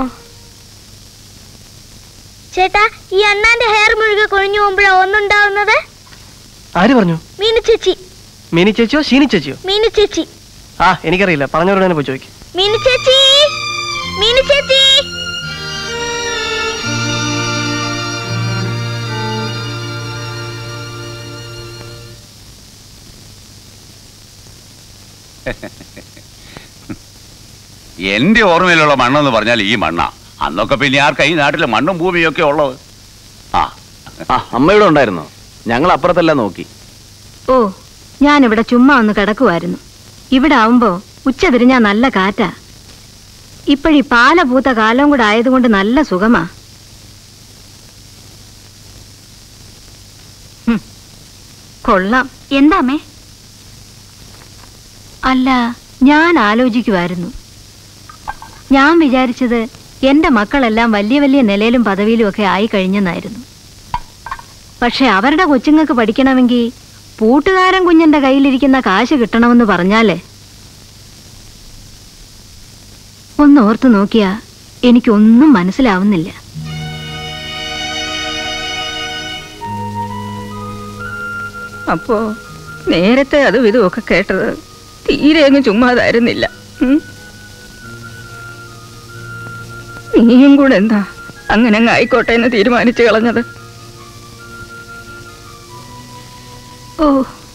ചേട്ടാ ഈ അണ്ണാന്റെ ഹെയർ മുഴുകെ കൊഴിഞ്ഞു പോകുമ്പോഴാ ഒന്നുണ്ടാവുന്നത് ആര് പറഞ്ഞു മീനു ചേച്ചി മിനി ചേച്ചിയോ ഷീനി ചേച്ചിയോ മീനു ചേച്ചി ആ എനിക്കറിയില്ല പറഞ്ഞവരോട് തന്നെ പോയി ചോദിക്കും മീനു ചേച്ചി മീനു ചേച്ചി എന്റെ ഓർമ്മയിലുള്ള മണ്ണെന്ന് പറഞ്ഞാൽ ഈ മണ്ണാ അന്നൊക്കെ പിന്നെ ആർക്കാ ഈ നാട്ടിലെ മണ്ണും ഭൂമിയും ഒക്കെ ഉള്ളത് ആ ആ അമ്മയുടെ ഉണ്ടായിരുന്നോ ഞങ്ങൾ അപ്പുറത്തെല്ലാം നോക്കി ഓ ഞാനിവിടെ ചുമ്മാ ഒന്ന് കിടക്കുമായിരുന്നു ഇവിടെ ആവുമ്പോ ഉച്ച തിരിഞ്ഞാ നല്ല കാറ്റാ ഇപ്പോഴീ പാല പൂത്ത കാലം കൂടെ ആയതുകൊണ്ട് നല്ല സുഖമാ ഹും, കൊള്ളാം എന്താ അമ്മേ അല്ല ഞാൻ ആലോചിക്കുമായിരുന്നു ഞാൻ വിചാരിച്ചത് എന്റെ മക്കളെല്ലാം വലിയ വലിയ നിലയിലും പദവിയിലും ഒക്കെ ആയി കഴിഞ്ഞെന്നായിരുന്നു പക്ഷെ അവരുടെ കൊച്ചുങ്ങൾക്ക് പഠിക്കണമെങ്കിൽ പൂട്ടുകാരൻ കുഞ്ഞിന്റെ കയ്യിലിരിക്കുന്ന കാശ് കിട്ടണമെന്ന് പറഞ്ഞാലേ ഒന്ന് ഓർത്തു നോക്കിയാ എനിക്കൊന്നും മനസ്സിലാവുന്നില്ല അപ്പോ നേരത്തെ അതും ഇതും ഒക്കെ കേട്ടത് തീരെ അങ്ങ് ചുമ്മാതായിരുന്നില്ല ഉം? നീയും കൂടെ എന്താ അങ്ങനെ അങ്ങ് ആയിക്കോട്ടെ എന്ന് തീരുമാനിച്ചു കളഞ്ഞത് ഓ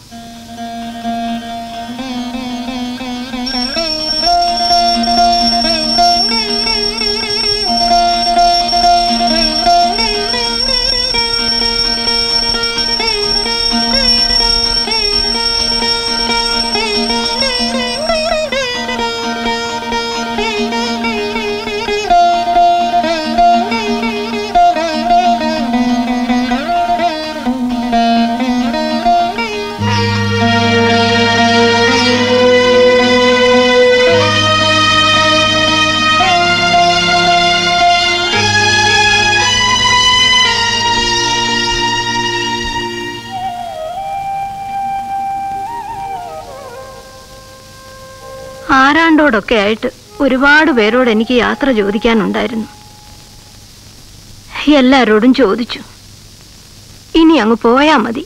ആരാണ്ടോടൊക്കെ ആയിട്ട് ഒരുപാട് പേരോട് എനിക്ക് യാത്ര ചോദിക്കാനുണ്ടായിരുന്നു എല്ലാരോടും ചോദിച്ചു ഇനി അങ്ങ് പോയാ മതി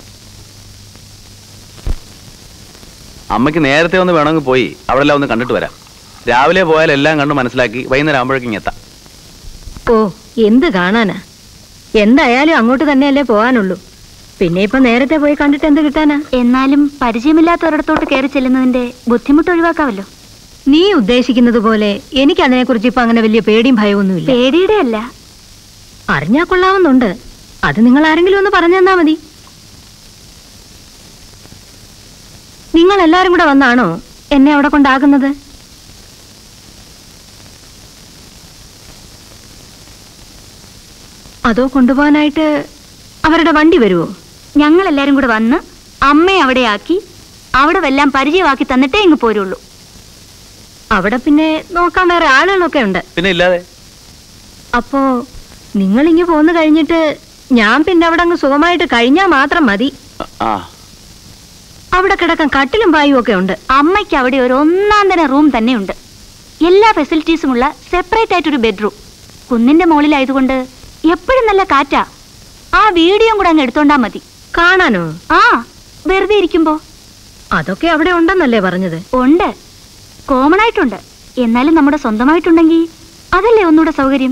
അമ്മയ്ക്ക് നേരത്തെ ഒന്ന് വേണമെങ്കിൽ പോയി അവിടെ എല്ലാം ഒന്ന് കണ്ടിട്ട് വരാം രാവിലെ പോയാൽ എല്ലാം കണ്ട് മനസ്സിലാക്കി വൈകുന്നേരം ആകുമ്പോഴേക്കും ഇങ്ങ് എത്താം ഓ എന്ത് കാണാനാ എന്തായാലും അങ്ങോട്ട് തന്നെയല്ലേ പോകാനുള്ളൂ പിന്നെ ഇപ്പൊ നേരത്തെ പോയി കണ്ടിട്ട് എന്ത് കിട്ടാനാ എന്നാലും പരിചയമില്ലാത്ത ഒരിടത്തോട്ട് കയറി ചെല്ലുന്നതിന്റെ ബുദ്ധിമുട്ട് ഒഴിവാക്കാമല്ലോ നീ ഉദ്ദേശിക്കുന്നത് പോലെ എനിക്ക് അതിനെക്കുറിച്ച് ഇപ്പൊ അങ്ങനെ വലിയ പേടിയും ഭയമൊന്നുമില്ല പേടിയുടെ അല്ല അറിഞ്ഞാ കൊള്ളാവുന്നുണ്ട് അത് നിങ്ങൾ ആരെങ്കിലും ഒന്ന് പറഞ്ഞു തന്നാ മതി നിങ്ങൾ എല്ലാരും കൂടെ വന്നാണോ എന്നെ അവിടെ കൊണ്ടാകുന്നത് അതോ കൊണ്ടുപോകാനായിട്ട് അവരുടെ വണ്ടി വരുമോ ഞങ്ങൾ എല്ലാരും കൂടെ വന്ന് അമ്മയെ അവിടെ ആക്കി അവിടെ വല്ലാം പരിചയമാക്കി തന്നിട്ടേ ഇങ്ങ് പോരുള്ളൂ അവിടെ പിന്നെ നോക്കാൻ വേറെ ആളുകളൊക്കെ ഉണ്ട് പിന്നെ ഇല്ലാതെ അപ്പോ നിങ്ങൾ ഇങ്ങ് പോന്നു കഴിഞ്ഞിട്ട് ഞാൻ പിന്നെ അവിടെ അങ്ങ് സുഖമായിട്ട് കഴിഞ്ഞാ മാത്രം മതി ആ അവിടെ കിടക്കാൻ കട്ടിലും പായും ഒക്കെ ഉണ്ട് അമ്മയ്ക്ക് അവിടെ ഒരു ഒന്നാം തരം റൂം തന്നെയുണ്ട് എല്ലാ ഫെസിലിറ്റീസും ഉള്ള സെപ്പറേറ്റ് ആയിട്ടൊരു ബെഡ്റൂം കുന്നിന്റെ മുകളിലായതുകൊണ്ട് എപ്പോഴും നല്ല കാറ്റാ ആ വീഡിയോ കൂടെ അങ്ങ് എടുത്തോണ്ടാ മതി കാണാനോ ആ വെറുതെ ഇരിക്കുമ്പോ അതൊക്കെ അവിടെ ഉണ്ടെന്നല്ലേ പറഞ്ഞത് ഉണ്ട് കോമൺ ആയിട്ടുണ്ട് എന്നാലും നമ്മുടെ സ്വന്തമായിട്ടുണ്ടെങ്കിൽ അതല്ലേ ഒന്നുകൂടെ സൗകര്യം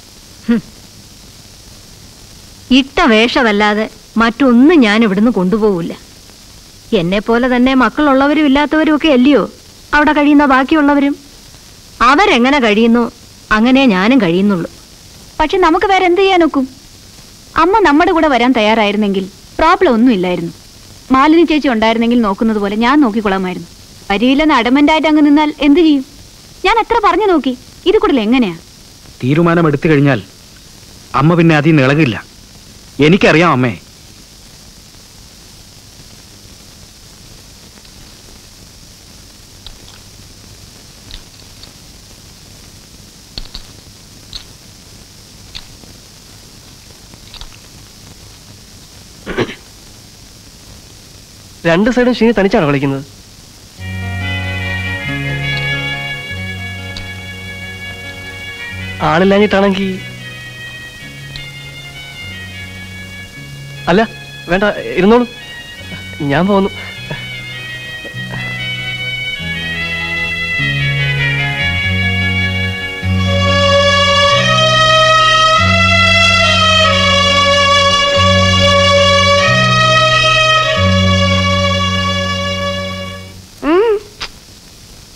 ഇട്ട വേഷമല്ലാതെ മറ്റൊന്നും ഞാൻ ഇവിടുന്ന് കൊണ്ടുപോകില്ല എന്നെ പോലെ തന്നെ മക്കളുള്ളവരും ഇല്ലാത്തവരും ഒക്കെ അല്ലയോ അവിടെ കഴിയുന്ന ബാക്കിയുള്ളവരും അവരെങ്ങനെ കഴിയുന്നു അങ്ങനെ ഞാനും കഴിയുന്നുള്ളൂ പക്ഷെ നമുക്ക് വേറെ എന്ത് ചെയ്യാൻ ഒക്കും അമ്മ നമ്മുടെ കൂടെ വരാൻ തയ്യാറായിരുന്നെങ്കിൽ പ്രോബ്ലം ഒന്നും ഇല്ലായിരുന്നു മാലിനി ചേച്ചി ഉണ്ടായിരുന്നെങ്കിൽ നോക്കുന്നത് പോലെ ഞാൻ നോക്കിക്കൊള്ളാമായിരുന്നു വരിയില്ലെന്ന് അഡമൻ്റായിട്ട് അങ്ങ് നിന്നാൽ എന്ത് ചെയ്യും ഞാൻ എത്ര പറഞ്ഞു നോക്കി ഇത് കൂടുതൽ എങ്ങനെയാ തീരുമാനം എടുത്തു കഴിഞ്ഞാൽ അമ്മ പിന്നെ അതിൽ നിന്ന് ഇളകില്ല എനിക്കറിയാം അമ്മേ രണ്ട് സൈഡും ഷീനി തനിച്ചാണോ കളിക്കുന്നത് ആളില്ലാഞ്ഞിട്ടാണെങ്കിൽ അല്ല വേണ്ട ഇരുന്നോളൂ ഞാൻ പോന്നു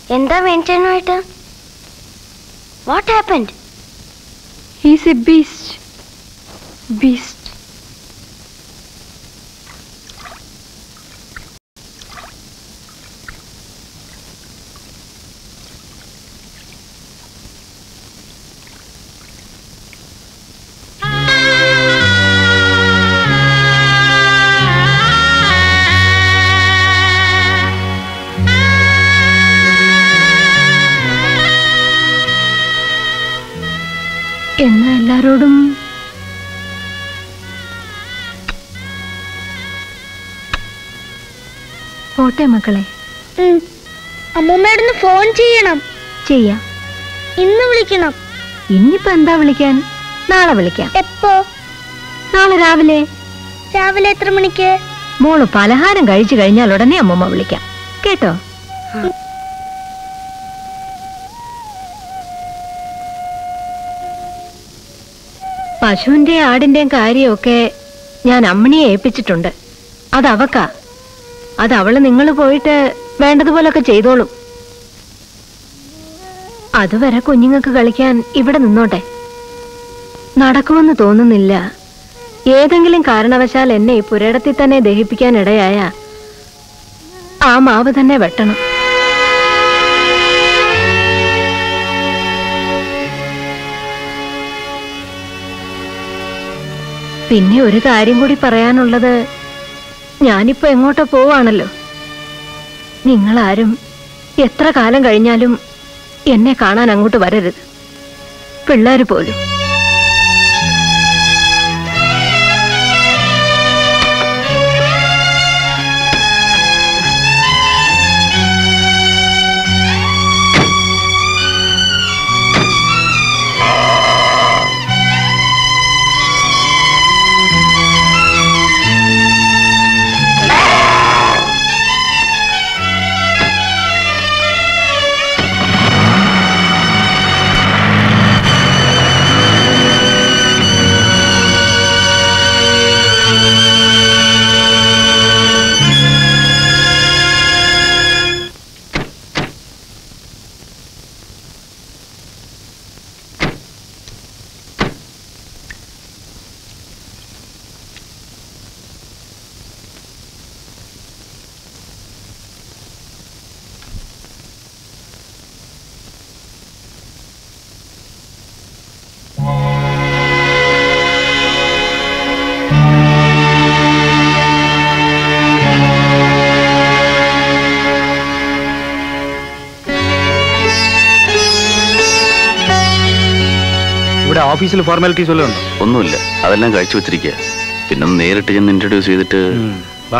എന്താ വേണ്ടേനുമായിട്ട് what happened he's a beast beast എന്നാ എല്ലാരോടും പോട്ടെ മക്കളെ അമ്മൂമ്മയോടൊന്ന് ഫോൺ ചെയ്യണം ചെയ്യാം ഇന്ന് വിളിക്കണം ഇന്നിപ്പോ എന്താ വിളിക്കാൻ നാളെ വിളിക്കാം എപ്പോ നാളെ രാവിലെ രാവിലെ എത്ര മണിക്ക് മോള് പലഹാരം കഴിച്ചു കഴിഞ്ഞാൽ ഉടനെ അമ്മമ്മ വിളിക്കാം കേട്ടോ പശുവിന്റെയും ആടിന്റെയും കാര്യമൊക്കെ ഞാൻ അമ്മിണിയെ ഏൽപ്പിച്ചിട്ടുണ്ട് അത് അവക്കാ അത് അവള് നിങ്ങൾ പോയിട്ട് വേണ്ടതുപോലൊക്കെ ചെയ്തോളും അതുവരെ കുഞ്ഞുങ്ങൾക്ക് കളിക്കാൻ ഇവിടെ നിന്നോട്ടെ നടക്കുമെന്ന് തോന്നുന്നില്ല ഏതെങ്കിലും കാരണവശാൽ എന്നെ ഈ പുരയിടത്തിൽ തന്നെ ദഹിപ്പിക്കാൻ ഇടയായ ആ മാവ് തന്നെ വെട്ടണം പിന്നെ ഒരു കാര്യം കൂടി പറയാനുള്ളത് ഞാനിപ്പോ എങ്ങോട്ടോ പോവാണല്ലോ നിങ്ങളാരും എത്ര കാലം കഴിഞ്ഞാലും എന്നെ കാണാൻ അങ്ങോട്ട് വരരുത് പിള്ളേര് പോലും ഇവിടെ ഓഫീസിൽ ഫോർമാലിറ്റീസ് വല്ലതും ഉണ്ടോ ഒന്നുമില്ല അതെല്ലാം കഴിച്ചു വെച്ചിരിക്കുക പിന്നെ ഒന്ന് നേരിട്ട് ചെന്ന് ഇൻട്രൊഡ്യൂസ് ചെയ്തിട്ട് വാ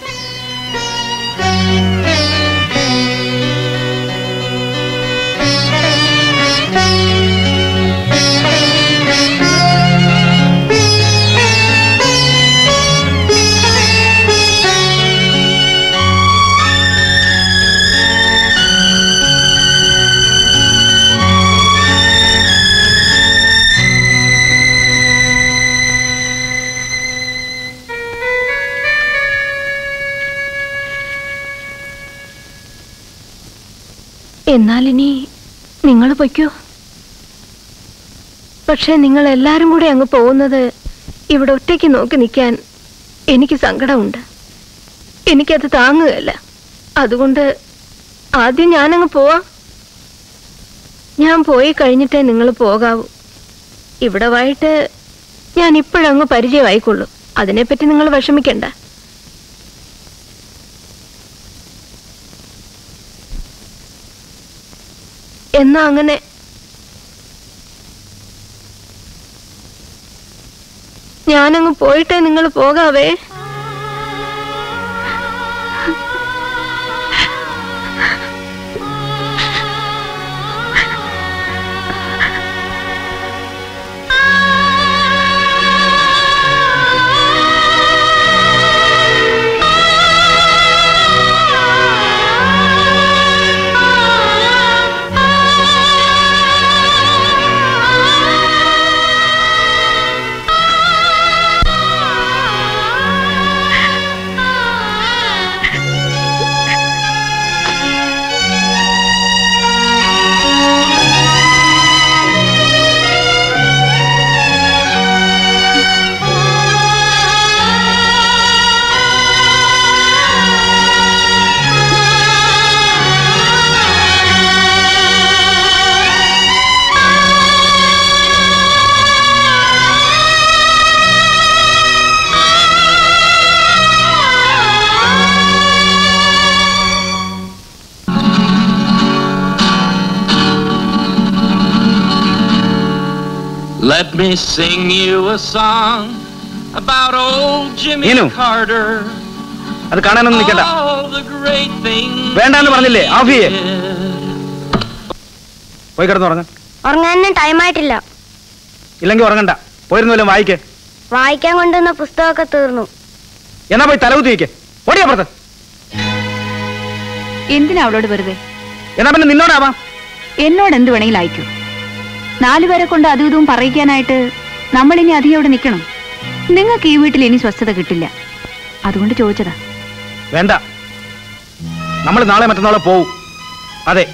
എന്നാലിനി നിങ്ങൾ പൊയ്ക്കോ പക്ഷെ നിങ്ങൾ എല്ലാരും കൂടെ അങ്ങ് പോകുന്നത് ഇവിടെ ഒറ്റയ്ക്ക് നോക്കി നിൽക്കാൻ എനിക്ക് സങ്കടമുണ്ട് എനിക്കത് താങ്ങുകയല്ല അതുകൊണ്ട് ആദ്യം ഞാനങ്ങ് പോവാം ഞാൻ പോയി കഴിഞ്ഞിട്ടേ നിങ്ങൾ പോകാവൂ ഇവിടെ വൈകിട്ട് ഞാൻ ഇപ്പോഴങ്ങ് പരിചയമായിക്കൊള്ളൂ അതിനെപ്പറ്റി നിങ്ങൾ വിഷമിക്കണ്ട എന്നാ അങ്ങനെ ഞാനങ്ങ് പോയിട്ടേ നിങ്ങൾ പോകാവേ ആ Let me sing you a song about old Jimmy Nino. Carter. അത് കാണാനൊന്നും നിൽക്കണ്ട All the great things വേണ്ടാന്ന് പറഞ്ഞില്ലേ ഓഫ് ചെയ്യേ പോയി കിടന്നുറങ്ങ ഉറങ്ങാനും ടൈം ആയിട്ടില്ല ഇല്ലെങ്കിൽ ഉറങ്ങണ്ട പോയിരുന്നല്ലോ വായിക്കേ വായിക്കാൻ കൊണ്ടുവന്ന പുസ്തകമൊക്കെ തീർന്നു എന്നാ പോയി തലകുത്തി വയ്ക്കേ ഓടിയപ്പുറത്ത് എന്തിനാ അവളോട് വെറുതെ എന്നാ പിന്നെ നിന്നോടാവാം എന്നോട് എന്ത് വേണമെങ്കിലും അയക്കൂ നാലുപേരെ കൊണ്ട് അതും ഇതും പറയിക്കാനായിട്ട് നമ്മൾ ഇനി അധികം ഇവിടെ നിൽക്കണം നിങ്ങൾക്ക് ഈ വീട്ടിൽ ഇനി സ്വസ്ഥത കിട്ടില്ല അതുകൊണ്ട് ചോദിച്ചതാ വേണ്ട നമ്മൾ നാളെ മറ്റന്നാളെ പോവും അതെ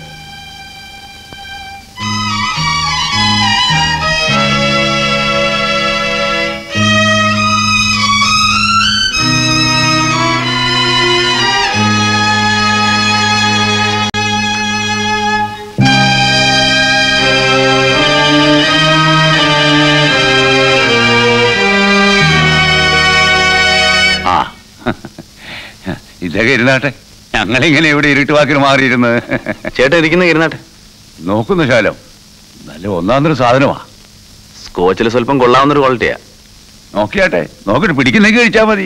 ആ ഇതൊക്കെ ഇരുന്നാട്ടെ ഞങ്ങളിങ്ങനെ ഇവിടെ ഇരുട്ടുവാക്കിന് മാറിയിരുന്ന് ചേട്ടൻ ഇരിക്കുന്ന ഇരുന്നാട്ടെ നോക്കുന്നു ശാലം നല്ല ഒന്നാമതൊരു സാധനമാ സ്കോച്ചിൽ സ്വല്പം കൊള്ളാവുന്നൊരു ക്വാളിറ്റിയാ നോക്കിയാട്ടെ നോക്കിട്ട് പിടിക്കുന്നെങ്കിൽ കഴിച്ചാ മതി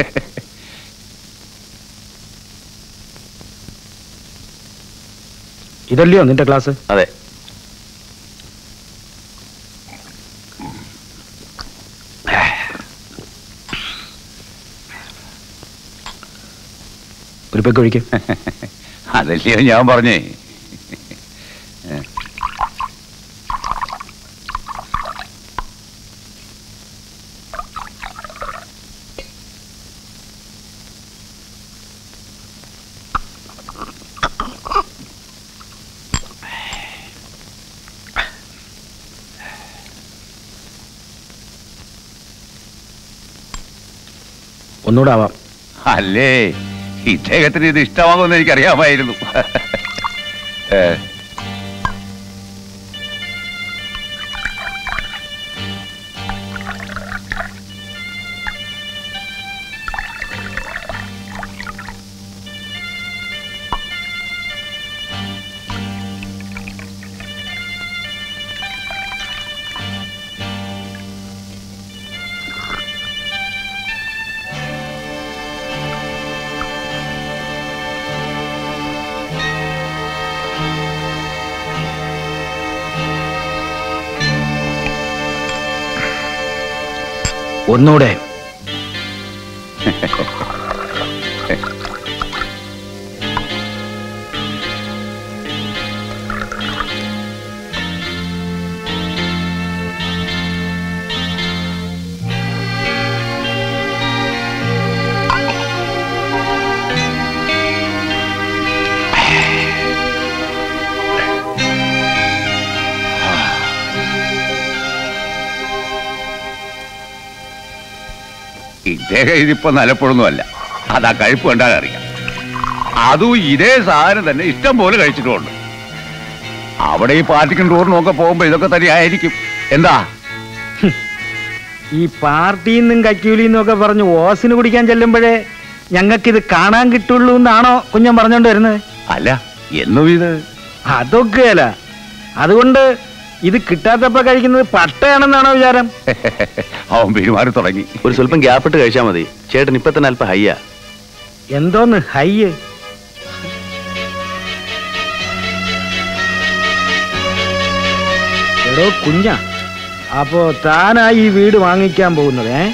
ഇതല്ലയോ നിന്റെ ക്ലാസ് അതെ ഒരു പെക്ക് ഒഴിക്കും അതല്ലയോ ഞാൻ പറഞ്ഞേ ഒന്നുകൂടെ ആവാം അല്ലേ ഇദ്ദേഹത്തിന് ഇത് ഇഷ്ടമാകുമെന്ന് എനിക്കറിയാമായിരുന്നു ഏ, ഒന്നുകൂടെ ഇദ്ദേഹം ഇതിപ്പോ നിലപ്പൊഴൊന്നുമല്ല അതാ കഴിപ്പ് കണ്ടാൽ അറിയാം അതും ഇതേ സാധനം തന്നെ ഇഷ്ടം പോലെ കഴിച്ചിട്ടുമുണ്ട് അവിടെ ഈ പാർട്ടിക്കും ടൂറിനും ഒക്കെ പോകുമ്പോ ഇതൊക്കെ തന്നെ ആയിരിക്കും എന്താ ഈ പാർട്ടിയിൽ നിന്നും കക്കൂലിന്നും ഒക്കെ പറഞ്ഞ് ഓസിന് കുടിക്കാൻ ചെല്ലുമ്പോഴേ ഞങ്ങൾക്കിത് കാണാൻ കിട്ടുള്ളൂ എന്നാണോ കുഞ്ഞൻ പറഞ്ഞോണ്ട് വരുന്നത് അല്ല എന്നും ഇത് അതൊക്കെയല്ല അതുകൊണ്ട് ഇത് കിട്ടാത്തപ്പോ കഴിക്കുന്നത് പട്ടയാണെന്നാണോ വിചാരം അവൻ പെരുമാറി തുടങ്ങി ഒരു സ്വല്പം ഗ്യാപ്പ് ഇട്ട് കഴിച്ചാൽ മതി ചേട്ടൻ ഇപ്പൊ തന്നെ അല്പം ഹയ്യാ എന്തോന്ന് ഹയ്യ് എടോ കുഞ്ഞ അപ്പോ താനാ ഈ വീട് വാങ്ങിക്കാൻ പോകുന്നത് ഏ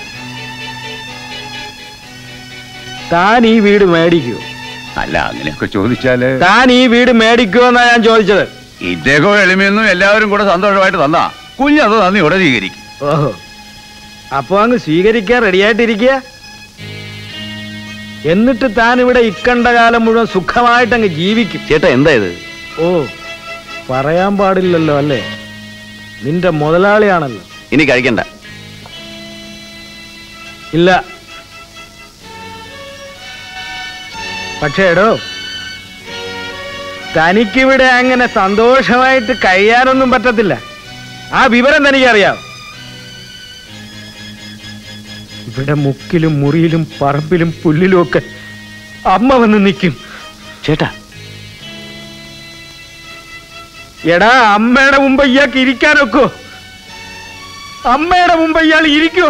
താൻ ഈ വീട് മേടിക്കൂ അല്ല അങ്ങനെയൊക്കെ ചോദിച്ചാല് താൻ ഈ വീട് മേടിക്കുമോ എന്നാ ഞാൻ ചോദിച്ചത് ഇദ്ദേഹവും എളിമയൊന്നും എല്ലാവരും കൂടെ സന്തോഷമായിട്ട് തന്നാ കുഞ്ഞത് നന്ദിയോടെ സ്വീകരിക്കും ഓഹോ അപ്പൊ അങ്ങ് സ്വീകരിക്കാൻ റെഡിയായിട്ടിരിക്കുക എന്നിട്ട് താൻ ഇവിടെ ഇക്കണ്ട കാലം മുഴുവൻ സുഖമായിട്ട് അങ്ങ് ജീവിക്കും ചേട്ടാ എന്താ ഇത് ഓ പറയാൻ പാടില്ലല്ലോ അല്ലേ നിന്റെ മുതലാളിയാണല്ലോ ഇനി കഴിക്കണ്ട ഇല്ല പക്ഷേ എടോ തനിക്കിവിടെ അങ്ങനെ സന്തോഷമായിട്ട് കഴിയാനൊന്നും പറ്റത്തില്ല ആ വിവരം തനിക്കറിയാം ഇവിടെ മുക്കിലും മുറിയിലും പറമ്പിലും പുല്ലിലും ഒക്കെ അമ്മ വന്ന് നിൽക്കും ചേട്ടാ എടാ അമ്മയുടെ മുമ്പ് ഇയാൾക്ക് ഇരിക്കാനൊക്കോ അമ്മയുടെ മുമ്പ് ഇയാൾ ഇരിക്കോ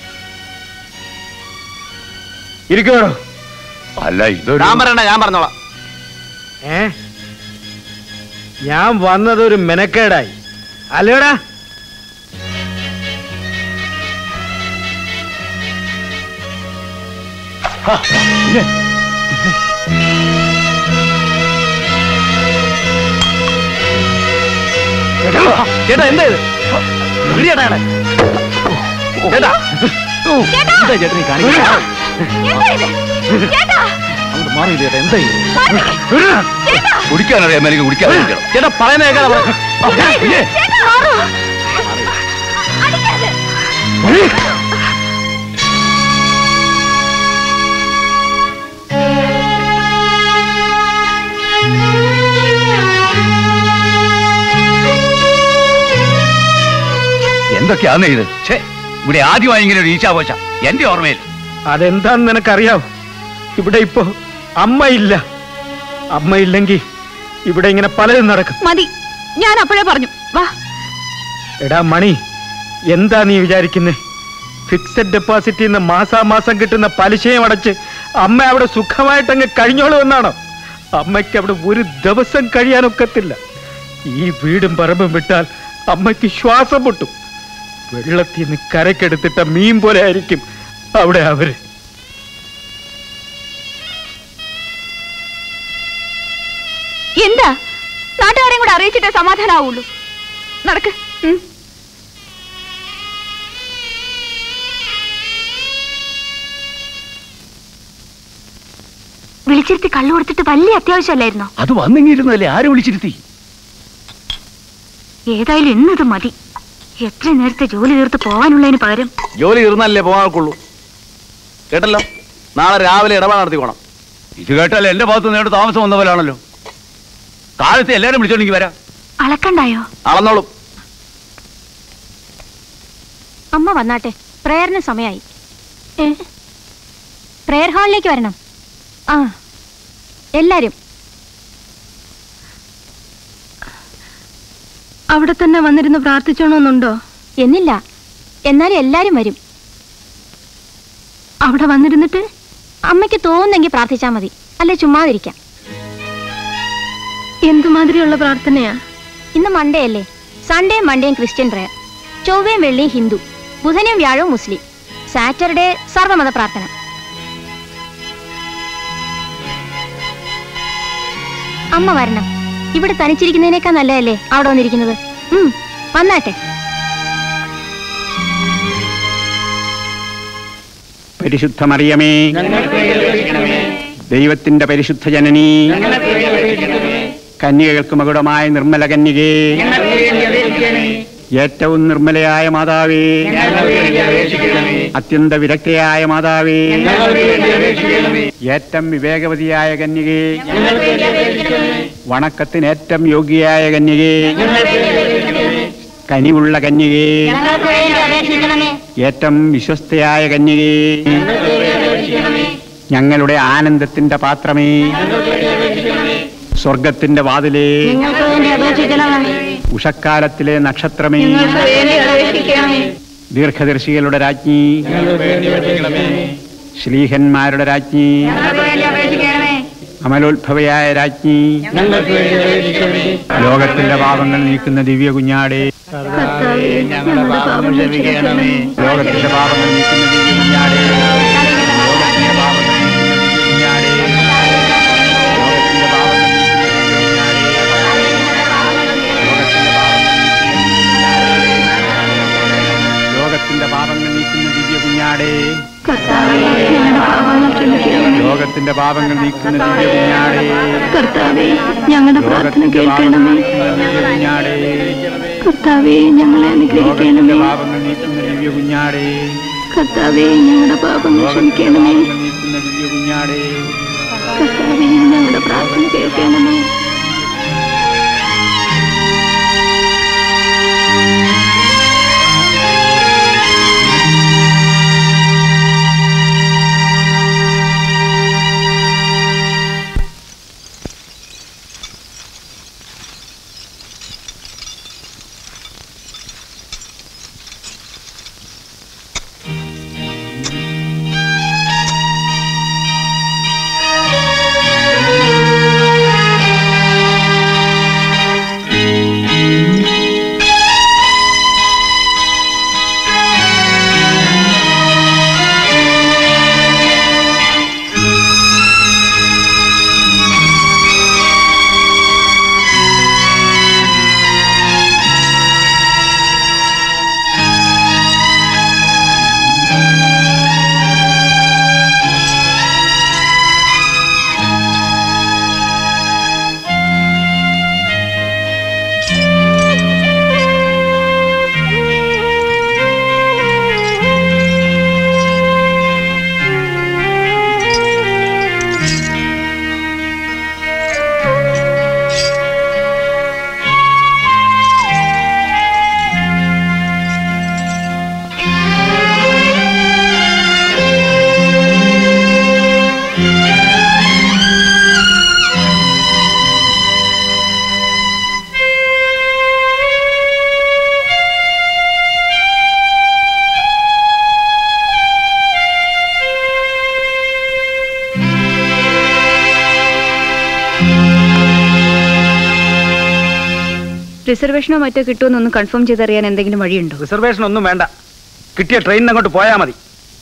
ഇരിക്കോ അല്ല ഇതൊരു ഞാൻ പറയണ്ട ഞാൻ പറഞ്ഞോളാം ഏ ഞാൻ വന്നത് ഒരു മെനക്കേടായി അല്ലേടാ ചേട്ടാ എന്താ ഇത് വിളിയേട്ടാ അയാളെ. ചേട്ടാ എന്താ ചേട്ടൻ ഈ കാണിക്കുന്നത് അങ്ങോട്ട് മാറി ചേട്ടാ എന്താ ഇത്? കുടിക്കാനറിയാം എനിക്ക് കുടിക്കാൻ അറിയിക്കണം ചേട്ടാ പറയുന്ന കേൾക്കാതെ പറ. എന്തൊക്കെയാന്ന് ഇത് ഛേ ഇവിടെ ആദ്യമായി ഇങ്ങനെ ഒരു ഈശാപോശ എന്റെ ഓർമ്മയിൽ അതെന്താന്ന് നിനക്കറിയാവോ ഇവിടെ ഇപ്പോ അമ്മയില്ല അമ്മയില്ലെങ്കിൽ ഇവിടെ ഇങ്ങനെ പലതും നടക്കും മതി ഞാൻ അപ്പോഴേ പറഞ്ഞു വാ എടാ മണി എന്താ നീ വിചാരിക്കുന്നേ ഫിക്സഡ് ഡെപ്പോസിറ്റിൽ നിന്ന് മാസാമാസം കിട്ടുന്ന പലിശയും അടച്ച് അമ്മ അവിടെ സുഖമായിട്ടങ്ങ് കഴിഞ്ഞോളൂ എന്നാണോ അമ്മയ്ക്ക് അവിടെ ഒരു ദിവസം കഴിയാനൊക്കത്തില്ല ഈ വീടും പറമ്പും വിട്ടാൽ അമ്മയ്ക്ക് ശ്വാസം മുട്ടും വെള്ളത്തിൽ നിന്ന് കരക്കെടുത്തിട്ട മീൻ പോലെ ആയിരിക്കും അവിടെ അവര് എന്താ നാട്ടുകാരെയും കൂടെ അറിയിച്ചിട്ടേ സമാധാനാവുള്ളൂ നടക്ക് ഉം. വിളിച്ചിരുത്തി കള്ളു കൊടുത്തിട്ട് വലിയ അത്യാവശ്യമല്ലായിരുന്നോ അത് വന്നിങ്ങിരുന്നല്ലേ ആര് വിളിച്ചിരുത്തി ഏതായാലും ഇന്നത് മതി എത്ര നേരത്തെ ജോലി തീർത്ത് പോവാനുള്ളതിന് പകരം ജോലി തീർന്നല്ലേ പോകാനൊക്കുള്ളൂ കേട്ടല്ലോ നാളെ രാവിലെ ഇടപാട് നടത്തിക്കോണം ഇത് കേട്ടാൽ എന്റെ ഭാഗത്ത് നേരിട്ട് താമസം വന്ന പോലാണല്ലോ കാലത്ത് എല്ലാരും വിളിച്ചോണ്ടെങ്കിൽ വരാം അളക്കണ്ടായോ അളന്നോളും അമ്മ വന്നാട്ടെ പ്രേയറിന് സമയമായി പ്രേയർ ഹാളിലേക്ക് വരണം ആ എല്ലാരും അവിടെ തന്നെ വന്നിരുന്ന് പ്രാർത്ഥിച്ചോണമെന്നുണ്ടോ എന്നില്ല എന്നാലും എല്ലാരും വരും അവിടെ വന്നിരുന്നിട്ട് അമ്മയ്ക്ക് തോന്നുന്നെങ്കിൽ പ്രാർത്ഥിച്ചാൽ മതി അല്ലെ ചുമ്മാതിരിക്കാം എന്തുമാതിരിയുള്ള പ്രാർത്ഥനയാ ഇന്ന് മൺഡേ അല്ലേ സൺഡേയും മൺഡേയും ക്രിസ്ത്യൻ പ്രയർ ചൊവ്വയും വെള്ളിയും ഹിന്ദു ബുധനും വ്യാഴവും മുസ്ലിം സാറ്റർഡേ സർവമത പ്രാർത്ഥന അമ്മ വരണം ഇവിടെ തനിച്ചിരിക്കുന്നതിനേക്കാൾ നല്ലതല്ലേ അവിടെ വന്നിരിക്കുന്നത് ഉം, വന്നാട്ടെ പരിശുദ്ധ മറിയമേ ദൈവത്തിന്റെ പരിശുദ്ധ ജനനി കന്യകൾക്ക് മകുടമായ നിർമ്മല കന്യകേ ഏറ്റവും നിർമ്മലയായ മാതാവേ അത്യന്ത വിരക്തയായ മാതാവേ ഏറ്റവും വിവേകവതിയായ കന്യകേ വണക്കത്തിന് ഏറ്റവും യോഗ്യയായ കന്യകേ കനിവുള്ള കന്യകേ ഏറ്റവും വിശ്വസ്തയായ കന്യകേ ഞങ്ങളുടെ ആനന്ദത്തിന്റെ പാത്രമേ സ്വർഗത്തിന്റെ വാതിലേ ഉഷക്കാലത്തിലെ നക്ഷത്രമേ ദീർഘദർശികളുടെ രാജ്ഞി ശ്ലീഹന്മാരുടെ രാജ്ഞി അമലോത്ഭവയായ രാജ്ഞി ലോകത്തിന്റെ പാപങ്ങൾ നീക്കുന്ന ദിവ്യ കുഞ്ഞാടേ ലോകത്തിന്റെ പാപങ്ങൾ നീക്കുന്ന ദിവ്യ കുഞ്ഞാടേ ലോകത്തിന്റെ പാപങ്ങൾ നീക്കുന്ന ദിവ്യ കുഞ്ഞാടേ ലോകത്തിന്റെ പാപങ്ങൾ ലോകത്തിന്റെ പാപങ്ങൾ നീക്കുന്ന ദിവ്യ കുഞ്ഞാടേ ലോകത്തിന്റെ പാപങ്ങൾ നീക്കുന്ന ദിവ്യ കുഞ്ഞാടേ കർത്താവേ ഞങ്ങളുടെ പ്രാർത്ഥന കേൾക്കണമേ ദിവ്യ കുഞ്ഞാടേ കർത്താവേ ഞങ്ങളെ അനുഗ്രഹിക്കണമേ പാപങ്ങൾ നീക്കുന്ന ദിവ്യ കുഞ്ഞാടേ കർത്താവേ ഞങ്ങളുടെ പാപങ്ങൾ ക്ഷമിക്കണമേ നീക്കുന്ന ദിവ്യ കുഞ്ഞാടേ കർത്താവേ ഞങ്ങളുടെ പ്രാർത്ഥന കേൾക്കണമേ റിസർവേഷനോ മറ്റോ കിട്ടുമെന്നൊന്ന് കൺഫേം ചെയ്തറിയാൻ എന്തെങ്കിലും വഴിയുണ്ടോ റിസർവേഷൻ ഒന്നും വേണ്ട കിട്ടിയ ട്രെയിനിന് അങ്ങോട്ട് പോയാൽ മതി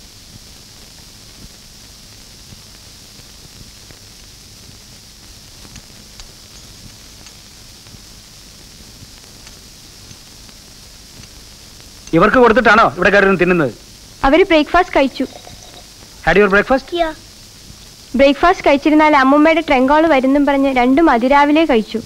ഇവർക്ക് കൊടുത്തിട്ടാണോ ഇവിടെ കയറി നിന്ന് തിന്നുന്നത് അവര് ബ്രേക്ക്ഫാസ്റ്റ് കഴിച്ചു ഹാഡ് യുവർ ബ്രേക്ക്ഫാസ്റ്റ് ബ്രേക്ക്ഫാസ്റ്റ് കഴിച്ചിരുന്നാൽ അമ്മുമ്മയുടെ ട്രെങ്കോള് വരുന്നും പറഞ്ഞ് രണ്ടും അതിരാവിലെ കഴിച്ചു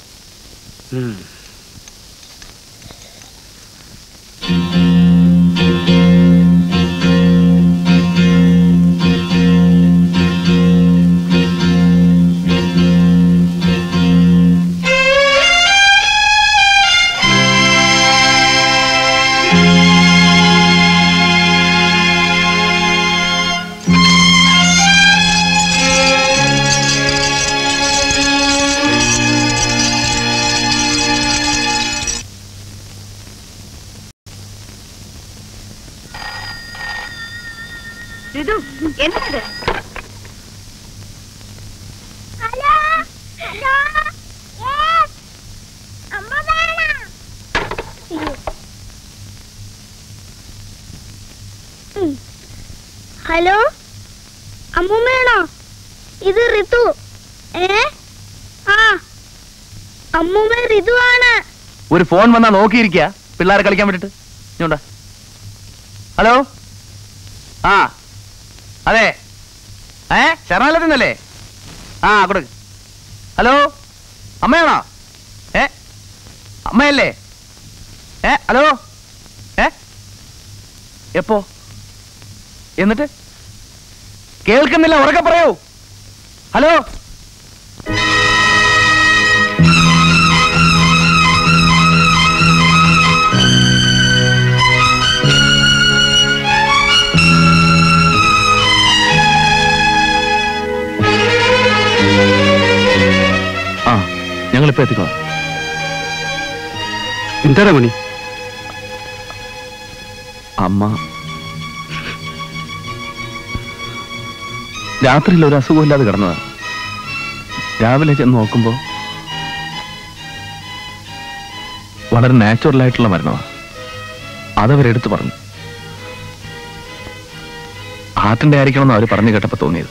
ഋതു എന്ത് ഹലോ അമ്മൂമ്മയാണോ ഇത് ഋതു ഏ ആ അമ്മൂമ്മ ഋതു ആണ് ഒരു ഫോൺ വന്നാ നോക്കിയിരിക്കുക പിള്ളേരെ കളിക്കാൻ വേണ്ടിട്ട് ഇങ്ങോട്ടാ ഹലോ ആ അതെ ഏ ശരണാലയത്തിൽ നിന്നല്ലേ ആ കൊടുക്ക് ഹലോ അമ്മയാണോ ഏ അമ്മയല്ലേ ഏ ഹലോ ഏ എപ്പോ എന്നിട്ട് കേൾക്കുന്നില്ല ഉറക്കെ പറയൂ ഹലോ ആ ഞങ്ങളിപ്പോ എത്തിക്കോ എന്താടാ മണി അമ്മ രാത്രിയിൽ ഒരു അസുഖമില്ലാതെ കിടന്നതാ രാവിലെ ചെന്ന് നോക്കുമ്പോ വളരെ നാച്ചുറൽ ആയിട്ടുള്ള മരണമാ അതവരെടുത്ത് പറഞ്ഞു ഹാർട്ടിന്റെ ആയിരിക്കണമെന്ന് അവർ പറഞ്ഞു കേട്ടപ്പോ തോന്നിയത്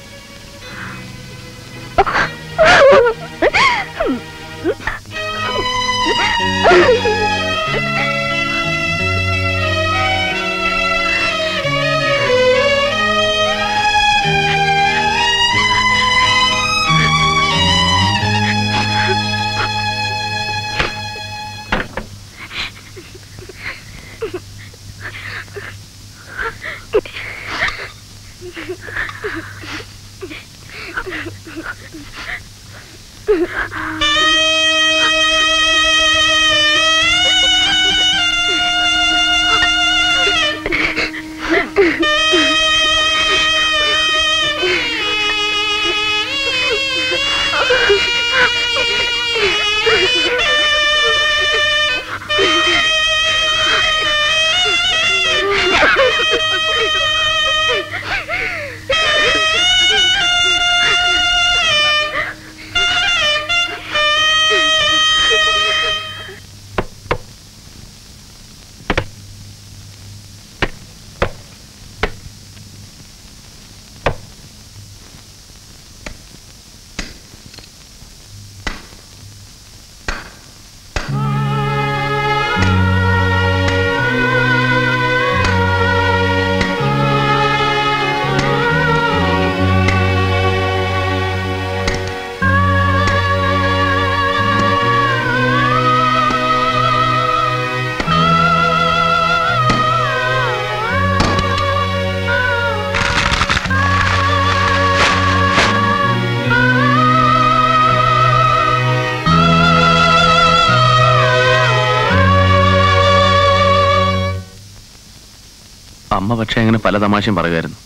അമ്മ പക്ഷെ അങ്ങനെ പല തമാശയും പറയുമായിരുന്നു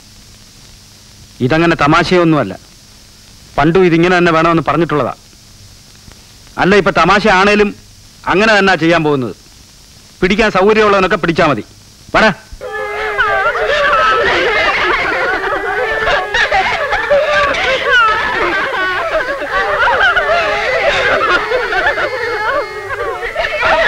ഇതങ്ങനെ തമാശയൊന്നുമല്ല പണ്ടും ഇതിങ്ങനെ തന്നെ വേണമെന്ന് പറഞ്ഞിട്ടുള്ളതാ അല്ല ഇപ്പൊ തമാശ ആണേലും അങ്ങനെ തന്നെ ചെയ്യാൻ പോകുന്നത് പിടിക്കാൻ സൗകര്യമുള്ളവനൊക്കെ പിടിച്ചാ മതി പറ ആ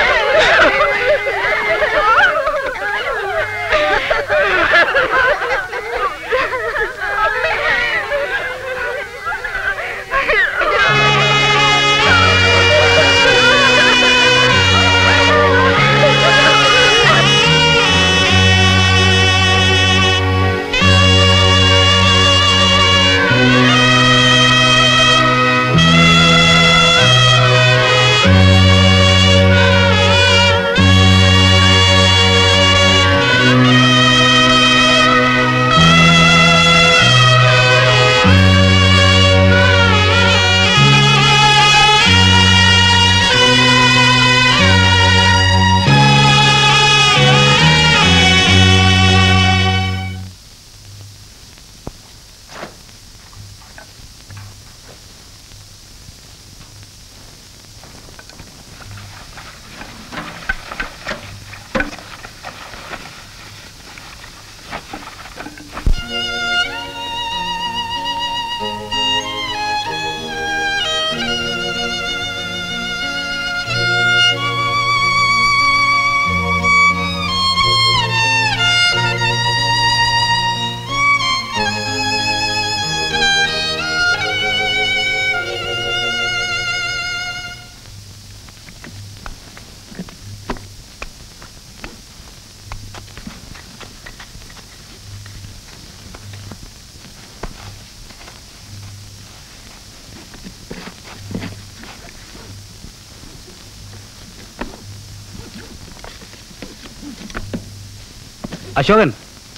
അശോകൻ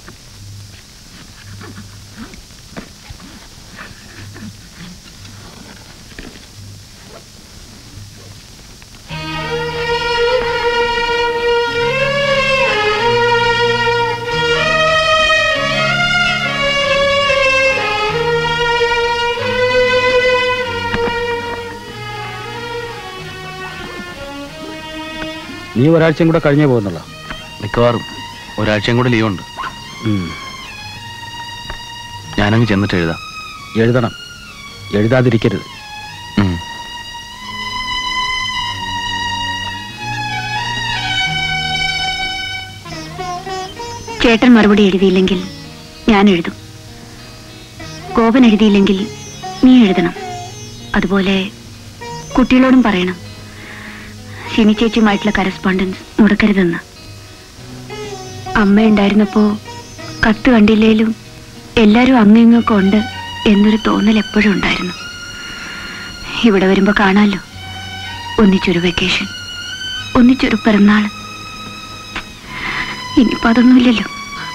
നീ ഒരാഴ്ചയും കൂടെ കഴിഞ്ഞേ പോകുന്നുള്ള മിക്കവാറും ഒരാഴ്ചയും കൂടെ ലീവുണ്ട് ഞാനങ്ങ് ചെന്നിട്ട് എഴുതാം എഴുതണം എഴുതാതിരിക്കരുത് ഉം. ചേട്ടൻ മറുപടി എഴുതിയില്ലെങ്കിൽ ഞാൻ എഴുതും ഗോപൻ എഴുതിയില്ലെങ്കിൽ നീ എഴുതണം അതുപോലെ കുട്ടികളോടും പറയണം സിനി ചേച്ചിയുമായിട്ടുള്ള കറസ്പോണ്ടൻസ് മുടക്കരുതെന്ന് അമ്മ ഉണ്ടായിരുന്നപ്പോ കത്ത് കണ്ടില്ലേലും എല്ലാരും അങ്ങിങ്ങൊക്കെ ഉണ്ട് എന്നൊരു തോന്നൽ എപ്പോഴും ഉണ്ടായിരുന്നു ഇവിടെ വരുമ്പോ കാണാലോ ഒന്നിച്ചൊരു വെക്കേഷൻ ഒന്നിച്ചൊരു പിറന്നാള് ഇനിയിപ്പോ അതൊന്നുമില്ലല്ലോ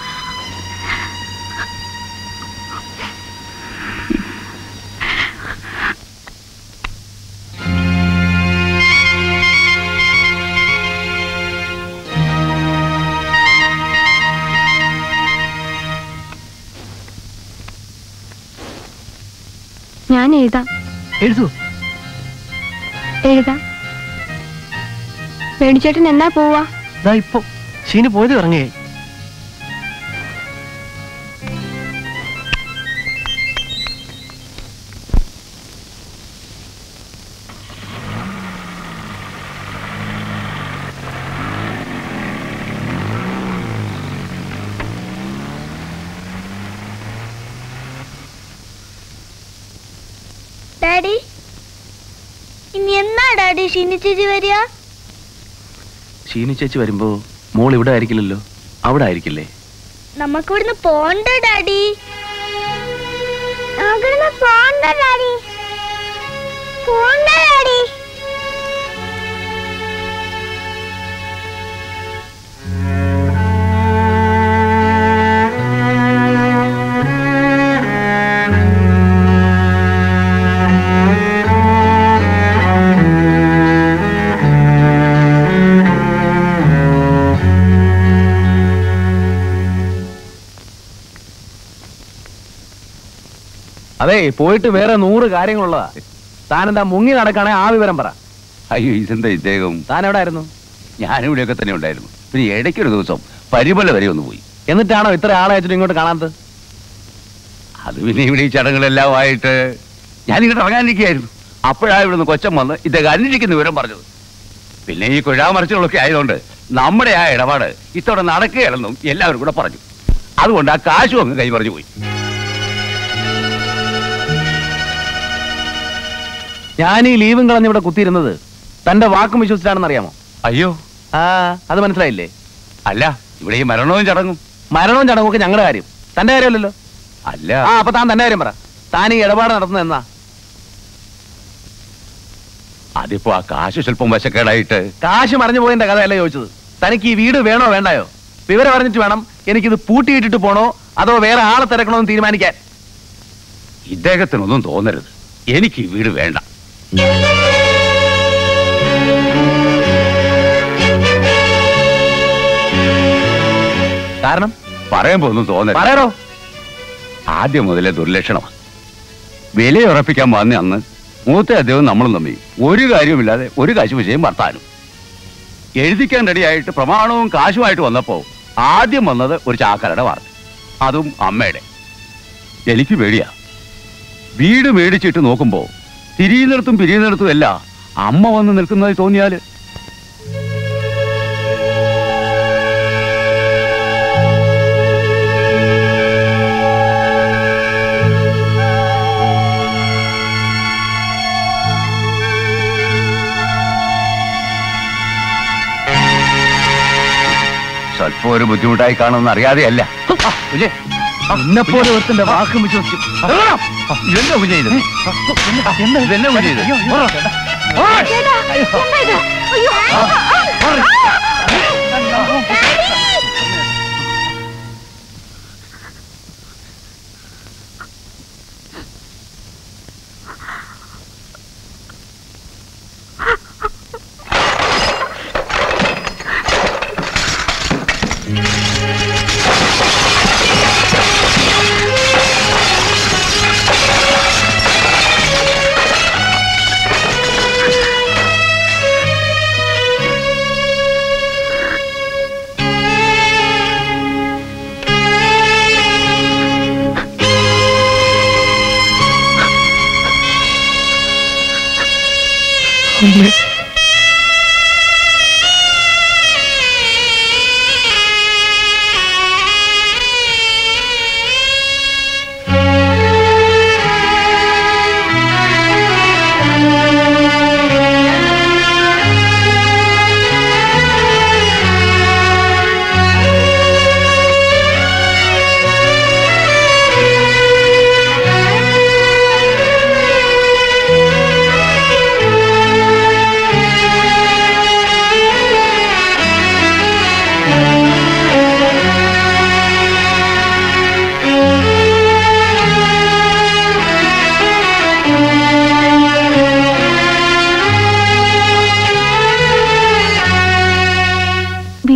ഞാൻ എഴുതാം എഴുതൂ എഴുതാം വേണിച്ചേട്ടൻ എന്നാ പോവാ ഇതാ ഇപ്പൊ ഷീന് പോയത് ഇറങ്ങുകയായി ഡാഡി ഇനി എന്നാ ഡാഡി ഷിനി ചേച്ചി വരിക ഷീനി ചേച്ചി വരുമ്പോ മോൾ ഇവിടെ ആയിരിക്കില്ലല്ലോ അവിടെ ആയിരിക്കില്ലേ നമുക്ക് ഇവിടുന്ന് പോണ്ട ഡാഡി നമുക്കിവിടുന്ന് പോണ്ട ഡാഡി പോണ്ട ഡാഡി അതെ പോയിട്ട് വേറെ നൂറ് കാര്യങ്ങളുള്ളതാ താനെന്താ മുങ്ങി നടക്കാണെ ആ വിവരം പറ അയ്യോ ഇതെന്താ ഇദ്ദേഹം താൻ എവിടെ ആയിരുന്നു ഞാനിവിടെയൊക്കെ തന്നെ ഉണ്ടായിരുന്നു പിന്നെ ഇടയ്ക്കൊരു ദിവസം പരിമല വരെ ഒന്ന് പോയി എന്നിട്ടാണോ ഇത്ര ആളെ അയച്ചിട്ട് ഇങ്ങോട്ട് കാണാത്തത് അത് പിന്നെ ഇവിടെ ഈ ചടങ്ങുകളെല്ലാം ആയിട്ട് ഞാൻ ഇങ്ങോട്ട് ഇറങ്ങാനിരിക്കുകയായിരുന്നു അപ്പോഴാണ് ഇവിടുന്ന് കൊച്ചം വന്ന് ഇദ്ദേഹം അന്വേഷിക്കുന്ന വിവരം പറഞ്ഞത് പിന്നെ ഈ കുഴാമറിച്ചുകളൊക്കെ ആയതുകൊണ്ട് നമ്മുടെ ആ ഇടപാട് ഇത്തവണ നടക്കുകയാണെന്നും എല്ലാവരും കൂടെ പറഞ്ഞു അതുകൊണ്ട് ആ കാശും അങ്ങ് കൈ പറഞ്ഞു പോയി ഞാൻ ഈ ലീവും കളഞ്ഞ് ഇവിടെ കുത്തിയിരുന്നത് തന്റെ വാക്കും വിശ്വസിച്ചാണെന്ന് അറിയാമോ അയ്യോ ആ അത് മനസ്സിലായില്ലേ അല്ല ഇവിടെ ഈ മരണവും ചടങ്ങും മരണവും ചടങ്ങും ഒക്കെ ഞങ്ങളുടെ കാര്യം തന്റെ കാര്യമല്ലല്ലോ അല്ല ആ അപ്പൊ താൻ തന്റെ കാര്യം പറ താൻ ഈ ഇടപാട് നടത്തുന്നത് എന്നാ അതിപ്പോ ആ കാശ് സ്വല്പം വശക്കേടായിട്ട് കാശ് മറിഞ്ഞു പോയതിന്റെ കഥയല്ല ചോദിച്ചത് തനിക്ക് ഈ വീട് വേണോ വേണ്ടായോ വിവരം അറിഞ്ഞിട്ട് വേണം എനിക്കിത് പൂട്ടിയിട്ടിട്ട് പോണോ അതോ വേറെ ആളെ തിരക്കണോ എന്ന് തീരുമാനിക്കാൻ ഇദ്ദേഹത്തിനൊന്നും തോന്നരുത് എനിക്ക് ഈ വീട് വേണ്ട കാരണം പറയുമ്പോ ഒന്നും തോന്നരുത് പറയണോ ആദ്യം മുതലേ ദുർലക്ഷണമാണ് വിലയുറപ്പിക്കാൻ വന്ന അന്ന് മൂത്ത അദ്ദേഹം നമ്മളും തമ്മി ഒരു കാര്യവുമില്ലാതെ ഒരു കാശ് വിഷയം വർത്താനും എഴുതിക്കാൻ റെഡിയായിട്ട് പ്രമാണവും കാശുമായിട്ട് വന്നപ്പോ ആദ്യം വന്നത് ഒരു ചാക്കരയുടെ വാർത്ത അതും അമ്മയുടെ എനിക്ക് പേടിയാ വീട് മേടിച്ചിട്ട് നോക്കുമ്പോ തിരിയുന്നിടത്തും പിരിയുന്നിടത്തും എല്ലാം അമ്മ വന്ന് നിൽക്കുന്നതായി തോന്നിയാല് സ്വല്പം ഒരു ബുദ്ധിമുട്ടായി കാണുമെന്ന് അറിയാതെയല്ല എന്നെപ്പോലെ ഒരുത്തന്റെ വാക്കും വിശ്വസിച്ചു ഇതെന്താ കുഞ്ഞേ ഇത് ഇതെന്നാ കുഞ്ഞേ ഇത്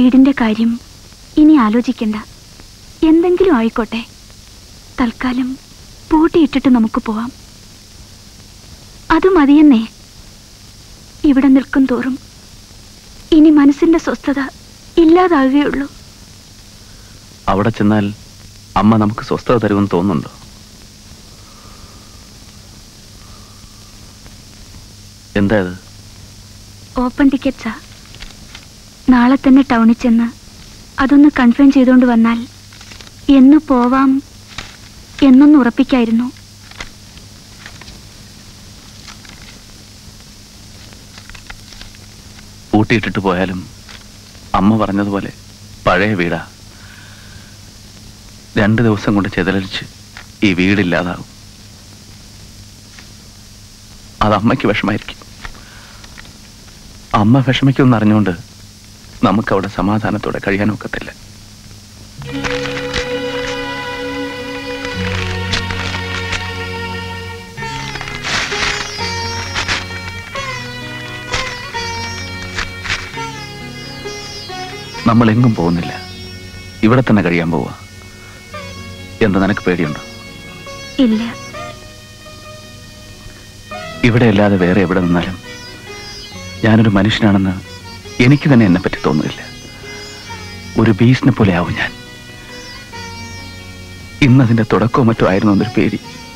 വീടിന്റെ കാര്യം ഇനി ആലോചിക്കണ്ട എന്തെങ്കിലും ആയിക്കോട്ടെ തൽക്കാലം പൂട്ടിയിട്ടിട്ട് നമുക്ക് പോവാം അത് മതിയെന്നേ ഇവിടെ നിൽക്കും തോറും ഇനി മനസ്സിന്റെ സ്വസ്ഥത ഇല്ലാതാകുകയുള്ളൂ അവിടെ ചെന്നാൽ അമ്മ നമുക്ക് സ്വസ്ഥത തരുമെന്ന് തോന്നുന്നുണ്ടോ എന്താ ഇത് ഓപ്പൺ ടിക്കറ്റ്സാ നാളെ തന്നെ ടൗണിൽ ചെന്ന് അതൊന്ന് കൺഫേം ചെയ്തുകൊണ്ട് വന്നാൽ എന്ന് പോവാം എന്നൊന്ന് ഉറപ്പിക്കായിരുന്നു ഊട്ടിയിട്ടിട്ട് പോയാലും അമ്മ പറഞ്ഞതുപോലെ പഴയ വീടാ രണ്ട് ദിവസം കൊണ്ട് ചെതലരിച്ച് ഈ വീടില്ലാതാകും അത് അമ്മയ്ക്ക് വിഷമായിരിക്കും അമ്മ വിഷമിക്കുമെന്ന് അറിഞ്ഞുകൊണ്ട് നമുക്കവിടെ സമാധാനത്തോടെ കഴിയാനൊക്കത്തില്ല നമ്മൾ എങ്ങും പോകുന്നില്ല ഇവിടെ തന്നെ കഴിയാൻ പോവാ എന്താ നിനക്ക് പേടിയുണ്ടോ ഇല്ല ഇവിടെ അല്ലാതെ വേറെ എവിടെ നിന്നാലും ഞാനൊരു മനുഷ്യനാണെന്ന് എനിക്ക് തന്നെ എന്നെ പറ്റി തോന്നുന്നില്ല ഒരു ബീസിനെ പോലെ ആവും ഞാൻ ഇന്നതിന്റെ തുടക്കവും മറ്റോ ആയിരുന്നു എന്നൊരു പേടി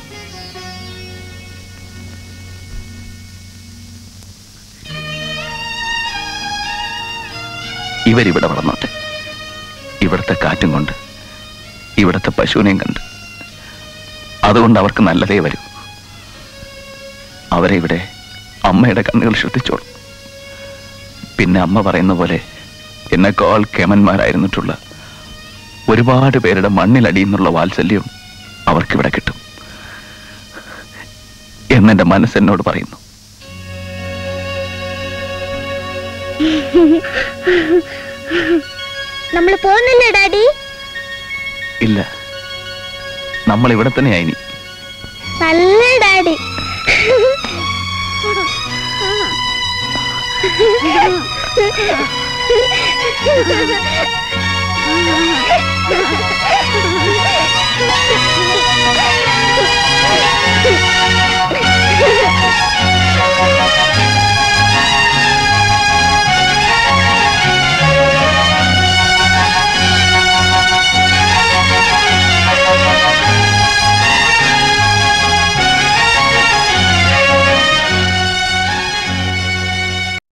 ഇവരിവിടെ വളർന്നോട്ടെ ഇവിടുത്തെ കാറ്റും കൊണ്ട് ഇവിടുത്തെ പശുവിനെയും കണ്ട് അതുകൊണ്ട് അവർക്ക് നല്ലതേ വരൂ അവരെ ഇവിടെ അമ്മയുടെ കണ്ണുകൾ ശ്രദ്ധിച്ചോളും പിന്നെ അമ്മ പറയുന്ന പോലെ എന്നെക്കാൾ കേമന്മാരായിരുന്നിട്ടുള്ള ഒരുപാട് പേരുടെ മണ്ണിലടിയെന്നുള്ള വാത്സല്യം അവർക്കിവിടെ കിട്ടും എന്നെന്റെ മനസ്സെന്നോട് പറയുന്നു നമ്മൾ പോകുന്നില്ലേ ഡാഡി ഇല്ല നമ്മൾ ഇവിടെ തന്നെയായി ഇനി നല്ല ഡാഡി